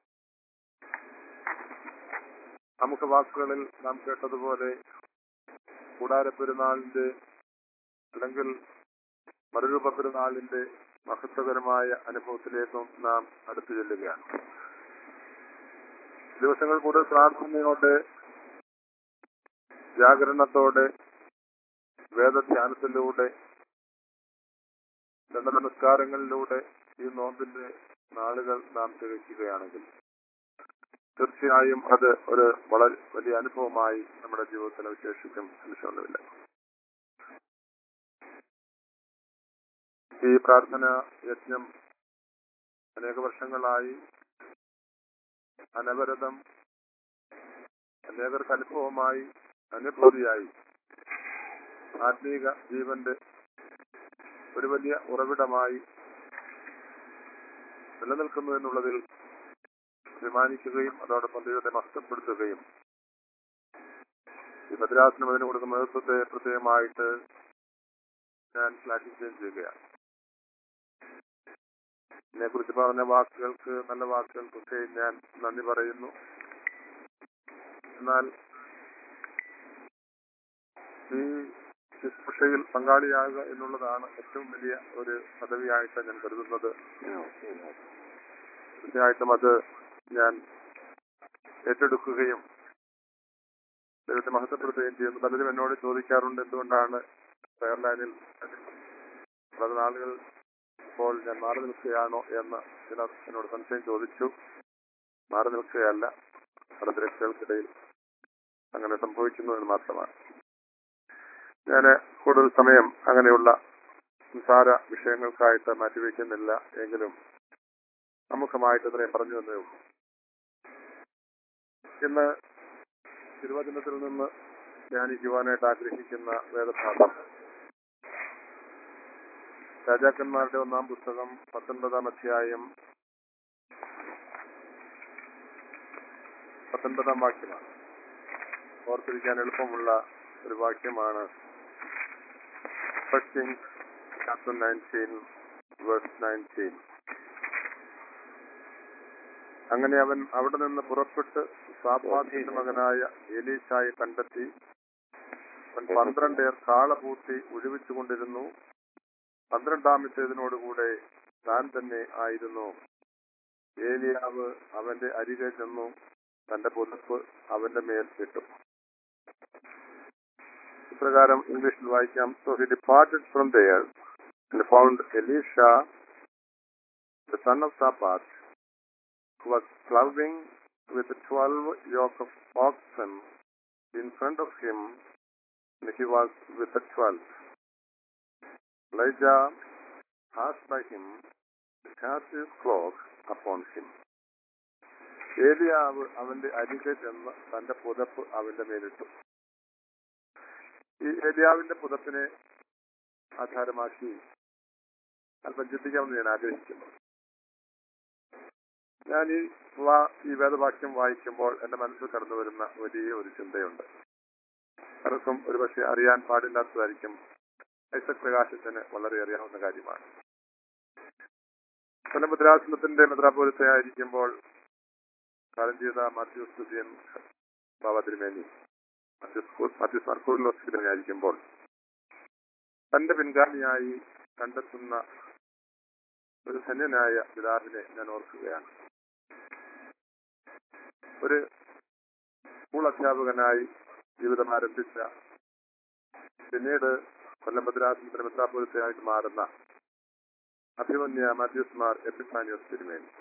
നമുക്ക് വാക്കുകളിൽ നാം കേട്ടതുപോലെ കൂടാര പെരുന്നാളിന്റെ അല്ലെങ്കിൽ മറുരൂപ പെരുന്നാളിന്റെ മഹത്വകരമായ അനുഭവത്തിലേക്കും നാം അടുത്തു ചെല്ലുകയാണ് ദിവസങ്ങൾ കൂടുതൽ പ്രാർത്ഥനയോടെ ജാഗരണത്തോടെ വേദധ്യാനത്തിലൂടെ ദണ്ഡ നമസ്കാരങ്ങളിലൂടെ ഈ നോമ്പിന്റെ നാളുകൾ നാം തികയ്ക്കുകയാണെങ്കിൽ തീർച്ചയായും അത് ഒരു വളരെ വലിയ അനുഭവമായി നമ്മുടെ ജീവിതത്തിൽ വിശേഷിക്കും സംശയമൊന്നുമില്ല ഈ പ്രാർത്ഥന യജ്ഞം അനേക വർഷങ്ങളായി അനവരതം അനേകർക്ക് അനുഭവമായി അനുഭൂതിയായി ആത്മീക ജീവന്റെ ഒരു വലിയ ഉറവിടമായി നിലനിൽക്കുന്നു എന്നുള്ളതിൽ അഭിമാനിക്കുകയും അതോടൊപ്പം ദൈവത്തെ നഷ്ടപ്പെടുത്തുകയും ഈ ഭദ്രാസനം അതിന് കൊടുക്കുന്ന നേതൃത്വത്തെ പ്രത്യേകമായിട്ട് ഞാൻ ശ്ലാഘിക്കുകയും ചെയ്യുകയാണ് എന്നെ കുറിച്ച് പറഞ്ഞ വാക്കുകൾക്ക് നല്ല വാക്കുകൾക്കൊക്കെ ഞാൻ നന്ദി പറയുന്നു എന്നാൽ ഈ ശുശ്രൂഷയിൽ പങ്കാളിയാകുക എന്നുള്ളതാണ് ഏറ്റവും വലിയ ഒരു പദവിയായിട്ട് ഞാൻ കരുതുന്നത് തീർച്ചയായിട്ടും അത് ഞാൻ ഏറ്റെടുക്കുകയും ദൈവത്തെ മഹത്വപ്പെടുത്തുകയും ചെയ്യുന്നു പലരും എന്നോട് ചോദിക്കാറുണ്ട് എന്തുകൊണ്ടാണ് ഫെയർലൈനിൽ പല നാളുകൾ ഇപ്പോൾ ഞാൻ മാറി നിൽക്കുകയാണോ എന്ന് ചിലർ എന്നോട് സംശയം ചോദിച്ചു മാറി നിൽക്കുകയല്ല പല തിരക്കുകൾക്കിടയിൽ അങ്ങനെ സംഭവിക്കുന്നു എന്ന് മാത്രമാണ് ഞാൻ കൂടുതൽ സമയം അങ്ങനെയുള്ള നിസാര വിഷയങ്ങൾക്കായിട്ട് മാറ്റിവെക്കുന്നില്ല എങ്കിലും പ്രമുഖമായിട്ട് ഇത്രയും പറഞ്ഞു തന്നേ ഉള്ളൂ ഇന്ന് തിരുവചനത്തിൽ നിന്ന് ധ്യാനിക്കുവാനായിട്ട് ആഗ്രഹിക്കുന്ന വേദഭാഗം രാജാക്കന്മാരുടെ ഒന്നാം പുസ്തകം പത്തൊൻപതാം അധ്യായം പത്തൊൻപതാം വാക്യമാണ് ഓർത്തിരിക്കാൻ എളുപ്പമുള്ള ഒരു വാക്യമാണ് first Kings chapter nineteen verse nineteen അങ്ങനെ അവൻ അവിടെ നിന്ന് പുറപ്പെട്ട് സാപ്പാത്തിന്റെ മകനായ എലീശായെ കണ്ടെത്തി അവൻ പന്ത്രണ്ടേർ കാളപൂട്ടി ഒഴിവിച്ചുകൊണ്ടിരുന്നു പന്ത്രണ്ടാമത്തേതിനോടുകൂടെ താൻ തന്നെ ആയിരുന്നു ഏലിയാവ് അവന്റെ അരികെ ചെന്നു തന്റെ പുതപ്പ് അവന്റെ മേൽ ഇട്ടു ഇപ്രകാരം ഇംഗ്ലീഷിൽ വായിക്കാം so he departed from there and found Elisha, the son of Saphat, who was ploughing with twelve yoke of oxen in front of him, and he was with the twelve. Elijah passed by him, cast his cloak upon him. ഏലിയാവ് അവന്റെ അരികെ ചെന്ന് തന്റെ പുതപ്പ് അവന്റെ മേലിട്ടു ഈ ഏലിയാവിന്റെ പുതപ്പിനെ ആധാരമാക്കി അല്പം ചിന്തിക്കാമെന്ന് ഞാൻ ആഗ്രഹിക്കുന്നു ഞാൻ ഈ വാ- ഈ വേദവാക്യം വായിക്കുമ്പോൾ എന്റെ മനസ്സിൽ കടന്നു വരുന്ന വലിയ ഒരു ചിന്തയുണ്ട് പലർക്കും ഒരുപക്ഷെ അറിയാൻ പാടില്ലാത്തതായിരിക്കും ഐസക് പ്രകാശത്തിന് വളരെ അറിയാവുന്ന കാര്യമാണ് കൊല്ലമുദ്രാസനത്തിന്റെ മെത്രാപോലത്തെയായിരിക്കുമ്പോൾ കാലം ചെയ്ത മാത്യൂസ് തുര്യൻ ബാബ തിരുമേനി മാത്യൂസ് മാത്യൂസ് മർക്കൂറിലോസ് തിരുമേനിയായിരിക്കുമ്പോൾ തന്റെ പിൻഗാമിയായി കണ്ടെത്തുന്ന ഒരു ധന്യനായ പിതാവിനെ ഞാൻ ഓർക്കുകയാണ് ഒരു സ്കൂൾ അധ്യാപകനായി ജീവിതം ആരംഭിച്ച പിന്നീട് കൊല്ലം ഭദ്രാസനത്തിന് മെത്രാപുരത്തെയായിട്ട് മാറുന്ന അഭിമന്യ മാത്യൂസ് മാർ എപ്പിഫാനിയോസ് തിരുമേനി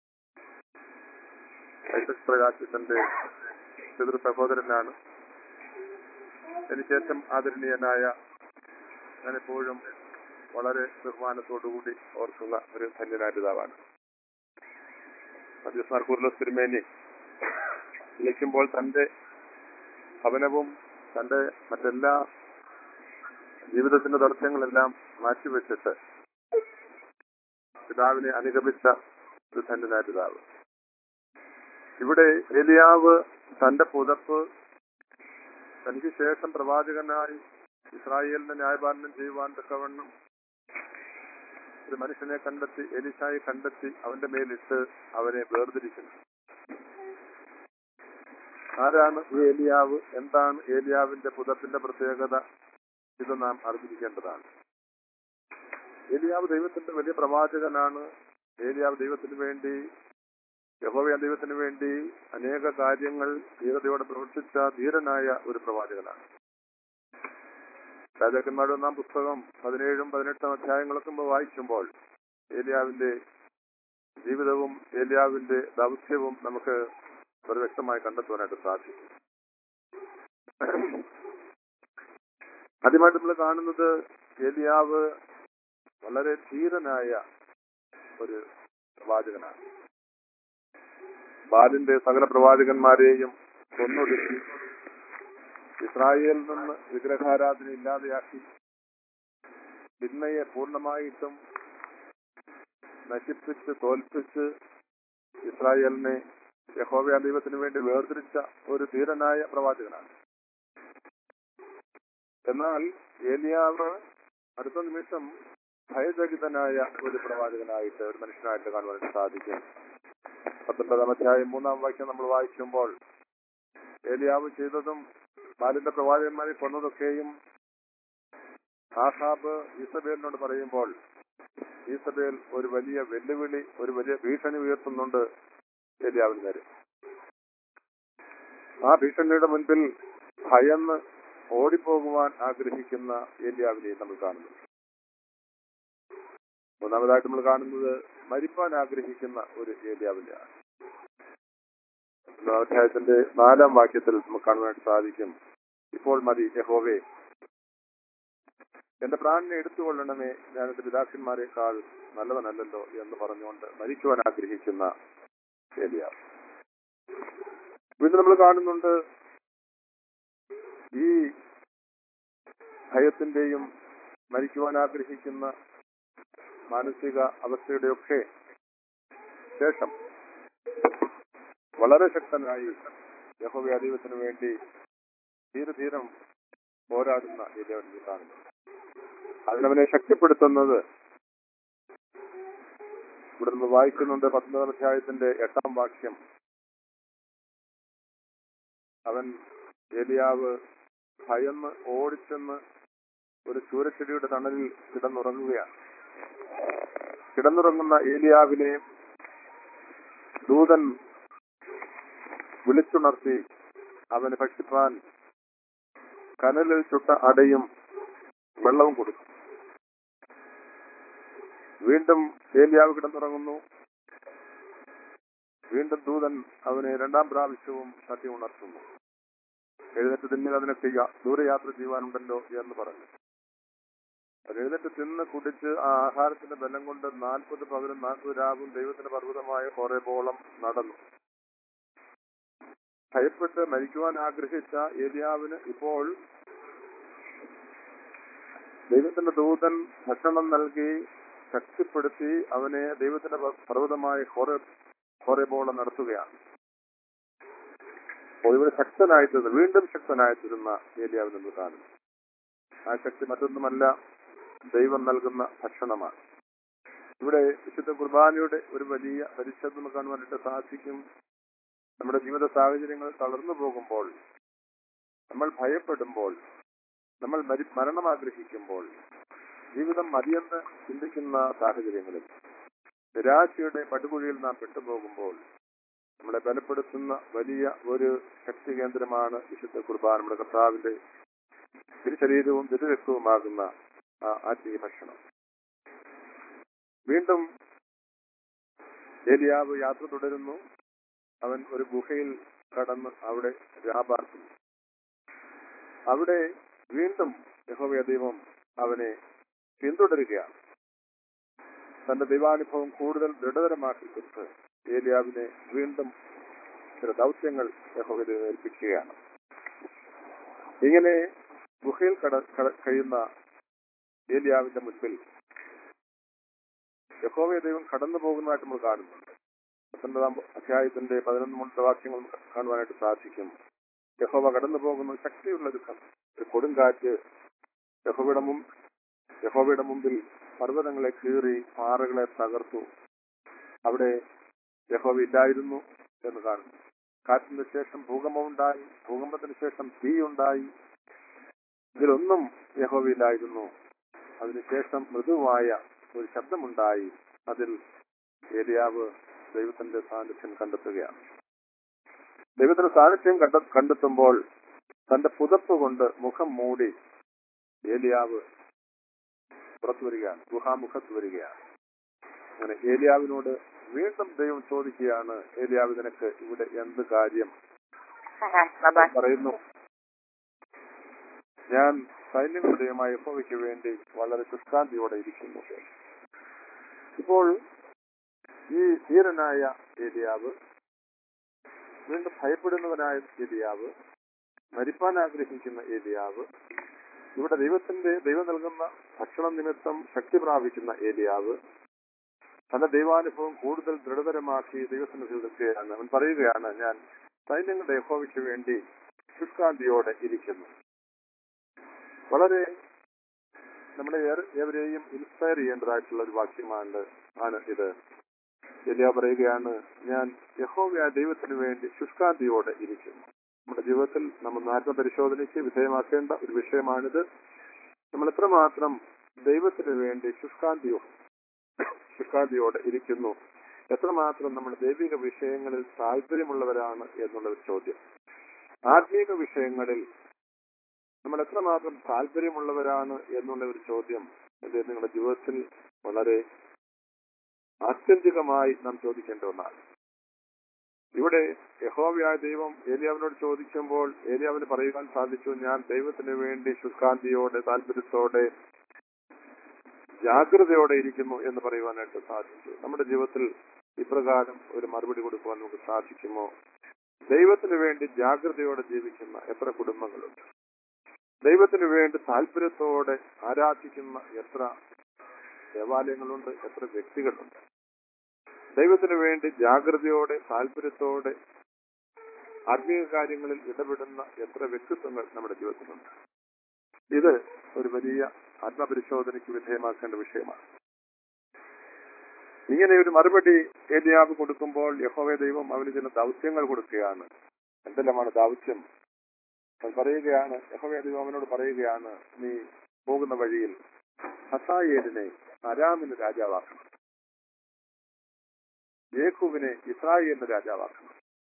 ഐസക് പ്രകാശിന്റെ പിതൃ സഹോദരനാണ് എനിക്ക് ഏറ്റവും ആദരണീയനായ ഞാൻ എപ്പോഴും വളരെ ബഹുമാനത്തോടുകൂടി ഓർക്കുന്ന ഒരു ധന്യനായ പിതാവാണ് മധ്യസ് മാർക്കൂർലോസ് തിരുമേനി വിളിക്കുമ്പോൾ തന്റെ ഭവനവും തന്റെ മറ്റെല്ലാ ജീവിതത്തിന്റെ ദർശനങ്ങളെല്ലാം മാറ്റിവെച്ചിട്ട് പിതാവിനെ അനുഗമിച്ച ഒരു ധന്യനായ പിതാവ് ഇവിടെ എലിയാവ് തന്റെ പുതപ്പ് തനിക്ക് ശേഷം പ്രവാചകനായി ഇസ്രായേലിനെ ന്യായപാലനം ചെയ്യുവാൻ തക്കവണ്ണം ഒരു മനുഷ്യനെ കണ്ടെത്തി എലിശായി കണ്ടെത്തി അവന്റെ മേലിട്ട് അവനെ വേർതിരിക്കുന്നു ആരാണ് ഈ ഏലിയാവ് എന്താണ് ഏലിയാവിന്റെ പുതപ്പിന്റെ പ്രത്യേകത ഇത് നാം അറിഞ്ഞിരിക്കേണ്ടതാണ് ഏലിയാവ് ദൈവത്തിന്റെ വലിയ പ്രവാചകനാണ് ഏലിയാവ് ദൈവത്തിന് വേണ്ടി യഹോവയ ദൈവത്തിന് വേണ്ടി അനേക കാര്യങ്ങൾ ധീരതയോടെ പ്രവർത്തിച്ച ധീരനായ ഒരു പ്രവാചകനാണ് രാജാക്കന്മാരുടെ ഒന്നാം പുസ്തകം പതിനേഴും പതിനെട്ടും അധ്യായങ്ങളൊക്കെ നമ്മൾ വായിക്കുമ്പോൾ ഏലിയാവിന്റെ ജീവിതവും ഏലിയാവിന്റെ ദൗത്യവും നമുക്ക് വളരെ വ്യക്തമായി കണ്ടെത്തുവാനായിട്ട് സാധിക്കും ആദ്യമായിട്ട് നമ്മൾ കാണുന്നത് ഏലിയാവ് വളരെ ധീരനായ ഒരു പ്രവാചകനാണ് ബാലിന്റെ സകല പ്രവാചകന്മാരെയും കൊന്നൊടുക്കി ഇസ്രായേലിൽ നിന്ന് വിഗ്രഹാരാധന ഇല്ലാതെയാക്കി തിന്മയെ പൂർണ്ണമായിട്ടും നശിപ്പിച്ച് തോൽപ്പിച്ച് ഇസ്രായേലിനെ യഹോവയ ദൈവത്തിന് വേണ്ടി വേർതിരിച്ച ഒരു ധീരനായ പ്രവാചകനാണ് എന്നാൽ ഏലിയാവ് അടുത്ത നിമിഷം ഭയചകിതനായ ഒരു പ്രവാചകനായിട്ട് ഒരു മനുഷ്യനായിട്ട് കാണുവാൻ സാധിക്കും പത്തൊൻപതാം അധ്യായം മൂന്നാം വാക്യം നമ്മൾ വായിക്കുമ്പോൾ ഏലിയാവ് ചെയ്തതും ബാലിന്റെ പ്രവാചകന്മാരെ കൊന്നതൊക്കെയും ആഹാബ് ഈസബേലിനോട് പറയുമ്പോൾ ഈസബേൽ ഒരു വലിയ വെല്ലുവിളി ഒരു വലിയ ഭീഷണി ഉയർത്തുന്നുണ്ട് ഏലിയാവിന് നേരെ ആ ഭീഷണിയുടെ മുൻപിൽ ഭയന്ന് ഓടിപ്പോകുവാൻ ആഗ്രഹിക്കുന്ന ഏലിയാവിനെ നമ്മൾ കാണുന്നു മൂന്നാമതായിട്ട് നമ്മൾ കാണുന്നത് മരിപ്പാൻ ആഗ്രഹിക്കുന്ന ഒരു ഏലിയാവിനെയാണ് ഒന്നാം അധ്യായത്തിന്റെ നാലാം വാക്യത്തിൽ നമുക്ക് കാണുവാനായിട്ട് സാധിക്കും ഇപ്പോൾ മതി യഹോവേ എന്റെ പ്രാണനെ എടുത്തുകൊള്ളണമേ ഞാൻ എന്റെ പിതാക്കന്മാരെക്കാൾ നല്ലവനല്ലല്ലോ എന്ന് പറഞ്ഞുകൊണ്ട് മരിക്കുവാൻ ആഗ്രഹിക്കുന്ന ഏലിയാവ് വീണ്ടും നമ്മൾ കാണുന്നുണ്ട് ഈ ഭയത്തിന്റെയും മരിക്കുവാൻ ആഗ്രഹിക്കുന്ന മാനസിക അവസ്ഥയുടെയൊക്കെ ശേഷം വളരെ ശക്തനായി യഹോവ ദൈവത്തിന് വേണ്ടി ധീരധീരം പോരാടുന്ന ഏലിയാവിനെ കാണുന്നു അതിനവനെ ശക്തിപ്പെടുത്തുന്നത് ഇവിടെ നിന്ന് വായിക്കുന്നുണ്ട് പത്തൊമ്പതാം അധ്യായത്തിന്റെ എട്ടാം വാക്യം അവൻ ഏലിയാവ് ഭയന്ന് ഓടിച്ചെന്ന് ഒരു ചൂരച്ചെടിയുടെ തണലിൽ കിടന്നുറങ്ങുകയാണ് കിടന്നുറങ്ങുന്ന ഏലിയാവിനെ ദൂതൻ വിളിച്ചുണർത്തി അവന് ഭക്ഷിപ്പാൻ കനലിൽ ചുട്ട അടയും വെള്ളവും കൊടുക്കും വീണ്ടും ഏലിയാവ് കിടന്നുറങ്ങുന്നു വീണ്ടും ദൂതൻ അവനെ രണ്ടാം പ്രാവശ്യവും തട്ടി ഉണർത്തുന്നു എഴുന്നേറ്റ് തിന്നുക അതിനൊക്കെ യാ- ദൂരയാത്ര ചെയ്യുവാനുണ്ടല്ലോ എന്ന് പറഞ്ഞു അവൻ എഴുന്നേറ്റ് തിന്ന് കുടിച്ച് ആ ആഹാരത്തിന്റെ ബലം കൊണ്ട് നാൽപ്പത് പകലും നാൽപ്പത് രാവും ദൈവത്തിന്റെ പർവ്വതമായ ഹോറേബോളം നടന്നു ഭയപ്പെട്ട് മരിക്കുവാൻ ആഗ്രഹിച്ച ഏലിയാവിന് ഇപ്പോൾ ദൈവത്തിന്റെ ദൂതൻ ഭക്ഷണം നൽകി ശക്തിപ്പെടുത്തി അവനെ ദൈവത്തിന്റെ പ- പർവ്വതമായ ഹോറെ ഹോറേബോളം നടത്തുകയാണ് അപ്പോൾ ഇവിടെ ശക്തനായിത്തീർന്ന വീണ്ടും ശക്തനായിത്തീരുന്ന ഏലിയാവിൽ നിന്ന് കാണുന്നു ആ ശക്തി മറ്റൊന്നുമല്ല ദൈവം നൽകുന്ന ഭക്ഷണമാണ് ഇവിടെ വിശുദ്ധ കുർബാനയുടെ ഒരു വലിയ പരിശുദ്ധ നമുക്ക് കാണുവാനായിട്ട് സാധിക്കും നമ്മുടെ ജീവിത സാഹചര്യങ്ങൾ തളർന്നു പോകുമ്പോൾ നമ്മൾ ഭയപ്പെടുമ്പോൾ നമ്മൾ മരി- മരണം ആഗ്രഹിക്കുമ്പോൾ ജീവിതം മതിയെന്ന് ചിന്തിക്കുന്ന സാഹചര്യങ്ങളിൽ നിരാശയുടെ പടുകുഴിയിൽ നാം പെട്ടുപോകുമ്പോൾ നമ്മളെ ബലപ്പെടുത്തുന്ന വലിയ ഒരു ശക്തി കേന്ദ്രമാണ് വിശുദ്ധ കുർബാന നമ്മുടെ കർത്താവിന്റെ തിരുശരീരവും തിരുരക്തവുമാകുന്ന ആ ആത്മീയ ഭക്ഷണം വീണ്ടും ഏലിയാവ് യാത്ര തുടരുന്നു അവൻ ഒരു ഗുഹയിൽ കടന്ന് അവിടെ രാപാർക്കുന്നു അവിടെ വീണ്ടും യഹോവയ ദൈവം അവനെ പിന്തുടരുകയാണ് തന്റെ ദൈവാനുഭവം കൂടുതൽ ദൃഢതരമാക്കി കൊടുത്ത് ഏലിയാവിനെ വീണ്ടും ചില ദൗത്യങ്ങൾ യഹോവ ദൈവം ഏൽപ്പിക്കുകയാണ് ഇങ്ങനെ ഗുഹയിൽ കട കട- കഴിയുന്ന ഏലിയാവിന്റെ മുൻപിൽ യഹോവയ ദൈവം കടന്നു പോകുന്നതായിട്ട് നമ്മൾ കാണുന്നുണ്ട് പത്തൊൻപതാം അധ്യായത്തിന്റെ പതിനൊന്ന് മുന്നത്തെ വാക്യങ്ങൾ നമുക്ക് കാണുവാനായിട്ട് സാധിക്കും യഹോവ കടന്നു പോകുന്ന ശക്തിയുള്ള ഒരു ക- ഒരു കൊടുങ്കാറ്റ് യഹോവയുടെ മുൻ യഹോവയുടെ മുമ്പിൽ പർവ്വതങ്ങളെ കീറി പാറകളെ തകർത്തു അവിടെ യഹോവ ഇല്ലായിരുന്നു എന്ന് കാണുന്നു കാറ്റിന് ശേഷം ഭൂകമ്പമുണ്ടായി ഭൂകമ്പത്തിന് ശേഷം തീയുണ്ടായി ഇതിലൊന്നും യഹോവയില്ലായിരുന്നു അതിനുശേഷം മൃദുവായ ഒരു ശബ്ദമുണ്ടായി അതിൽ ഏലിയാവ് ദൈവത്തിന്റെ സാന്നിധ്യം കണ്ടെത്തുകയാണ് ദൈവത്തിന്റെ സാന്നിധ്യം കണ്ട കണ്ടെത്തുമ്പോൾ തന്റെ പുതപ്പ് കൊണ്ട് മുഖം മൂടി ഏലിയാവ് പുറത്തു വരികയാണ് ഗുഹാമുഖത്ത് വരികയാണ് അങ്ങനെ ഏലിയാവിനോട് വീണ്ടും ദൈവം ചോദിക്കുകയാണ് ഏലിയാവ് നിനക്ക് ഇവിടെ എന്ത് കാര്യം പറയുന്നു ഞാൻ സൈന്യങ്ങളുടെ ദൈവമായ യഹോവയ്ക്ക് വേണ്ടി വളരെ ശുഷ്കാന്തിയോടെ ഇരിക്കുന്നു ഇപ്പോൾ ഈ ധീരനായ ഏലിയാവ് വീണ്ടും ഭയപ്പെടുന്നവനായ ഏലിയാവ് മരിപ്പാൻ ആഗ്രഹിക്കുന്ന ഏലിയാവ് ഇവിടെ ദൈവത്തിന്റെ ദൈവം നൽകുന്ന ഭക്ഷണം നിമിത്തം ശക്തി പ്രാപിക്കുന്ന ഏലിയാവ് തന്റെ ദൈവാനുഭവം കൂടുതൽ ദൃഢതരമാക്കി ദൈവസന്നിധിയിൽ നിൽക്കുകയാണ് അവൻ പറയുകയാണ് ഞാൻ സൈന്യങ്ങളുടെ യഹോവയ്ക്ക് വേണ്ടി ശുഷ്കാന്തിയോടെ ഇരിക്കുന്നു വളരെ നമ്മളെ ഏറെ- ഏവരെയും ഇൻസ്പയർ ചെയ്യേണ്ടതായിട്ടുള്ള ഒരു വാക്യമാണ് ആണ് ഇത് എലിയ പറയുകയാണ് ഞാൻ യഹോവയ ദൈവത്തിന് വേണ്ടി ശുഷ്കാന്തിയോടെ ഇരിക്കുന്നു നമ്മുടെ ജീവിതത്തിൽ നമ്മൾ ആത്മപരിശോധനയ്ക്ക് വിധേയമാക്കേണ്ട ഒരു വിഷയമാണിത് നമ്മൾ എത്രമാത്രം ദൈവത്തിന് വേണ്ടി ശുഷ്കാന്തിയോ ശുഷ്കാന്തിയോടെ ഇരിക്കുന്നു എത്രമാത്രം നമ്മൾ ദൈവിക വിഷയങ്ങളിൽ താല്പര്യമുള്ളവരാണ് എന്നുള്ള ഒരു ചോദ്യം ആത്മീക വിഷയങ്ങളിൽ നമ്മൾ എത്രമാത്രം താല്പര്യമുള്ളവരാണ് എന്നുള്ള ഒരു ചോദ്യം ഇത് നിങ്ങളുടെ ജീവിതത്തിൽ വളരെ ആത്യന്തികമായി നാം ചോദിക്കേണ്ട ഒന്നാണ് ഇവിടെ യഹോവയായ ദൈവം ഏലിയാവിനോട് ചോദിക്കുമ്പോൾ ഏലിയാവിന് പറയുവാൻ സാധിച്ചു ഞാൻ ദൈവത്തിന് വേണ്ടി ശുഷ്കാന്തിയോടെ താല്പര്യത്തോടെ ജാഗ്രതയോടെ ഇരിക്കുന്നു എന്ന് പറയുവാനായിട്ട് സാധിച്ചു നമ്മുടെ ജീവിതത്തിൽ ഇപ്രകാരം ഒരു മറുപടി കൊടുക്കുവാൻ നമുക്ക് സാധിക്കുമോ ദൈവത്തിന് വേണ്ടി ജാഗ്രതയോടെ ജീവിക്കുന്ന എത്ര കുടുംബങ്ങളുണ്ട് ദൈവത്തിന് വേണ്ടി താല്പര്യത്തോടെ ആരാധിക്കുന്ന എത്ര ദേവാലയങ്ങളുണ്ട് എത്ര വ്യക്തികളുണ്ട് ദൈവത്തിന് വേണ്ടി ജാഗ്രതയോടെ താല്പര്യത്തോടെ ആത്മീയ കാര്യങ്ങളിൽ ഇടപെടുന്ന എത്ര വ്യക്തിത്വങ്ങൾ നമ്മുടെ ജീവിതത്തിലുണ്ട് ഇത് ഒരു വലിയ ആത്മപരിശോധനയ്ക്ക് വിധേയമാക്കേണ്ട വിഷയമാണ് ഇങ്ങനെ ഒരു മറുപടി ഏലിയാവ് കൊടുക്കുമ്പോൾ യഹോവ ദൈവം അവന് ചില ദൗത്യങ്ങൾ കൊടുക്കുകയാണ് എന്തെല്ലാമാണ് ദൗത്യം അവൻ പറയുകയാണ് യഹോവ ദൈവം അവനോട് പറയുകയാണ് നീ പോകുന്ന വഴിയിൽ ഹസായേലിനെ അരാമിന് രാജാവാക്കണം യേഹുവിനെ ഇസ്രായേലിന്റെ രാജാവാക്കണം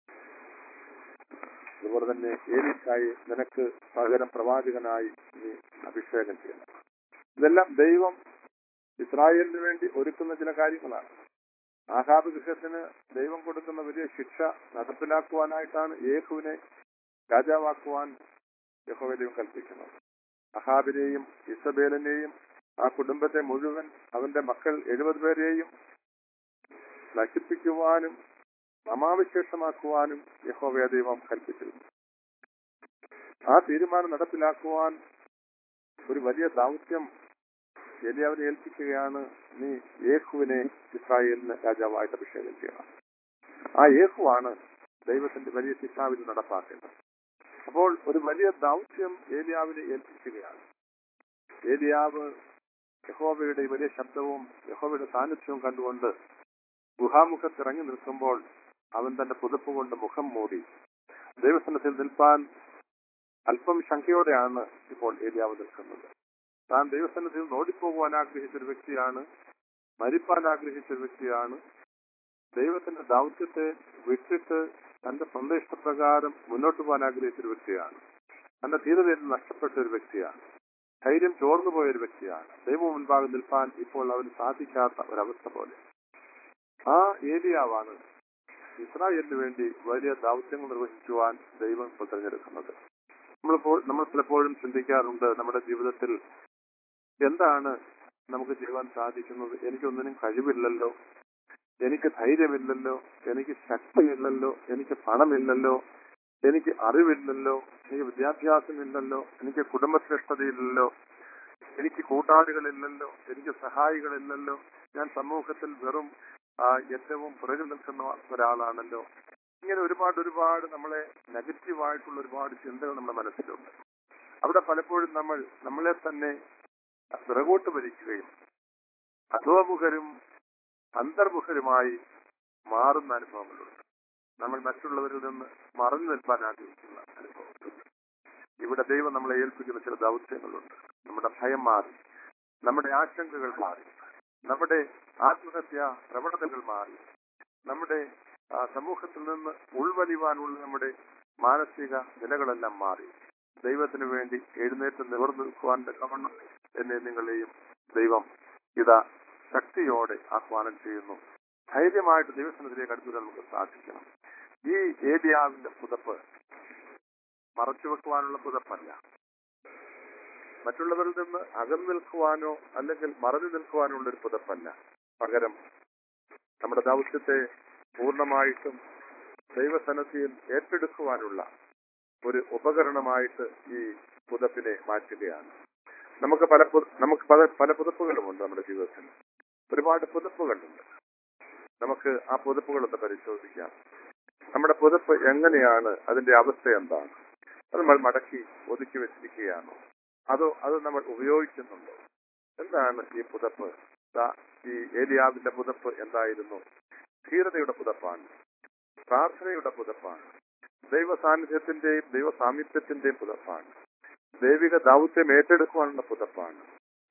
അതുപോലെ തന്നെ ഏലിക്കായി നിനക്ക് പകരം പ്രവാചകനായി നീ അഭിഷേകം ചെയ്യണം ഇതെല്ലാം ദൈവം ഇസ്രായേലിന് വേണ്ടി ഒരുക്കുന്ന ചില കാര്യങ്ങളാണ് ആഹാബ് ഗൃഹത്തിന് ദൈവം കൊടുക്കുന്ന വലിയ ശിക്ഷ നടപ്പിലാക്കുവാനായിട്ടാണ് യേഹുവിനെ രാജാവാക്കുവാൻ യഹോവ ദൈവം കൽപ്പിക്കുന്നത് അഹാബിനെയും ഇസബേലിനെയും ആ കുടുംബത്തെ മുഴുവൻ അവന്റെ മക്കൾ എഴുപത് പേരെയും നശിപ്പിക്കുവാനും അമാവിശേഷമാക്കുവാനും യഹോവയ ദൈവം കൽപ്പിച്ചിരുന്നു ആ തീരുമാനം നടപ്പിലാക്കുവാൻ ഒരു വലിയ ദൗത്യം എലിയാവിനെ ഏൽപ്പിക്കുകയാണ് നീ യേഹുവിനെ ഇസ്രായേലിന് രാജാവായിട്ട് അഭിഷേകം ചെയ്യണം ആ യേഹുവാണ് ദൈവത്തിന്റെ വലിയ ശിക്ഷാവിധി നടപ്പാക്കേണ്ടത് അപ്പോൾ ഒരു വലിയ ദൗത്യം ഏലിയാവിനെ ഏൽപ്പിക്കുകയാണ് ഏലിയാവ് യഹോവയുടെ വലിയ ശബ്ദവും യഹോവയുടെ സാന്നിധ്യവും കണ്ടുകൊണ്ട് ഗുഹാമുഖത്ത് ഇറങ്ങി നിൽക്കുമ്പോൾ അവൻ തന്റെ പുതപ്പ് കൊണ്ട് മുഖം മൂടി ദൈവസനത്തിൽ നിൽപ്പാൻ അല്പം ശങ്കയോടെയാണ് ഇപ്പോൾ ഏലിയാവ് നിൽക്കുന്നത് താൻ ദൈവസന്നിധിയിൽ നിന്ന് ഓടിപ്പോകുവാൻ ആഗ്രഹിച്ച ഒരു വ്യക്തിയാണ് മരിപ്പാൻ ആഗ്രഹിച്ച ഒരു വ്യക്തിയാണ് ദൈവത്തിന്റെ ദൗത്യത്തെ വിട്ടിട്ട് തന്റെ സ്വന്തം ഇഷ്ടപ്രകാരം മുന്നോട്ട് പോകാൻ ആഗ്രഹിച്ച ഒരു വ്യക്തിയാണ് തന്റെ ധീരതയിൽ നഷ്ടപ്പെട്ട ഒരു വ്യക്തിയാണ് ധൈര്യം ചോർന്നു പോയ ഒരു വ്യക്തിയാണ് ദൈവം മുൻപാകെ നിൽപ്പാൻ ഇപ്പോൾ അവന് സാധിക്കാത്ത ഒരവസ്ഥ പോലെ ആ ഏരിയാവാണ് ഇസ്രായേലിന് വേണ്ടി വലിയ ദൗത്യങ്ങൾ നിർവഹിക്കുവാൻ ദൈവം ഇപ്പോൾ തിരഞ്ഞെടുക്കുന്നത് നമ്മളിപ്പോൾ നമ്മൾ പലപ്പോഴും ചിന്തിക്കാറുണ്ട് നമ്മുടെ ജീവിതത്തിൽ എന്താണ് നമുക്ക് ചെയ്യുവാൻ സാധിക്കുന്നത് എനിക്കൊന്നിനും കഴിവില്ലല്ലോ എനിക്ക് ധൈര്യമില്ലല്ലോ എനിക്ക് ശക്തിയില്ലല്ലോ എനിക്ക് പണമില്ലല്ലോ എനിക്ക് അറിവില്ലല്ലോ എനിക്ക് വിദ്യാഭ്യാസമില്ലല്ലോ എനിക്ക് കുടുംബശ്രേഷ്ഠതയില്ലല്ലോ എനിക്ക് കൂട്ടാളികളില്ലല്ലോ എനിക്ക് സഹായികളില്ലല്ലോ ഞാൻ സമൂഹത്തിൽ വെറും ആ, ഏറ്റവും പുറകിൽ നിൽക്കുന്ന ഒരാളാണല്ലോ ഇങ്ങനെ ഒരുപാട് ഒരുപാട് നമ്മളെ നെഗറ്റീവായിട്ടുള്ള ഒരുപാട് ചിന്തകൾ നമ്മുടെ മനസ്സിലുണ്ട് അവിടെ പലപ്പോഴും നമ്മൾ നമ്മളെ തന്നെ പിറകോട്ട് വലിക്കുകയും അധോമുഖരും അന്തർമുഖരുമായി മാറുന്ന അനുഭവങ്ങളുണ്ട് നമ്മൾ മറ്റുള്ളവരിൽ നിന്ന് മറഞ്ഞു നിൽപ്പാൻ ആഗ്രഹിക്കുന്ന അനുഭവങ്ങളുണ്ട് ഇവിടെ ദൈവം നമ്മളെ ഏൽപ്പിക്കുന്ന ചില ദൗത്യങ്ങളുണ്ട് നമ്മുടെ ഭയം മാറി നമ്മുടെ ആശങ്കകൾ മാറി നമ്മുടെ ആത്മഹത്യ പ്രവണതകൾ മാറി നമ്മുടെ ആ, സമൂഹത്തിൽ നിന്ന് ഉൾവലിവാനുള്ള നമ്മുടെ മാനസിക നിലകളെല്ലാം മാറി ദൈവത്തിന് വേണ്ടി എഴുന്നേറ്റ് നിവർന്നു നിൽക്കുവാൻ തക്കവണ്ണം എന്നെ നിങ്ങളെയും ദൈവം ഇതാ ശക്തിയോടെ ആഹ്വാനം ചെയ്യുന്നു ധൈര്യമായിട്ട് ദൈവസനത്തിലേക്ക് അടുത്തു നമുക്ക് സാധിക്കണം ഈ ഏലിയാവിന്റെ പുതപ്പ് മറച്ചു വെക്കുവാനുള്ള പുതപ്പല്ല മറ്റുള്ളവരിൽ നിന്ന് അകന്നു നിൽക്കുവാനോ അല്ലെങ്കിൽ മറഞ്ഞു നിൽക്കുവാനോ ഉള്ള ഒരു പുതപ്പല്ല പകരം നമ്മുടെ ദൗത്യത്തെ പൂർണ്ണമായിട്ടും ദൈവസന്നദ്ധിയിൽ ഏറ്റെടുക്കുവാനുള്ള ഒരു ഉപകരണമായിട്ട് ഈ പുതപ്പിനെ മാറ്റുകയാണ് നമുക്ക് പല പു- നമുക്ക് പല പല പുതപ്പുകളുമുണ്ട് നമ്മുടെ ജീവിതത്തിൽ ഒരുപാട് പുതപ്പുകളുണ്ട് നമുക്ക് ആ പുതപ്പുകളൊന്ന് പരിശോധിക്കാം നമ്മുടെ പുതപ്പ് എങ്ങനെയാണ് അതിന്റെ അവസ്ഥ എന്താണ് അത് നമ്മൾ മടക്കി ഒതുക്കി വെച്ചിരിക്കുകയാണോ അതോ അത് നമ്മൾ ഉപയോഗിക്കുന്നുണ്ടോ എന്താണ് ഈ പുതപ്പ് ദാ ഈ ഏലിയാവിന്റെ പുതപ്പ് എന്തായിരുന്നു ധീരതയുടെ പുതപ്പാണ് പ്രാർത്ഥനയുടെ പുതപ്പാണ് ദൈവ സാന്നിധ്യത്തിന്റെയും ദൈവ സാമീപ്യത്തിന്റെയും പുതപ്പാണ് ദൈവിക ദൗത്യം ഏറ്റെടുക്കുവാനുള്ള പുതപ്പാണ്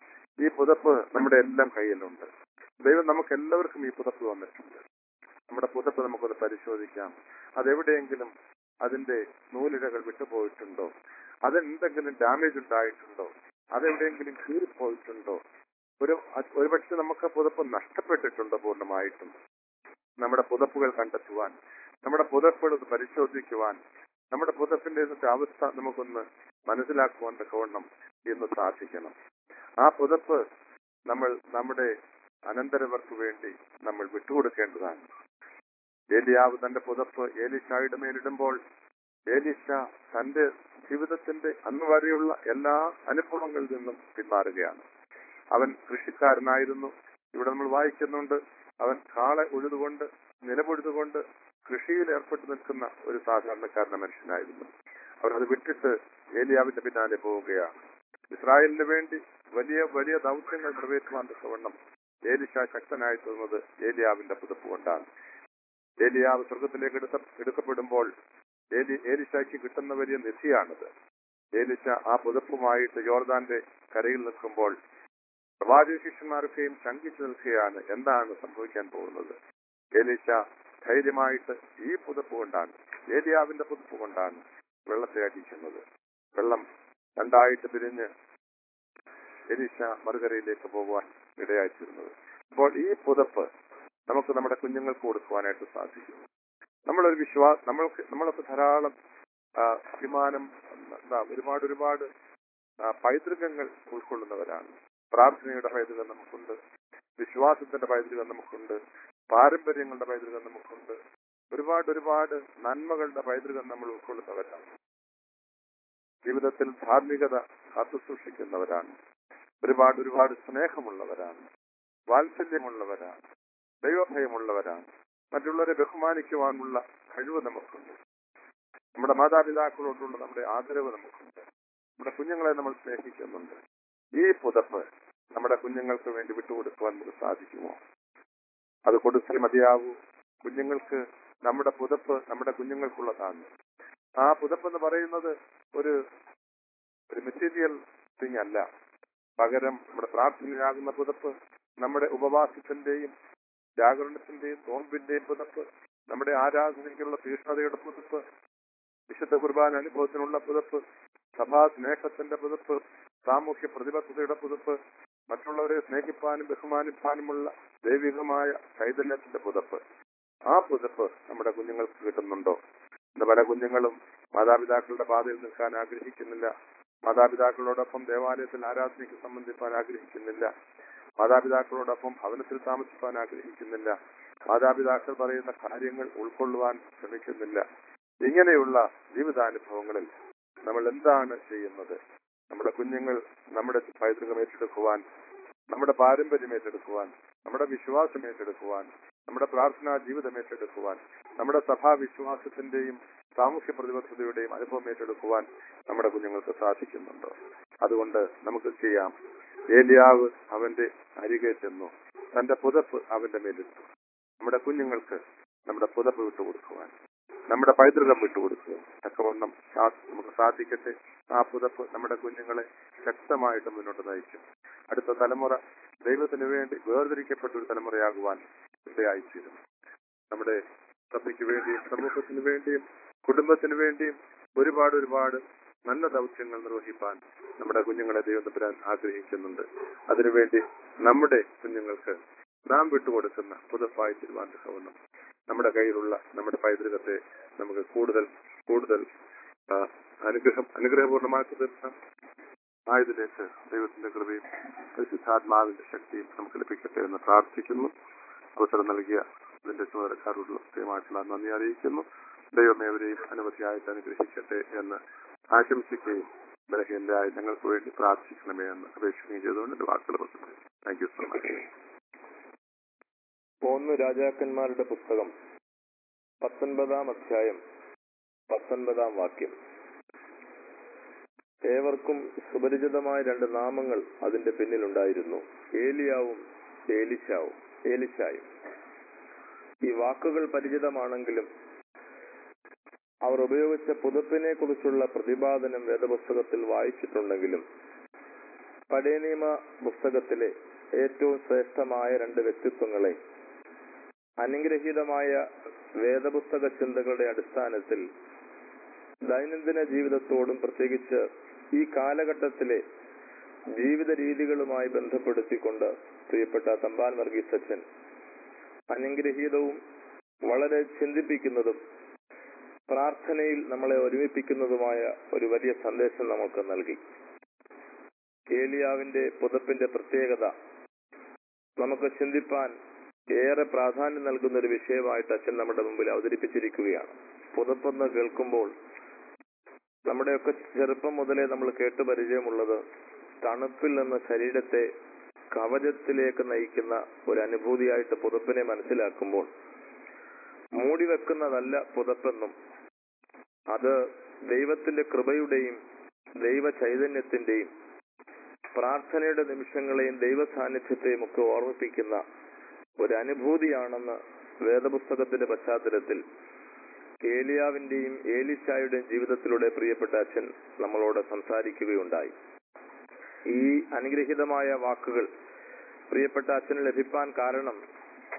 ഈ പുതപ്പ് നമ്മുടെ എല്ലാം കയ്യിലുണ്ട് ദൈവം നമുക്ക് എല്ലാവർക്കും ഈ പുതപ്പ് വന്നിട്ടുണ്ട് നമ്മുടെ പുതപ്പ് നമുക്കൊന്ന് പരിശോധിക്കാം അതെവിടെയെങ്കിലും അതിന്റെ നൂലിഴകൾ വിട്ടുപോയിട്ടുണ്ടോ അതെന്തെങ്കിലും ഡാമേജ് ഉണ്ടായിട്ടുണ്ടോ അതെവിടെയെങ്കിലും കീറിപ്പോയിട്ടുണ്ടോ ഒരു ഒരുപക്ഷെ നമുക്ക് ആ പുതപ്പ് നഷ്ടപ്പെട്ടിട്ടുണ്ടോ പൂർണ്ണമായിട്ടും നമ്മുടെ പുതപ്പുകൾ കണ്ടെത്തുവാൻ നമ്മുടെ പുതപ്പുകൾ ഒന്ന് പരിശോധിക്കുവാൻ നമ്മുടെ പുതപ്പിന്റെ ഇന്നത്തെ അവസ്ഥ നമുക്കൊന്ന് മനസ്സിലാക്കുവാൻ തക്കവണ്ണം ഇന്ന് സാധിക്കണം ആ പുതപ്പ് നമ്മൾ നമ്മുടെ അനന്തരവർക്ക് വേണ്ടി നമ്മൾ വിട്ടുകൊടുക്കേണ്ടതാണ് ഏലിയാവ് തന്റെ പുതപ്പ് ഏലിശായുടെ മേലിടുമ്പോൾ ഏലിശ തന്റെ ജീവിതത്തിന്റെ അന്ന് വരെയുള്ള എല്ലാ അനുഭവങ്ങളിൽ നിന്നും പിന്മാറുകയാണ് അവൻ കൃഷിക്കാരനായിരുന്നു ഇവിടെ നമ്മൾ വായിക്കുന്നുണ്ട് അവൻ കാളെ ഉഴുതുകൊണ്ട് നിലപൊഴുതുകൊണ്ട് കൃഷിയിൽ ഏർപ്പെട്ടു നിൽക്കുന്ന ഒരു സാധാരണക്കാരന മനുഷ്യനായിരുന്നു അവൻ അത് വിട്ടിട്ട് ഏലിയാവിന്റെ പിന്നാലെ പോവുകയാണ് ഇസ്രായേലിന് വേണ്ടി വലിയ വലിയ ദൗത്യങ്ങൾ നിറവേറ്റുവാൻ തക്കവണ്ണം ഏലിശ ശക്തനായി തീർന്നത് ഏലിയാവിന്റെ പുതപ്പ് കൊണ്ടാണ് ഏലിയാവ് സ്വർഗത്തിലേക്ക് എടുത്ത എടുക്കപ്പെടുമ്പോൾ ഏലി ഏലിശയ്ക്ക് കിട്ടുന്ന വലിയ നിധിയാണത് ഏലിശ ആ പുതപ്പുമായിട്ട് യോർദാന്റെ കരയിൽ നിൽക്കുമ്പോൾ പ്രവാചക ശിഷ്യന്മാരൊക്കെയും ശങ്കിച്ചു നിൽക്കുകയാണ് എന്താണ് സംഭവിക്കാൻ പോകുന്നത് എലീശ ധൈര്യമായിട്ട് ഈ പുതപ്പ് കൊണ്ടാണ് ഏലിയാവിന്റെ പുതപ്പ് കൊണ്ടാണ് വെള്ളത്തെ അടിക്കുന്നത് വെള്ളം രണ്ടായിട്ട് പിരിഞ്ഞ് എലീശ മറുകരയിലേക്ക് പോകുവാൻ ഇടയായിത്തീരുന്നത് അപ്പോൾ ഈ പുതപ്പ് നമുക്ക് നമ്മുടെ കുഞ്ഞുങ്ങൾക്ക് കൊടുക്കുവാനായിട്ട് സാധിക്കും നമ്മളൊരു വിശ്വാസ നമ്മൾക്ക് നമ്മളൊക്കെ ധാരാളം ആ, അഭിമാനം എന്താ ഒരുപാട് ഒരുപാട് ആ, പൈതൃകങ്ങൾ ഉൾക്കൊള്ളുന്നവരാണ് പ്രാർത്ഥനയുടെ പൈതൃകം നമുക്കുണ്ട് വിശ്വാസത്തിന്റെ പൈതൃകം നമുക്കുണ്ട് പാരമ്പര്യങ്ങളുടെ പൈതൃകം നമുക്കുണ്ട് ഒരുപാട് ഒരുപാട് നന്മകളുടെ പൈതൃകം നമ്മൾ ഉൾക്കൊള്ളുന്നവരാണ് ജീവിതത്തിൽ ധാർമ്മികത കാത്തുസൂക്ഷിക്കുന്നവരാണ് ഒരുപാട് ഒരുപാട് സ്നേഹമുള്ളവരാണ് വാത്സല്യമുള്ളവരാണ് ദൈവഭയമുള്ളവരാണ് മറ്റുള്ളവരെ ബഹുമാനിക്കുവാനുള്ള കഴിവ് നമുക്കുണ്ട് നമ്മുടെ മാതാപിതാക്കളോടുള്ള നമ്മുടെ ആദരവ് നമുക്കുണ്ട് നമ്മുടെ കുഞ്ഞുങ്ങളെ നമ്മൾ സ്നേഹിക്കുന്നുണ്ട് ഈ പുതപ്പ് നമ്മുടെ കുഞ്ഞുങ്ങൾക്ക് വേണ്ടി വിട്ടുകൊടുക്കുവാൻ നമുക്ക് സാധിക്കുമോ അത് കൊടുത്തേ മതിയാവൂ കുഞ്ഞുങ്ങൾക്ക് നമ്മുടെ പുതപ്പ് നമ്മുടെ കുഞ്ഞുങ്ങൾക്കുള്ളതാണ് ആ പുതപ്പ് എന്ന് പറയുന്നത് ഒരു ഒരു മെറ്റീരിയൽ തിങ് അല്ല പകരം നമ്മുടെ പ്രാർത്ഥനയാകുന്ന പുതപ്പ് നമ്മുടെ ഉപവാസത്തിന്റെയും ജാഗരണത്തിന്റെയും നോമ്പിന്റെയും പുതപ്പ് നമ്മുടെ ആരാധനയ്ക്കുള്ള തീഷ്ണതയുടെ പുതപ്പ് വിശുദ്ധ കുർബാന അനുഭവത്തിനുള്ള പുതപ്പ് സഭാ സ്നേഹത്തിന്റെ പുതപ്പ് സാമൂഹ്യ പ്രതിബദ്ധതയുടെ പുതപ്പ് മറ്റുള്ളവരെ സ്നേഹിപ്പാനും ബഹുമാനിപ്പാനുമുള്ള ദൈവികമായ ചൈതന്യത്തിന്റെ പുതപ്പ് ആ പുതപ്പ് നമ്മുടെ കുഞ്ഞുങ്ങൾക്ക് കിട്ടുന്നുണ്ടോ ഇന്ന് പല കുഞ്ഞുങ്ങളും മാതാപിതാക്കളുടെ പാതയിൽ നിൽക്കാൻ ആഗ്രഹിക്കുന്നില്ല മാതാപിതാക്കളോടൊപ്പം ദേവാലയത്തിൽ ആരാധനയ്ക്ക് സംബന്ധിപ്പാൻ ആഗ്രഹിക്കുന്നില്ല മാതാപിതാക്കളോടൊപ്പം ഭവനത്തിൽ താമസിപ്പാൻ ആഗ്രഹിക്കുന്നില്ല മാതാപിതാക്കൾ പറയുന്ന കാര്യങ്ങൾ ഉൾക്കൊള്ളുവാൻ ശ്രമിക്കുന്നില്ല ഇങ്ങനെയുള്ള ജീവിതാനുഭവങ്ങളിൽ നമ്മൾ എന്താണ് ചെയ്യുന്നത് നമ്മുടെ കുഞ്ഞുങ്ങൾ നമ്മുടെ പൈതൃകം ഏറ്റെടുക്കുവാൻ നമ്മുടെ പാരമ്പര്യം ഏറ്റെടുക്കുവാൻ നമ്മുടെ വിശ്വാസം ഏറ്റെടുക്കുവാൻ നമ്മുടെ പ്രാർത്ഥനാ ജീവിതം ഏറ്റെടുക്കുവാൻ നമ്മുടെ സഭാ വിശ്വാസത്തിന്റെയും സാമൂഹ്യ പ്രതിബദ്ധതയുടെയും അനുഭവം ഏറ്റെടുക്കുവാൻ നമ്മുടെ കുഞ്ഞുങ്ങൾക്ക് സാധിക്കുന്നുണ്ടോ അതുകൊണ്ട് നമുക്ക് ചെയ്യാം ഏലിയാവ് അവന്റെ അരികെ ചെന്നു തന്റെ പുതപ്പ് അവന്റെ മേലിട്ടു നമ്മുടെ കുഞ്ഞുങ്ങൾക്ക് നമ്മുടെ പുതപ്പ് വിട്ടുകൊടുക്കുവാൻ നമ്മുടെ പൈതൃകം വിട്ടുകൊടുക്കുക തക്കവണ്ണം സാ- നമുക്ക് സാധിക്കട്ടെ ആ പുതപ്പ് നമ്മുടെ കുഞ്ഞുങ്ങളെ ശക്തമായിട്ട് മുന്നോട്ട് നയിക്കും അടുത്ത തലമുറ ദൈവത്തിന് വേണ്ടി വേർതിരിക്കപ്പെട്ട ഒരു തലമുറയാകുവാൻ ഇടയായിത്തീരും നമ്മുടെ സഭയ്ക്ക് വേണ്ടിയും സമൂഹത്തിന് വേണ്ടിയും കുടുംബത്തിന് വേണ്ടിയും ഒരുപാട് ഒരുപാട് നല്ല ദൗത്യങ്ങൾ നിർവഹിപ്പാൻ നമ്മുടെ കുഞ്ഞുങ്ങളെ ദൈവം തമ്പുരാൻ ആഗ്രഹിക്കുന്നുണ്ട് അതിനുവേണ്ടി നമ്മുടെ കുഞ്ഞുങ്ങൾക്ക് നാം വിട്ടുകൊടുക്കുന്ന പുതുപ്പായി തീരുവാൻ തക്കവണ്ണം നമ്മുടെ കയ്യിലുള്ള നമ്മുടെ പൈതൃകത്തെ നമുക്ക് കൂടുതൽ കൂടുതൽ ആ, അനുഗ്രഹം അനുഗ്രഹപൂർണ്ണമാക്കി തീർക്കാം ആയതിലേക്ക് ദൈവത്തിന്റെ കൃപയും പരിശുദ്ധാത്മാവിന്റെ ശക്തിയും നമുക്ക് ലഭിക്കട്ടെ എന്ന് പ്രാർത്ഥിക്കുന്നു അവസരം നൽകിയ ഇതിന്റെ ചുമതലക്കാരോടുള്ള പ്രത്യേകമായിട്ടുള്ള നന്ദി അറിയിക്കുന്നു ദൈവം ഏവരെയും അനവധിയായിട്ട് അനുഗ്രഹിക്കട്ടെ എന്ന് ആശംസിക്കുകയും ബലഹീനരായ ഞങ്ങൾക്ക് വേണ്ടി പ്രാർത്ഥിക്കണമേ എന്ന് അപേക്ഷിക്കുകയും ചെയ്തുകൊണ്ട് എന്റെ വാക്കുകൾ പറഞ്ഞു താങ്ക് യു സോ മച്ച് ഒന്ന് രാജാക്കന്മാരുടെ പുസ്തകം പത്തൊൻപതാം അധ്യായം പത്തൊൻപതാം വാക്യം ഏവർക്കും സുപരിചിതമായ രണ്ട് നാമങ്ങൾ അതിന്റെ പിന്നിലുണ്ടായിരുന്നു ഏലിയാവും ഏലിശാവും ഏലിശായും ഈ വാക്കുകൾ പരിചിതമാണെങ്കിലും അവർ ഉപയോഗിച്ച പുതുപ്പിനെ കുറിച്ചുള്ള പ്രതിപാദനം വേദപുസ്തകത്തിൽ വായിച്ചിട്ടുണ്ടെങ്കിലും പഴയ നിയമ പുസ്തകത്തിലെ ഏറ്റവും ശ്രേഷ്ഠമായ രണ്ട് വ്യക്തിത്വങ്ങളെ അനുഗ്രഹീതമായ വേദപുസ്തക ചിന്തകളുടെ അടിസ്ഥാനത്തിൽ ദൈനംദിന ജീവിതത്തോടും പ്രത്യേകിച്ച് ഈ കാലഘട്ടത്തിലെ ജീവിത രീതികളുമായി ബന്ധപ്പെടുത്തിക്കൊണ്ട് പ്രിയപ്പെട്ട തമ്പാൻ വർഗീസ് അച്ഛൻ അനുഗ്രഹീതവും വളരെ ചിന്തിപ്പിക്കുന്നതും പ്രാർത്ഥനയിൽ നമ്മളെ ഒരുമിപ്പിക്കുന്നതുമായ ഒരു വലിയ സന്ദേശം നമുക്ക് നൽകി ഏലിയാവിന്റെ പുതപ്പിന്റെ പ്രത്യേകത നമുക്ക് ചിന്തിപ്പാൻ ഏറെ പ്രാധാന്യം നൽകുന്ന ഒരു വിഷയമായിട്ട് അച്ഛൻ നമ്മുടെ മുമ്പിൽ അവതരിപ്പിച്ചിരിക്കുകയാണ് പുതപ്പെന്ന് കേൾക്കുമ്പോൾ നമ്മുടെയൊക്കെ ചെറുപ്പം മുതലേ നമ്മൾ കേട്ട് പരിചയമുള്ളത് തണുപ്പിൽ നിന്ന് ശരീരത്തെ കവചത്തിലേക്ക് നയിക്കുന്ന ഒരു അനുഭൂതിയായിട്ട് പുതപ്പിനെ മനസ്സിലാക്കുമ്പോൾ മൂടി വെക്കുന്നതല്ല പുതപ്പെന്നും അത് ദൈവത്തിന്റെ കൃപയുടെയും ദൈവ ചൈതന്യത്തിന്റെയും പ്രാർത്ഥനയുടെ നിമിഷങ്ങളെയും ദൈവ സാന്നിധ്യത്തെയും ഒക്കെ ഓർമ്മിപ്പിക്കുന്ന ഒരു അനുഭൂതിയാണെന്ന് വേദപുസ്തകത്തിന്റെ പശ്ചാത്തലത്തിൽ ഏലിയാവിന്റെയും ഏലിശായുടെയും ജീവിതത്തിലൂടെ പ്രിയപ്പെട്ട അച്ഛൻ നമ്മളോട് സംസാരിക്കുകയുണ്ടായി ഈ അനുഗ്രഹീതമായ വാക്കുകൾ പ്രിയപ്പെട്ട അച്ഛന് ലഭിക്കാൻ കാരണം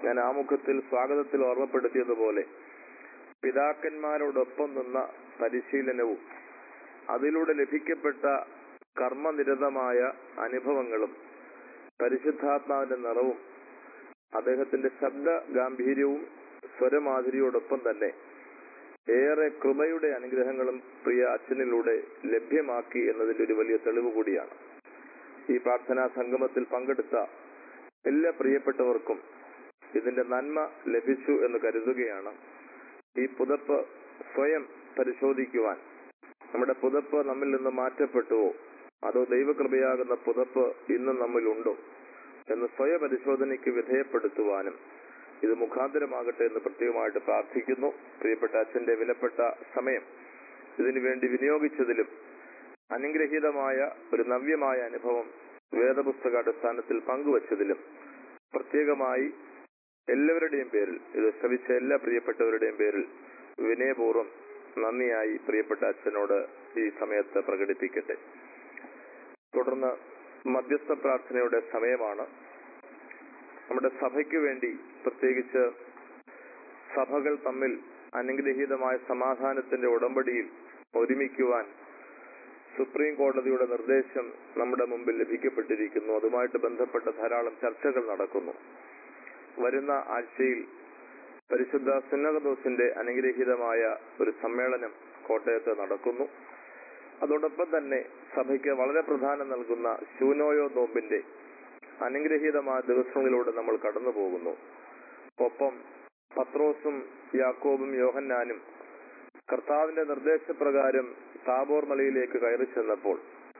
ഞാൻ ആമുഖത്തിൽ സ്വാഗതത്തിൽ ഓർമ്മപ്പെടുത്തിയതുപോലെ പിതാക്കന്മാരോടൊപ്പം നിന്ന പരിശീലനവും അതിലൂടെ ലഭിക്കപ്പെട്ട കർമ്മനിരതമായ അനുഭവങ്ങളും പരിശുദ്ധാത്മാവിന്റെ നിറവും അദ്ദേഹത്തിന്റെ ശബ്ദ ഗാംഭീര്യവും സ്വരമാധുരിയോടൊപ്പം തന്നെ ഏറെ കൃപയുടെ അനുഗ്രഹങ്ങളും പ്രിയ അച്ഛനിലൂടെ ലഭ്യമാക്കി എന്നതിന്റെ ഒരു വലിയ തെളിവ് കൂടിയാണ് ഈ പ്രാർത്ഥനാ സംഗമത്തിൽ പങ്കെടുത്ത എല്ലാ പ്രിയപ്പെട്ടവർക്കും ഇതിന്റെ നന്മ ലഭിച്ചു എന്ന് കരുതുകയാണ് ഈ പുതപ്പ് സ്വയം പരിശോധിക്കുവാൻ നമ്മുടെ പുതപ്പ് നമ്മിൽ നിന്ന് മാറ്റപ്പെട്ടുവോ അതോ ദൈവകൃപയാകുന്ന പുതപ്പ് ഇന്നും നമ്മിലുണ്ടോ എന്ന് സ്വയ പരിശോധനയ്ക്ക് വിധേയപ്പെടുത്തുവാനും ഇത് മുഖാന്തരമാകട്ടെ എന്ന് പ്രത്യേകമായിട്ട് പ്രാർത്ഥിക്കുന്നു പ്രിയപ്പെട്ട അച്ഛന്റെ വിലപ്പെട്ട സമയം ഇതിനു വേണ്ടി വിനിയോഗിച്ചതിലും അനുഗ്രഹീതമായ ഒരു നവ്യമായ അനുഭവം വേദപുസ്തക അടിസ്ഥാനത്തിൽ പങ്കുവച്ചതിലും പ്രത്യേകമായി എല്ലാവരുടെയും പേരിൽ ഇത് ശ്രവിച്ച എല്ലാ പ്രിയപ്പെട്ടവരുടെയും പേരിൽ വിനയപൂർവ്വം നന്ദിയായി പ്രിയപ്പെട്ട അച്ഛനോട് ഈ സമയത്ത് പ്രകടിപ്പിക്കട്ടെ തുടർന്ന് മധ്യസ്ഥ പ്രാർത്ഥനയുടെ സമയമാണ് നമ്മുടെ സഭയ്ക്ക് വേണ്ടി പ്രത്യേകിച്ച് സഭകൾ തമ്മിൽ അനുഗ്രഹീതമായ സമാധാനത്തിന്റെ ഉടമ്പടിയിൽ ഒരുമിക്കുവാൻ സുപ്രീം കോടതിയുടെ നിർദ്ദേശം നമ്മുടെ മുമ്പിൽ ലഭിക്കപ്പെട്ടിരിക്കുന്നു അതുമായിട്ട് ബന്ധപ്പെട്ട ധാരാളം ചർച്ചകൾ നടക്കുന്നു വരുന്ന ആഴ്ചയിൽ പരിശുദ്ധ സുന്നകദോസിന്റെ അനുഗ്രഹീതമായ ഒരു സമ്മേളനം കോട്ടയത്ത് നടക്കുന്നു അതോടൊപ്പം തന്നെ സഭയ്ക്ക് വളരെ പ്രധാനം നൽകുന്ന ശൂനോയോ നോമ്പിന്റെ അനുഗ്രഹീതമായ ദിവസങ്ങളിലൂടെ നമ്മൾ കടന്നു പോകുന്നു ഒപ്പം പത്രോസും യാക്കോബും യോഹന്നാനും കർത്താവിന്റെ നിർദ്ദേശപ്രകാരം താബോർ മലയിലേക്ക് കയറി ചെന്നപ്പോൾ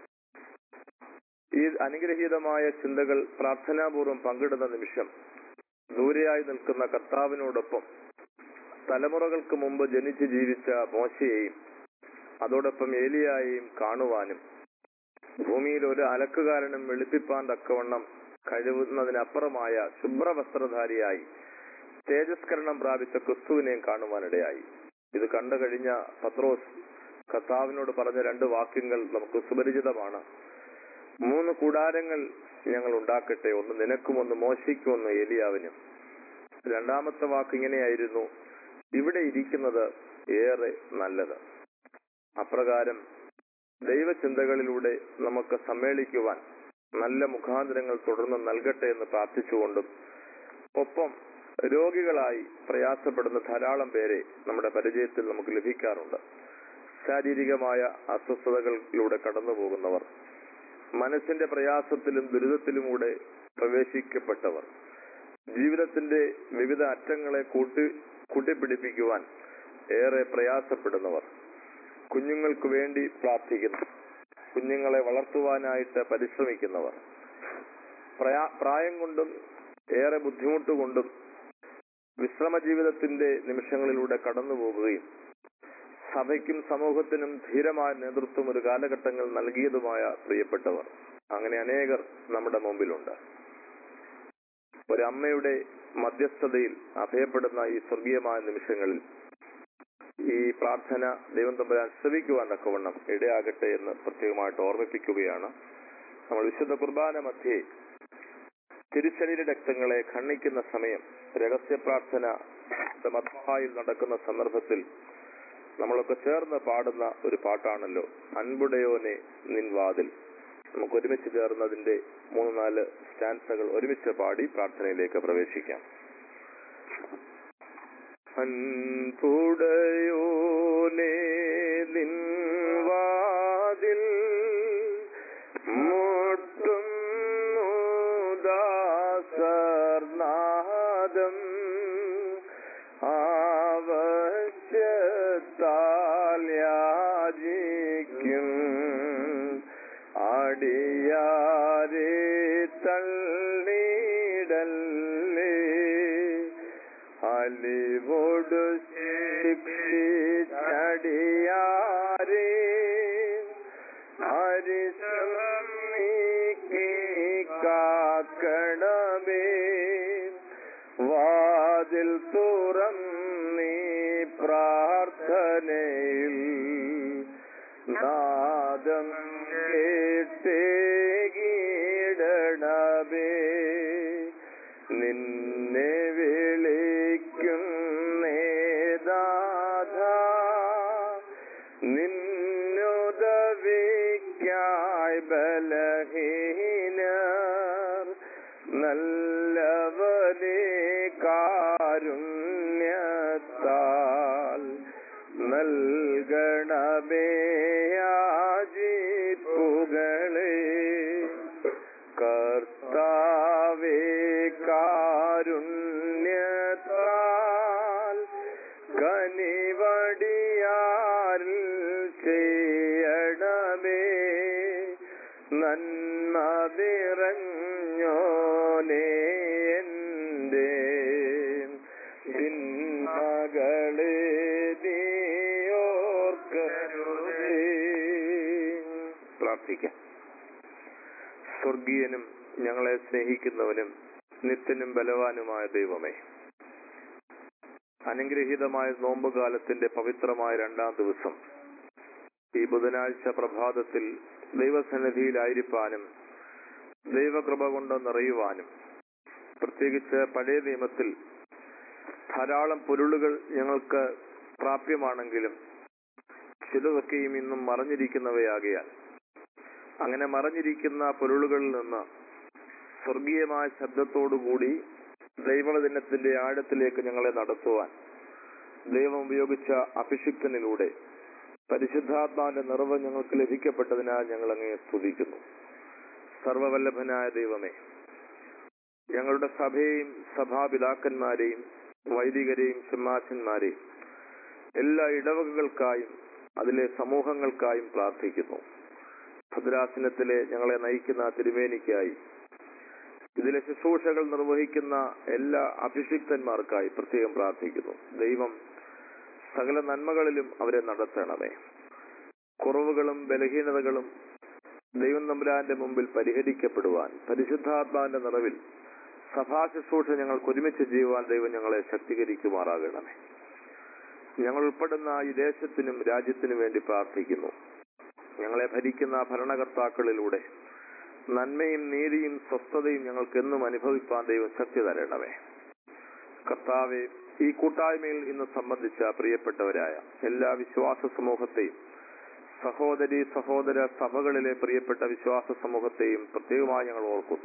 ഈ അനുഗ്രഹീതമായ ചിന്തകൾ പ്രാർത്ഥനാപൂർവം പങ്കിടുന്ന നിമിഷം ദൂരെയായി നിൽക്കുന്ന കർത്താവിനോടൊപ്പം തലമുറകൾക്ക് മുമ്പ് ജനിച്ച് ജീവിച്ച മോശയെയും അതോടൊപ്പം ഏലിയായെയും കാണുവാനും ഭൂമിയിൽ ഒരു അലക്കുകാരനും വെളുപ്പിപ്പാൻ തക്കവണ്ണം കഴിവുന്നതിനപ്പുറമായ ശുഭ്രവസ്ത്രധാരിയായി തേജസ്കരണം പ്രാപിച്ച ക്രിസ്തുവിനെയും കാണുവാനിടയായി ഇത് കണ്ടു കഴിഞ്ഞ പത്രോസ് കർത്താവിനോട് പറഞ്ഞ രണ്ട് വാക്യങ്ങൾ നമുക്ക് സുപരിചിതമാണ് മൂന്ന് കൂടാരങ്ങൾ ഞങ്ങൾ ഉണ്ടാക്കട്ടെ ഒന്ന് നിനക്കും ഒന്ന് മോശയ്ക്കും ഒന്ന് ഏലിയാവിനും രണ്ടാമത്തെ വാക്ക് ഇങ്ങനെയായിരുന്നു ഇവിടെ ഇരിക്കുന്നത് ഏറെ നല്ലത് അപ്രകാരം ദൈവചിന്തകളിലൂടെ നമുക്ക് സമ്മേളിക്കുവാൻ നല്ല മുഖാന്തരങ്ങൾ തുടർന്ന് നൽകട്ടെ എന്ന് പ്രാർത്ഥിച്ചുകൊണ്ടും ഒപ്പം രോഗികളായി പ്രയാസപ്പെടുന്ന ധാരാളം പേരെ നമ്മുടെ പരിചയത്തിൽ നമുക്ക് ലഭിക്കാറുണ്ട് ശാരീരികമായ അസ്വസ്ഥതകളിലൂടെ കടന്നു പോകുന്നവർ മനസ്സിന്റെ പ്രയാസത്തിലും ദുരിതത്തിലുമൂടെ പ്രവേശിക്കപ്പെട്ടവർ ജീവിതത്തിന്റെ വിവിധ അറ്റങ്ങളെ കൂട്ടി കൂട്ടിപ്പിടിപ്പിക്കുവാൻ ഏറെ പ്രയാസപ്പെടുന്നവർ കുഞ്ഞുങ്ങൾക്ക് വേണ്ടി പ്രാർത്ഥിക്കുന്നു കുഞ്ഞുങ്ങളെ വളർത്തുവാനായിട്ട് പരിശ്രമിക്കുന്നവർ പ്രയാ- പ്രായം കൊണ്ടും ഏറെ ബുദ്ധിമുട്ട് കൊണ്ടും വിശ്രമ ജീവിതത്തിന്റെ നിമിഷങ്ങളിലൂടെ കടന്നു പോകുകയും സഭയ്ക്കും സമൂഹത്തിനും ധീരമായ നേതൃത്വം ഒരു കാലഘട്ടങ്ങൾ നൽകിയതുമായ പ്രിയപ്പെട്ടവർ അങ്ങനെ അനേകർ നമ്മുടെ മുമ്പിലുണ്ട് ഒരമ്മയുടെ മധ്യസ്ഥതയിൽ അഭയപ്പെടുന്ന ഈ സ്വർഗീയമായ നിമിഷങ്ങളിൽ ഈ പ്രാർത്ഥന ദൈവം തമ്പുരാൻ ശ്രവിക്കുവാൻ തക്കവണ്ണം ഇടയാകട്ടെ എന്ന് പ്രത്യേകമായിട്ട് ഓർമ്മിപ്പിക്കുകയാണ് നമ്മൾ വിശുദ്ധ കുർബാന മധ്യേ തിരുശരീര രക്തങ്ങളെ ഖണ്ഡിക്കുന്ന സമയം രഹസ്യ പ്രാർത്ഥന മധ്യയിൽ നടക്കുന്ന സന്ദർഭത്തിൽ നമ്മളൊക്കെ ചേർന്ന് പാടുന്ന ഒരു പാട്ടാണല്ലോ അൻപുടയോനെ നിൻ വാതിൽ നമുക്ക് ഒരുമിച്ച് ചേർന്ന് അതിന്റെ മൂന്ന് നാല് സ്റ്റാൻസകൾ ഒരുമിച്ച് പാടി പ്രാർത്ഥനയിലേക്ക് പ്രവേശിക്കാം അൻപുടയോനെ നിൻ വാതിൽ മുട്ടുന്നു ദാസർനാദം ആവശ്യത്താൽ യാചിക്കും അടിയാരെ തള്ളിടല്ലേ അലിവോടു ശിക്ഷിച്ചടിയാരെ ഹരിശ്രമം നീക്കി കാക്കണമേ വാതിൽ തുറം നീ പ്രാർത്ഥനയിൽ നാദം കേട്ടേകിടണമേ നിന്നെ വേ ഉദവിക്കായി ബലഹീനർ നല്ലവനെ കാരുണ്യത്താൽ നൽകണമേ യാചിപ്പുകളെ കർത്താവേ കാരുണ്യത്താൽ കനിവടിയാരിൽ ചെയ്യണമേ നന്മ നിറഞ്ഞോനേ എന്റെ ചിന്മകളെ നീയോർക്കരുതേ പ്രാർത്ഥിക്കാം സ്വർഗീയനും ഞങ്ങളെ സ്നേഹിക്കുന്നവനും നിത്യനും ബലവാനുമായ ദൈവമേ അനുഗ്രഹീതമായ നോമ്പുകാലത്തിന്റെ പവിത്രമായ രണ്ടാം ദിവസം ഈ ബുധനാഴ്ച പ്രഭാതത്തിൽ ദൈവസന്നിധിയിലായിരിക്കാനും ദൈവകൃപ കൊണ്ട് നിറയുവാനും പ്രത്യേകിച്ച് പഴയ നിയമത്തിൽ ധാരാളം പൊരുളുകൾ ഞങ്ങൾക്ക് പ്രാപ്യമാണെങ്കിലും ചിലതൊക്കെയും ഇന്നും മറഞ്ഞിരിക്കുന്നവയാകയാൽ അങ്ങനെ മറഞ്ഞിരിക്കുന്ന പൊരുളുകളിൽ നിന്ന് സ്വർഗീയമായ ശബ്ദത്തോടുകൂടി ദൈവദിനത്തിന്റെ ആഴത്തിലേക്ക് ഞങ്ങളെ നടത്തുവാൻ ദൈവം ഉപയോഗിച്ച അഭിഷിക്തനിലൂടെ പരിശുദ്ധാത്മാവിന്റെ നിറവ് ഞങ്ങൾക്ക് ലഭിക്കപ്പെട്ടതിനാൽ ഞങ്ങൾ അങ്ങയെ സ്തുതിക്കുന്നു സർവവല്ലഭനായ ദൈവമേ ഞങ്ങളുടെ സഭയെയും സഭാപിതാക്കന്മാരെയും വൈദികരെയും സിംഹാസന്മാരെയും എല്ലാ ഇടവകകൾക്കായും അതിലെ സമൂഹങ്ങൾക്കായും പ്രാർത്ഥിക്കുന്നു ഭദ്രാസനത്തിലെ ഞങ്ങളെ നയിക്കുന്ന തിരുമേനിക്കായി ഇതിലെ ശുശ്രൂഷകൾ നിർവഹിക്കുന്ന എല്ലാ അഭിഷിക്തന്മാർക്കായി പ്രത്യേകം പ്രാർത്ഥിക്കുന്നു ദൈവം സകല നന്മകളിലും അവരെ നടത്തണമേ കുറവുകളും ബലഹീനതകളും ദൈവം നമ്പുരാന്റെ മുമ്പിൽ പരിഹരിക്കപ്പെടുവാൻ പരിശുദ്ധാത്മാവിന്റെ നിറവിൽ സഭാ ശുശ്രൂഷ ഞങ്ങൾക്ക് ഒരുമിച്ച് ചെയ്യുവാൻ ദൈവം ഞങ്ങളെ ശക്തീകരിക്കുമാറാകണമേ ഞങ്ങൾ ഉൾപ്പെടുന്ന ഈ ദേശത്തിനും രാജ്യത്തിനും വേണ്ടി പ്രാർത്ഥിക്കുന്നു ഞങ്ങളെ ഭരിക്കുന്ന ഭരണകർത്താക്കളിലൂടെ നന്മയും നീതിയും സ്വസ്ഥതയും ഞങ്ങൾക്ക് എന്നും അനുഭവിപ്പാൻ ദൈവം ശക്തി തരണമേ കർത്താവെ ഈ കൂട്ടായ്മയിൽ ഇന്ന് സംബന്ധിച്ച പ്രിയപ്പെട്ടവരായ എല്ലാ വിശ്വാസ സമൂഹത്തെയും സഹോദരി സഹോദര സഭകളിലെ പ്രിയപ്പെട്ട വിശ്വാസ സമൂഹത്തെയും പ്രത്യേകമായി ഞങ്ങൾ ഓർക്കുന്നു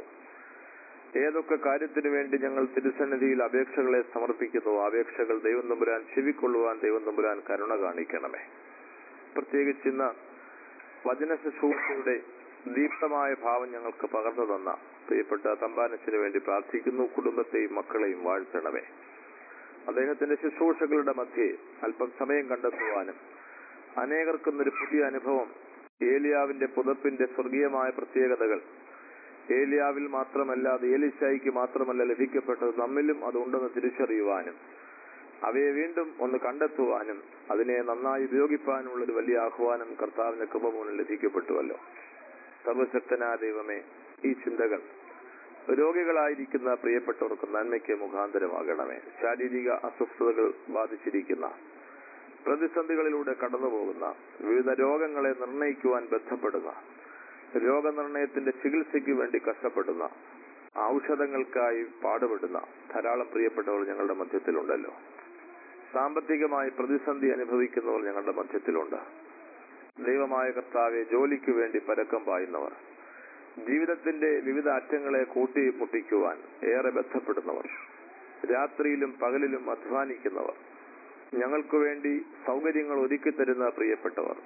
ഏതൊക്കെ കാര്യത്തിനു വേണ്ടി ഞങ്ങൾ തിരുസന്നിധിയിൽ അപേക്ഷകളെ സമർപ്പിക്കുന്നു അപേക്ഷകൾ ദൈവം നമ്പുരാൻ ചെവിക്കൊള്ളുവാൻ ദൈവം നമ്പുരാൻ കരുണ കാണിക്കണമേ പ്രത്യേകിച്ച് ഇന്ന് വചന ശുശ്രൂഷയുടെ ദീപ്തമായ ഭാവം ഞങ്ങൾക്ക് പകർന്നു തന്ന പ്രിയപ്പെട്ട തമ്പാനസിന് വേണ്ടി പ്രാർത്ഥിക്കുന്നു കുടുംബത്തെയും മക്കളെയും വാഴ്ത്തണമേ അദ്ദേഹത്തിന്റെ ശുശ്രൂഷകളുടെ മധ്യേ അല്പം സമയം കണ്ടെത്തുവാനും അനേകർക്കുന്നൊരു പുതിയ അനുഭവം ഏലിയാവിന്റെ പുതപ്പിന്റെ സ്വർഗീയമായ പ്രത്യേകതകൾ ഏലിയാവിൽ മാത്രമല്ല അത് ഏലിശായിക്ക് മാത്രമല്ല ലഭിക്കപ്പെട്ടത് നമ്മിലും അതുണ്ടെന്ന് തിരിച്ചറിയുവാനും അവയെ വീണ്ടും ഒന്ന് കണ്ടെത്തുവാനും അതിനെ നന്നായി ഉപയോഗിപ്പാനുമുള്ള ഒരു വലിയ ആഹ്വാനം കർത്താവിന്റെ കൃപ മൂലം ലഭിക്കപ്പെട്ടുവല്ലോ സർവശക്തനായ ദൈവമേ ഈ ചിന്തകൾ രോഗികളായിരിക്കുന്ന പ്രിയപ്പെട്ടവർക്ക് നന്മയ്ക്ക് മുഖാന്തരമാകണമേ ശാരീരിക അസ്വസ്ഥതകൾ ബാധിച്ചിരിക്കുന്ന പ്രതിസന്ധികളിലൂടെ കടന്നുപോകുന്ന വിവിധ രോഗങ്ങളെ നിർണയിക്കുവാൻ ബന്ധപ്പെടുന്ന രോഗനിർണയത്തിന്റെ ചികിത്സയ്ക്ക് വേണ്ടി കഷ്ടപ്പെടുന്ന ഔഷധങ്ങൾക്കായി പാടുപെടുന്ന ധാരാളം പ്രിയപ്പെട്ടവർ ഞങ്ങളുടെ മധ്യത്തിലുണ്ടല്ലോ സാമ്പത്തികമായി പ്രതിസന്ധി അനുഭവിക്കുന്നവർ ഞങ്ങളുടെ മധ്യത്തിലുണ്ട് ദൈവമായ കർത്താവെ ജോലിക്ക് വേണ്ടി പരക്കം പായുന്നവർ ജീവിതത്തിന്റെ വിവിധ അറ്റങ്ങളെ കൂട്ടി മുട്ടിക്കുവാൻ ഏറെ ബന്ധപ്പെടുന്നവർ രാത്രിയിലും പകലിലും അധ്വാനിക്കുന്നവർ ഞങ്ങൾക്ക് വേണ്ടി സൗകര്യങ്ങൾ ഒരുക്കി തരുന്ന പ്രിയപ്പെട്ടവർ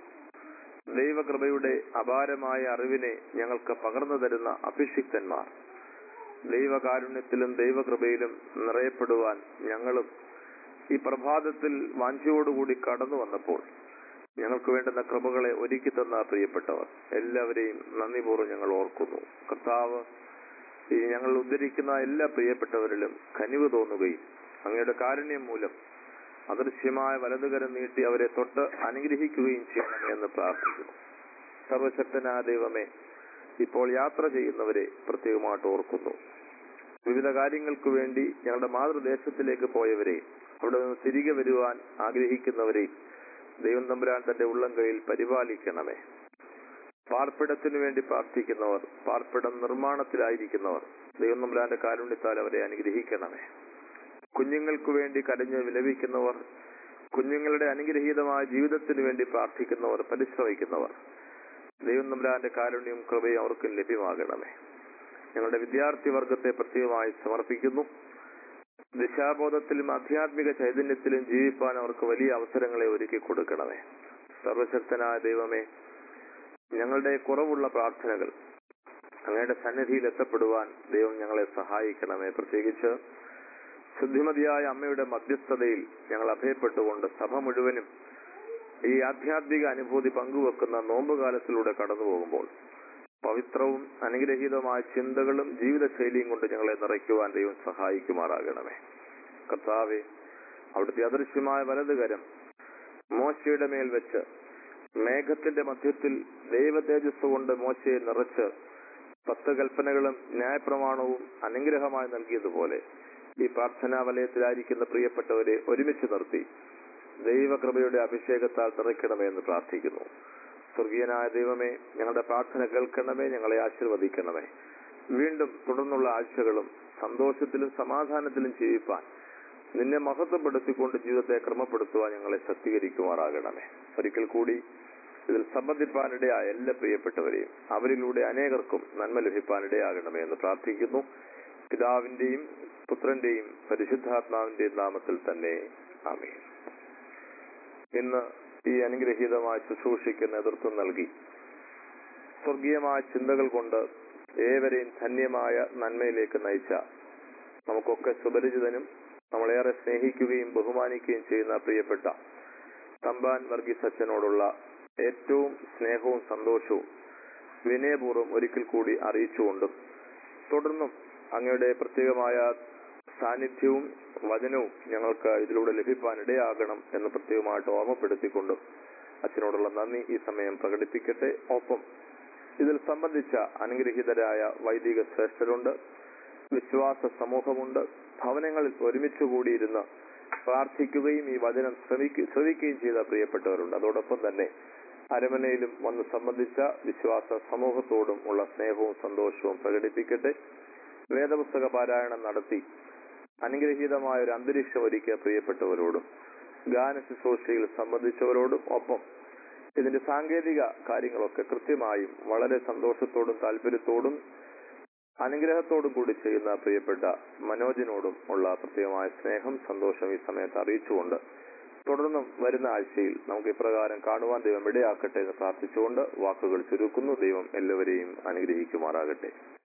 ദൈവകൃപയുടെ അപാരമായ അറിവിനെ ഞങ്ങൾക്ക് പകർന്നു തരുന്ന അഭിഷിക്തന്മാർ ദൈവകാരുണ്യത്തിലും ദൈവകൃപയിലും നിറയപ്പെടുവാൻ ഞങ്ങളും ഈ പ്രഭാതത്തിൽ വാഞ്ചയോടുകൂടി കടന്നു വന്നപ്പോൾ ഞങ്ങൾക്ക് വേണ്ടുന്ന കൃപകളെ ഒരുക്കി തന്ന പ്രിയപ്പെട്ടവർ എല്ലാവരെയും നന്ദിപൂർവ്വം ഞങ്ങൾ ഓർക്കുന്നു കർത്താവ് ഈ ഞങ്ങൾ ഉദ്ധരിക്കുന്ന എല്ലാ പ്രിയപ്പെട്ടവരിലും കനിവ് തോന്നുകയും അങ്ങയുടെ കാരുണ്യം മൂലം അദൃശ്യമായ വലതുകരം നീട്ടി അവരെ തൊട്ട് അനുഗ്രഹിക്കുകയും ചെയ്യണമെന്ന് പ്രാർത്ഥിക്കുന്നു സർവശക്തനായ ദൈവമേ ഇപ്പോൾ യാത്ര ചെയ്യുന്നവരെ പ്രത്യേകമായിട്ട് ഓർക്കുന്നു വിവിധ കാര്യങ്ങൾക്ക് വേണ്ടി ഞങ്ങളുടെ മാതൃദേശത്തിലേക്ക് പോയവരെ അവിടെ നിന്ന് തിരികെ വരുവാൻ ആഗ്രഹിക്കുന്നവരെയും ദൈവം തമ്പുരാൻ തന്റെ ഉള്ളം കയ്യിൽ പരിപാലിക്കണമേ പാർപ്പിടത്തിനു വേണ്ടി പ്രാർത്ഥിക്കുന്നവർ പാർപ്പിടം നിർമ്മാണത്തിലായിരിക്കുന്നവർ ദൈവം തമ്പുരാന്റെ കാരുണ്യത്താൽ അവരെ അനുഗ്രഹിക്കണമേ കുഞ്ഞുങ്ങൾക്ക് വേണ്ടി കരഞ്ഞ് വിലപിക്കുന്നവർ കുഞ്ഞുങ്ങളുടെ അനുഗ്രഹീതമായ ജീവിതത്തിന് വേണ്ടി പ്രാർത്ഥിക്കുന്നവർ പരിശ്രമിക്കുന്നവർ ദൈവം നമ്പരാന്റെ കാരുണ്യവും കൃപയും അവർക്കും ലഭ്യമാകണമേ ഞങ്ങളുടെ വിദ്യാർത്ഥി വർഗത്തെ പ്രത്യേകമായി സമർപ്പിക്കുന്നു ദിശാബോധത്തിലും ആധ്യാത്മിക ചൈതന്യത്തിലും ജീവിപ്പാൻ അവർക്ക് വലിയ അവസരങ്ങളെ ഒരുക്കി കൊടുക്കണമേ സർവശക്തനായ ദൈവമേ ഞങ്ങളുടെ കുറവുള്ള പ്രാർത്ഥനകൾ അങ്ങയുടെ സന്നിധിയിൽ എത്തപ്പെടുവാൻ ദൈവം ഞങ്ങളെ സഹായിക്കണമേ പ്രത്യേകിച്ച് ശുദ്ധിമതിയായ അമ്മയുടെ മധ്യസ്ഥതയിൽ ഞങ്ങൾ അഭയപ്പെട്ടുകൊണ്ട് സഭ മുഴുവനും ഈ ആധ്യാത്മിക അനുഭൂതി പങ്കുവെക്കുന്ന നോമ്പുകാലത്തിലൂടെ കടന്നു പോകുമ്പോൾ പവിത്രവും അനുഗ്രഹീതമായ ചിന്തകളും ജീവിതശൈലിയും കൊണ്ട് ഞങ്ങളെ നിറയ്ക്കുവാൻ ദൈവം സഹായിക്കുമാറാകണമേ കർത്താവെ അവിടുത്തെ അദൃശ്യമായ വലതുകരം മോശയുടെ മേൽ വെച്ച് മേഘത്തിന്റെ മധ്യത്തിൽ ദൈവ തേജസ് കൊണ്ട് മോശയെ നിറച്ച് പത്ത് കൽപ്പനകളും ന്യായപ്രമാണവും അനുഗ്രഹമായി നൽകിയതുപോലെ ഈ പ്രാർത്ഥനാ വലയത്തിലായിരിക്കുന്ന പ്രിയപ്പെട്ടവരെ ഒരുമിച്ച് നിർത്തി ദൈവകൃപയുടെ അഭിഷേകത്താൽ നിറയ്ക്കണമേ എന്ന് പ്രാർത്ഥിക്കുന്നു സ്വർഗീയനായ ദൈവമേ ഞങ്ങളുടെ പ്രാർത്ഥന കേൾക്കണമേ ഞങ്ങളെ ആശീർവദിക്കണമേ വീണ്ടും തുടർന്നുള്ള ആഴ്ചകളും സന്തോഷത്തിലും സമാധാനത്തിലും ജീവിപ്പാൻ നിന്നെ മഹത്വപ്പെടുത്തിക്കൊണ്ട് ജീവിതത്തെ ക്രമപ്പെടുത്തുവാൻ ഞങ്ങളെ ശക്തീകരിക്കുമാറാകണമേ ഒരിക്കൽ കൂടി ഇതിൽ സംബന്ധിപ്പാനിടയായ എല്ലാ പ്രിയപ്പെട്ടവരെയും അവരിലൂടെ അനേകർക്കും നന്മ ലഭിപ്പാനിടയാകണമേ എന്ന് പ്രാർത്ഥിക്കുന്നു പിതാവിന്റെയും പുത്രന്റെയും പരിശുദ്ധാത്മാവിന്റെയും നാമത്തിൽ തന്നെ ആമേ ഇന്ന് ഈ അനുഗ്രഹീതമായ ശുശ്രൂഷയ്ക്ക് നേതൃത്വം നൽകി സ്വർഗീയമായ ചിന്തകൾ കൊണ്ട് ഏവരെയും ധന്യമായ നന്മയിലേക്ക് നയിച്ച നമുക്കൊക്കെ സുപരിചിതനും നമ്മളേറെ സ്നേഹിക്കുകയും ബഹുമാനിക്കുകയും ചെയ്യുന്ന പ്രിയപ്പെട്ട തമ്പാൻ വർഗീസ് അച്ഛനോടുള്ള ഏറ്റവും സ്നേഹവും സന്തോഷവും വിനയപൂർവ്വം ഒരിക്കൽ കൂടി അറിയിച്ചുകൊണ്ടും തുടർന്നും അങ്ങയുടെ പ്രത്യേകമായ സാന്നിധ്യവും വചനവും ഞങ്ങൾക്ക് ഇതിലൂടെ ലഭിക്കാൻ ഇടയാകണം എന്ന് പ്രത്യേകമായിട്ട് ഓർമ്മപ്പെടുത്തിക്കൊണ്ടും അച്ഛനോടുള്ള നന്ദി ഈ സമയം പ്രകടിപ്പിക്കട്ടെ ഒപ്പം ഇതിൽ സംബന്ധിച്ച അനുഗ്രഹീതരായ വൈദിക ശ്രേഷ്ഠരുണ്ട് വിശ്വാസ സമൂഹമുണ്ട് ഭവനങ്ങളിൽ ഒരുമിച്ച് കൂടിയിരുന്ന് പ്രാർത്ഥിക്കുകയും ഈ വചനം ശ്രമിക്ക ശ്രവിക്കുകയും ചെയ്ത പ്രിയപ്പെട്ടവരുണ്ട് അതോടൊപ്പം തന്നെ അരമനയിലും വന്ന് സംബന്ധിച്ച വിശ്വാസ സമൂഹത്തോടും ഉള്ള സ്നേഹവും സന്തോഷവും പ്രകടിപ്പിക്കട്ടെ വേദപുസ്തക പാരായണം നടത്തി അനുഗ്രഹീതമായ ഒരു അന്തരീക്ഷം ഒരുക്കിയ പ്രിയപ്പെട്ടവരോടും ഗാന ശുശ്രൂഷയിൽ സംബന്ധിച്ചവരോടും ഒപ്പം ഇതിന്റെ സാങ്കേതിക കാര്യങ്ങളൊക്കെ കൃത്യമായും വളരെ സന്തോഷത്തോടും താല്പര്യത്തോടും അനുഗ്രഹത്തോടും കൂടി ചെയ്യുന്ന പ്രിയപ്പെട്ട മനോജിനോടും ഉള്ള പ്രത്യേകമായ സ്നേഹം സന്തോഷം ഈ സമയത്ത് അറിയിച്ചുകൊണ്ട് തുടർന്നും വരുന്ന ആഴ്ചയിൽ നമുക്ക് ഇപ്രകാരം കാണുവാൻ ദൈവം ഇടയാക്കട്ടെ എന്ന് പ്രാർത്ഥിച്ചുകൊണ്ട് വാക്കുകൾ ചുരുക്കുന്നു ദൈവം എല്ലാവരെയും അനുഗ്രഹിക്കുമാറാകട്ടെ